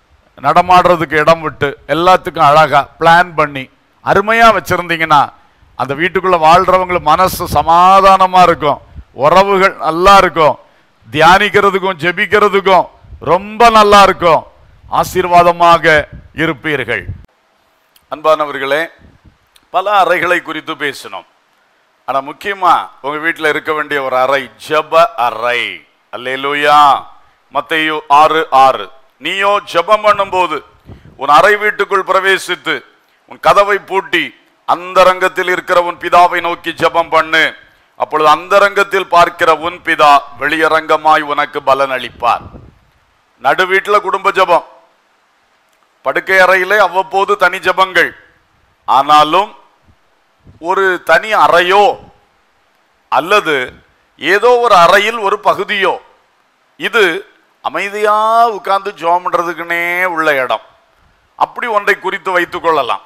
நடமாடுறதுக்கு இடம் விட்டு எல்லாத்துக்கும் அழகா பிளான் பண்ணி அருமையா வச்சிருந்தீங்கன்னா அந்த வீட்டுக்குள்ள வாழ்றவங்களுக்கு மனசு சமாதானமா இருக்கும் உறவுகள் நல்லா இருக்கும் தியானிக்கிறதுக்கும் ஜெபிக்கிறதுக்கும் ரொம்ப நல்லா இருக்கும் ஆசீர்வாதமாக இருப்பீர்கள் அன்பானவர்களே பல அறைகளை குறித்து பேசினோம் ஆனா முக்கியமா உங்க வீட்டில் இருக்க வேண்டிய ஒரு அறை ஜெப அறை அல்லேலூயா மத்தேயு ஆறு ஆறு நீயோ ஜெபம் பண்ணும்போது உன் அறை வீட்டுக்குள் பிரவேசித்து உன் கதவை பூட்டி அந்தரங்கத்தில் இருக்கிற உன் பிதாவை நோக்கி ஜெபம் பண்ணு அப்பொழுது அந்தரங்கத்தில் பார்க்கிற உன் பிதா வெளியரங்கமாய் உனக்கு பலன் அளிப்பார் நடு வீட்டில் குடும்ப ஜெபம் படுக்கை அறையிலே அவ்வப்போது தனி ஜெபங்கள் ஆனாலும் ஒரு தனி அறையோ அல்லது ஏதோ ஒரு அறையில் ஒரு பகுதியோ இது அமைதியா உட்கார்ந்து ஜெபம் பண்றதுக்குன்னே உள்ள இடம் அப்படி ஒன்றை குறித்து வைத்துக் கொள்ளலாம்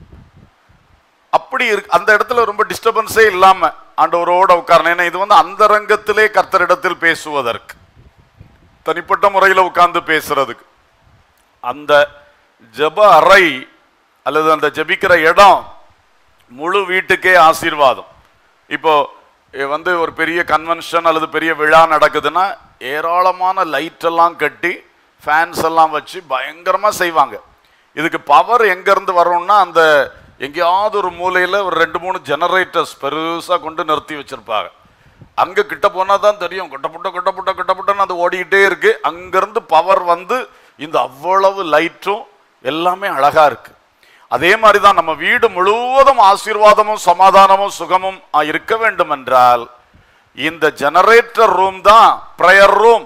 அப்படி இருக்கு அந்த இடத்துல ரொம்ப டிஸ்டர்பன்ஸே இல்லாம ஆண்டவரோட உட்காரணும் ஏன்னா இது வந்து அந்தரங்கத்திலே கர்த்தரிடத்தில் பேசுவதற்கு தனிப்பட்ட முறையில் உட்கார்ந்து பேசுறதுக்கு அந்த ஜெப அறை அல்லது அந்த ஜெபிக்கிற இடம் முழு வீட்டுக்கே ஆசீர்வாதம் இப்போ இ- வந்து ஒரு பெரிய கன்வென்ஷன் அல்லது பெரிய விழா நடக்குதுன்னா ஏராளமான லைட் எல்லாம் கட்டி ஃபேன்ஸ் எல்லாம் வச்சு பயங்கரமா செய்வாங்க இதுக்கு பவர் எங்க இருந்து வரும்னா அந்த எங்கேயாவது ஒரு மூலையில ஒரு ரெண்டு மூணு ஜெனரேட்டர்ஸ் பெருசா கொண்டு நிறுத்தி வச்சிருப்பாங்க அங்க கிட்ட போனா தான் தெரியும் கொட்டப்புட்ட கொட்டப்புட்ட கொட்டப்புட்டன்னு அது ஓடிக்கிட்டே இருக்கு அங்கிருந்து பவர் வந்து இந்த அவ்வளவு லைட்டும் எல்லாமே அழகா இருக்கு அதே மாதிரி தான் நம்ம வீடு முழுவதும் ஆசீர்வாதமும் சமாதானமும் சுகமும் ஆ, இருக்க வேண்டும் என்றால் இந்த ஜெனரேட்டர் ரூம் தான் ப்ரேயர் ரூம்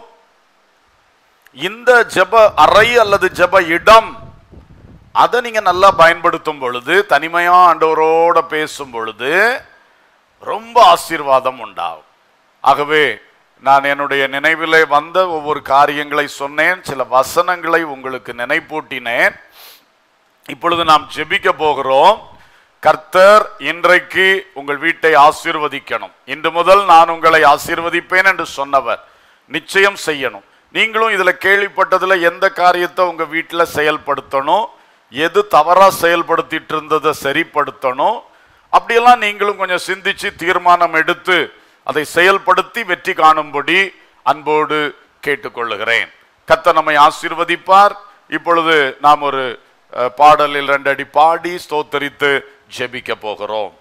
இந்த ஜெப அறை அல்லது ஜெப இடம் அதை நீங்க நல்லா பயன்படுத்தும் பொழுது தனிமையா ஆண்டவரோட பேசும் பொழுது ரொம்ப ஆசீர்வாதம் உண்டாகும் ஆகவே நான் என்னுடைய நினைவிலே வந்த ஒவ்வொரு காரியங்களை சொன்னேன் சில வசனங்களை உங்களுக்கு நினைப்பூட்டினேன் இப்பொழுது நாம் ஜெபிக்க போகிறோம் கர்த்தர் இன்றைக்கு உங்கள் வீட்டை ஆசீர்வதிக்கணும் இன்று முதல் நான் உங்களை ஆசீர்வதிப்பேன் என்று சொன்னவர் நிச்சயம் செய்யணும் நீங்களும் இதுல கேள்விப்பட்டதுல எந்த காரியத்தை உங்க வீட்டுல செயல்படுத்தணும் எது தவறா செயல்படுத்திட்டு இருந்ததை சரிப்படுத்தணும் அப்படியெல்லாம் நீங்களும் கொஞ்சம் சிந்திச்சு தீர்மானம் எடுத்து அதை செயல்படுத்தி வெற்றி காணும்படி அன்போடு கேட்டுக்கொள்ளுகிறேன் கர்த்தர் நம்மை ஆசீர்வதிப்பார் இப்பொழுது நாம் ஒரு அஹ், பாடலில் ரெண்டடி பாடி ஸ்தோத்தரித்து ஜெபிக்க போகிறோம்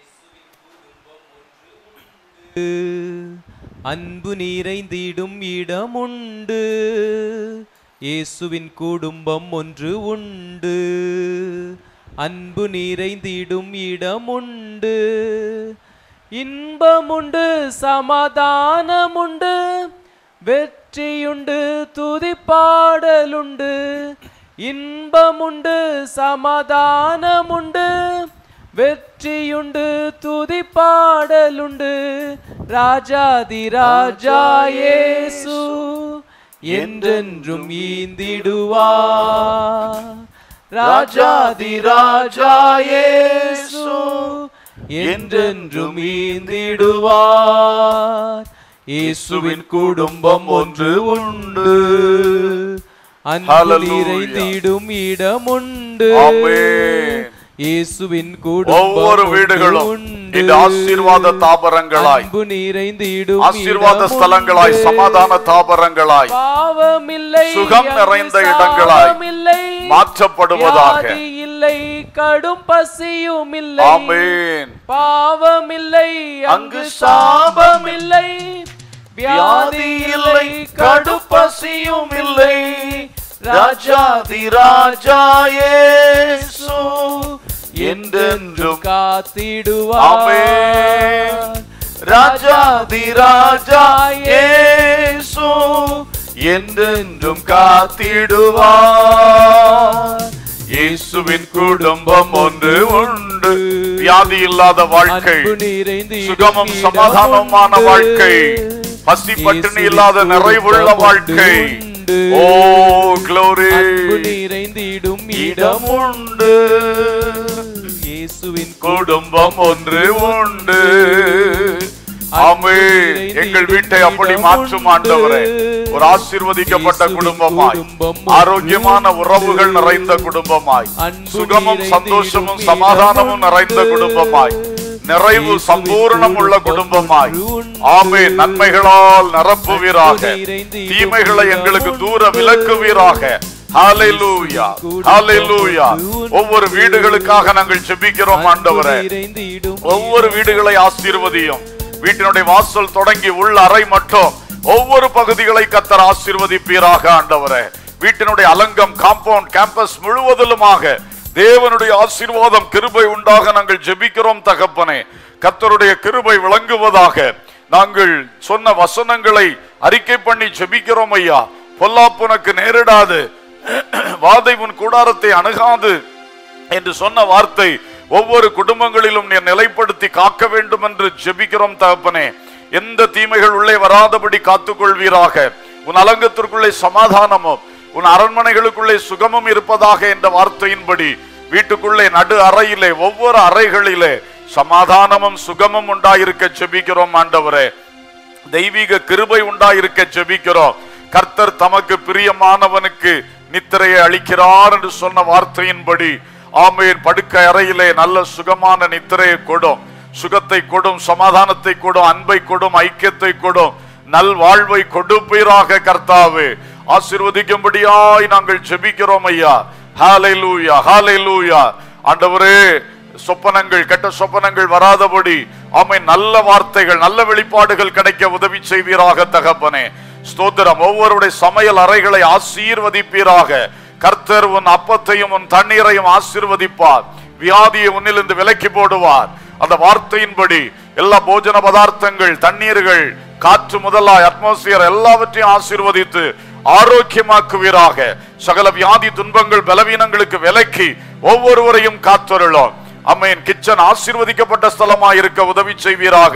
அன்பு நிறைந்திடும் இடமுண்டு இயேசுவின் குடும்பம் ஒன்று உண்டு அன்பு நிறைந்திடும் இடமுண்டு இன்பமுண்டு சமாதானமுண்டு வெற்றியுண்டு துதிப்பாடலுண்டு இன்பமுண்டு சமாதானமுண்டு வெற்றியுண்டு துதிப்பாடலுண்டு ராஜாதி ராஜா இயேசு என்றென்றும் ஈந்திடுவார் ராஜாதி ராஜா இயேசு என்றென்றும் ஈந்திடுவார் இயேசுவின் குடும்பம் ஒன்று உண்டு அன்பு Hallelujah. நிறைந்திடும் இடமுண்டு ஆமென். இயேசுவின் குடும்பம் ஒவ்வொரு ஒன்று வீடுகளும் உண்டு. இந்த ஆசீர்வாத தாபரங்களாய் அன்பு நிறைந்திடும் ஆசீர்வாத இடமுண்டு. ஸ்தலங்களாய் சமாதான தாபரங்களாய் பாவமில்லை சுகம் அங்கு நிறைந்த இடங்களாய் சாபமில்லை, மாற்றப்படுவதாக வியாதி இல்லை கடும் பசியும் இல்லை ஆமென் பாவமில்லை அங்கு அங்கு சாபமில்லை வியாதி இல்லை கடுப்பசியும் இல்லை ராஜாதி ராஜா இயேசு என்றென்றும் காத்திடுவார் ஆமென். ராஜாதி ராஜா இயேசு என்றென்றும் காத்திடுவார் இயேசுவின் குடும்பம் ஒன்று உண்டு வியாதி இல்லாத வாழ்க்கை அன்பு நிறைந்து சுகமும் இடம் சமாதானமான உண்டு. வாழ்க்கை பசி பட்டினி இல்லாத இயேசுவின் நிறைவுள்ள குடும்பம் வாழ்க்கை உண்டு. ஓ க்ளோரி அன்பு நிறைந்திடும் இடம் இடம் உண்டு இயேசுவின் குடும்பம் ஒன்று உண்டு ஆமே எங்கள் வீட்டை அப்படி மாற்றும் ஆண்டவரே ஒரு ஆசீர்வதிக்கப்பட்ட குடும்பமாய் ஆரோக்கியமான உறவுகள் நிறைந்த குடும்பமாய் சுகமும் சந்தோஷமும் சமாதானமும் நிறைந்த குடும்பமாய் நிறைவு சம்பூர்ணம் உள்ள குடும்பமாய் ஆமே நன்மைகளால் நிரப்புவீராக தீமைகளை எங்களுக்கு தூர விலக்குவீராக ஹalleluya ஹalleluya ஒவ்வொரு வீடுகளுக்காக நாங்கள் ஜெபிக்கிறோம் ஆண்டவரே ஒவ்வொரு வீடுகளை ஆசீர்வதியும் வீட்டினுடைய வாசல் தொடங்கி உள்ள அறை மட்டும் ஒவ்வொரு பகுதிகளை கத்தர் ஆசீர்வதிப்பீராக ஆண்டவரே வீட்டினுடைய அலங்கம் காம்பவுண்ட் கேம்பஸ் முழுவதிலுமாக தேவனுடைய ஆசீர்வாதம் கிருபை உண்டாக நாங்கள் ஜெபிக்கிறோம் தகப்பனே கத்தருடைய கிருபை விளங்குவதாக நாங்கள் சொன்ன வசனங்களை அறிக்கை பண்ணி ஜெபிக்கிறோம் ஐயா பொல்லாப்புனக்கு நேரிடாது வாதை உன் கூடாரத்தை அணுகாது என்று சொன்ன வார்த்தை ஒவ்வொரு குடும்பங்களிலும் நீர் நிலைப்படுத்தி காக்க வேண்டும் என்று ஜெபிக்கிறோம் தகப்பனே எந்த தீமைகள் உள்ளே வராதபடி காத்துக்கொள்வீராக உன் அலங்கத்திற்குள்ளே சமாதானமும் உன் அரண்மனைகளுக்குள்ளே சுகமும் இருப்பதாக என்ற வார்த்தையின்படி வீட்டுக்குள்ளே நடு அறையிலே ஒவ்வொரு அறைகளிலே சமாதானமும் சுகமும் உண்டாயிருக்க ஜெபிக்கிறோம் ஆண்டவரே தெய்வீக கிருபை உண்டாயிருக்க ஜெபிக்கிறோம் கர்த்தர் தமக்கு பிரியமானவனுக்கு நித்திரையை அளிக்கிறார் என்று சொன்ன வார்த்தையின்படி ஆமேன் படுக்கை அறையிலே நல்ல சுகமான நித்திரையை கொடும் சுகத்தை கொடும் சமாதானத்தை கொடும் அன்பை கொடும் ஐக்கியத்தை கொடும் நல் வாழ்வை கொடுப்பீராக கர்த்தாவே ஆசீர்வதிக்கும்படியாய் நாங்கள் ஜெபிக்கிறோம் ஐயா ஹalleluya ஹalleluya ஆண்டவரே சொப்பனங்கள் கெட்ட சொப்பனங்கள் வராதபடி ஆமை நல்ல வார்த்தைகள் நல்ல வெளிப்பாடுகள் கிடைக்க உதவி செய்வீராக தகப்பனே ஸ்தோத்திரம் ஒவ்வொருடைய சமையல் அறைகளை ஆசீர்வதிப்பீராக கர்த்தர் உன் அப்பத்தையும் உன் தண்ணீரையும் ஆசீர்வதிப்பார் வியாதியை உன்னிலிருந்து விலக்கி போடுவார் அந்த வார்த்தையின்படி எல்லா போஜன பதார்த்தங்கள் தண்ணீர்கள் காற்று முதலாய் அட்மாஸ்பியர் எல்லாவற்றையும் ஆசீர்வதித்து ஆரோக்கியமாக்குவீராக சகல வியாதி துன்பங்கள் பலவீனங்களுக்கு விலக்கி ஒவ்வொருவரையும் காத்தருளும் அம்மையின் கிச்சன் ஆசீர்வதிக்கப்பட்ட ஸ்தலமாய் இருக்க உதவி செய்வீராக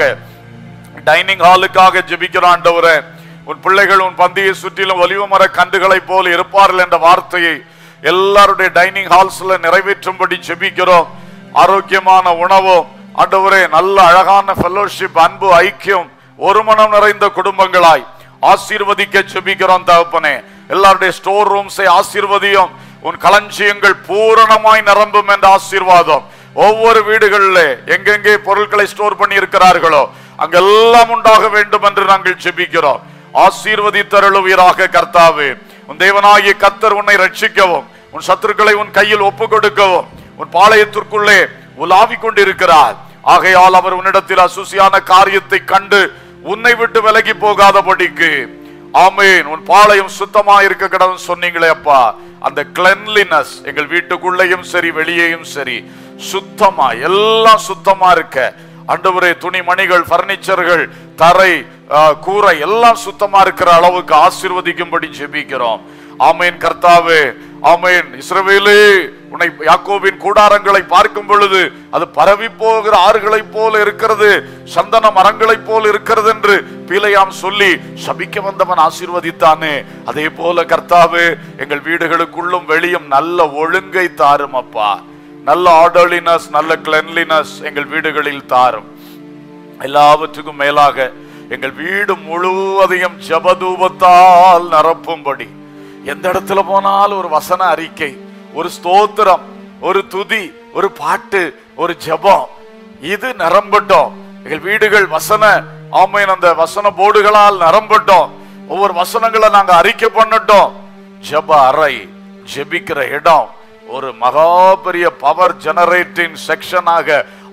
டைனிங் ஹாலுக்காக ஜெபிக்கிற ஆண்டவரே உன் பிள்ளைகள் உன் பந்தியை சுற்றிலும் ஒலிவ மர கன்றுகளை போல் இருப்பார்கள் என்ற வார்த்தையை எல்லாருடைய டைனிங் ஹால்ஸ்ல நிறைவேற்றும்படி ஜெபிக்கிறோம் ஆரோக்கியமான உணவும் ஆண்டவரே நல்ல அழகான ஃபெல்லோஷிப் அன்பு ஐக்கியம் ஒரு மனம் நிறைந்த குடும்பங்களாய் ஆசீர்வதிக்க ஜெபிக்கிறோம் தகப்பனே எல்லாருடைய ஸ்டோர் ரூம்ஸை ஆசீர்வதியும் உன் களஞ்சியங்கள் பூரணமாய் நிரம்பும் என்ற ஆசீர்வாதம் ஒவ்வொரு வீடுகளிலே எங்கெங்கே பொருட்களை ஸ்டோர் பண்ணி இருக்கிறார்களோ அங்கெல்லாம் உண்டாக வேண்டும் என்று நாங்கள் ஜெபிக்கிறோம் ஆசீர்வதித்தருளுவீராக கர்த்தாவே உன் தேவனாகிய கர்த்தர் உன்னை ரட்சிக்கவும் உன் சத்துருக்களை உன் கையில் ஒப்பு கொடுக்கவும் உன் பாளையத்திற்குள்ளே உலாவிக் கொண்டிருக்கிறார் ஆகையால் அவர் உன்னிடத்தில் அசுசியான காரியத்தை கண்டு உன்னை விட்டு விலகி போகாதபடிக்கு ஆமேன் உன் பாளையம் சுத்தமா இருக்க கடவுள் சொன்னீங்களே அப்பா அந்த கிளென்லினஸ் எங்கள் வீட்டுக்குள்ளேயும் சரி வெளியேயும் சரி சுத்தமா எல்லாம் சுத்தமா இருக்க அண்டவரே துணிமணிகள் பர்னிச்சர்கள் தரை ஆ, கூரை எல்லாம் சுத்தமா இருக்கிற அளவுக்கு ஆசீர்வதிக்கும்படி ஜெபிக்கிறோம் ஆமேன் கர்த்தாவே ஆமேன் இஸ்ரவேலே உன்னை யாக்கோபின் கூடாரங்களை பார்க்கும் பொழுது அது பரவி போகிற ஆறுகளைப் போல இருக்கிறது சந்தன மரங்களைப் போல இருக்கிறது என்று பீலையாம் சொல்லி சபிக்க வந்தவன் ஆசீர்வதித்தானே அதே போல கர்த்தாவே எங்கள் வீடுகளுக்குள்ளும் வெளியும் நல்ல ஒழுங்கை தாரும் அப்பா நல்ல ஆர்டர்லினஸ் நல்ல கிளென்லினஸ் எங்கள் வீடுகளில் தாரும் எல்லாவற்றுக்கும் மேலாக எங்கள் வீடு முழுவதையும் ஜபதூபத்தால் நிரப்பும்படி எந்த இடத்துல போனாலும் ஒரு வசன அறிக்கை ஒரு ஸ்தோத்திரம் ஒரு துதி ஒரு பாட்டு ஒரு ஜெபம் இது நிரம்பட்டும் எங்கள் வீடுகள் வசன ஆமையின் அந்த வசன போர்டுகளால் நிரம்பட்டும் ஒவ்வொரு வசனங்களை நாங்க அறிக்கை பண்ணட்டும் ஜெப அறை ஜெபிக்கிற இடம் ஒரு மகா பெரிய பவர் ஜெனரேட்டிங் செக்ஷனாக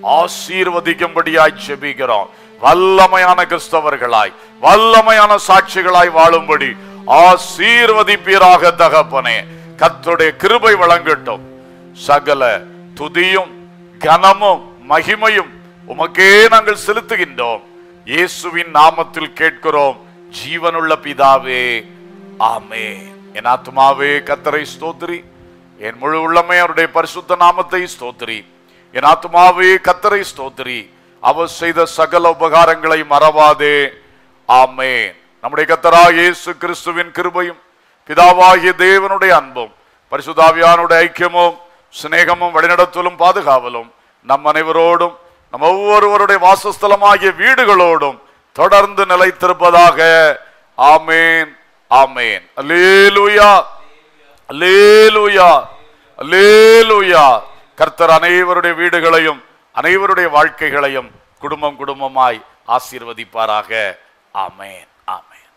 ஆசீர்வதிக்கும்படியாய் ஜெபிக்கிறோம் வல்லமையான கிறிஸ்தவர்களாய் வல்லமையான சாட்சிகளாய் வாழும்படி ஆசீர்வதிப்பீராக தகப்பனே கர்த்தருடைய கிருபை வழங்கட்டும் சகல துதியும் கனமும் மகிமையும் உமக்கே நாங்கள் செலுத்துகின்றோம் இயேசுவின் நாமத்தில் கேட்கிறோம் ஜீவனுள்ள பிதாவே ஆமே என் ஆத்மாவே கத்தரை ஸ்தோத்திரி என் முழு உள்ளமே அவருடைய பரிசுத்த நாமத்தை ஸ்தோத்திரி என் ஆத்மாவே கத்தரை ஸ்தோத்திரி அவர் செய்த சகல உபகாரங்களை மறவாதே ஆமே நம்முடைய கத்தராக இயேசு கிறிஸ்துவின் கிருபையும் பிதாவாகிய தேவனுடைய அன்பும் பரிசுதாவியானுடைய ஐக்கியமும் சிநேகமும் வழிநடத்தலும் பாதுகாவலும் நம் அனைவரோடும் நம் ஒவ்வொருவருடைய வாசஸ்தலமாகிய வீடுகளோடும் தொடர்ந்து நிலைத்திருப்பதாக ஆமேன் ஆமேன் அல்லேலூயா அல்லேலூயா அல்லேலூயா கர்த்தர் அனைவருடைய வீடுகளையும் அனைவருடைய வாழ்க்கைகளையும் குடும்பம் குடும்பமாய் ஆசீர்வதிப்பாராக ஆமென் ஆமென்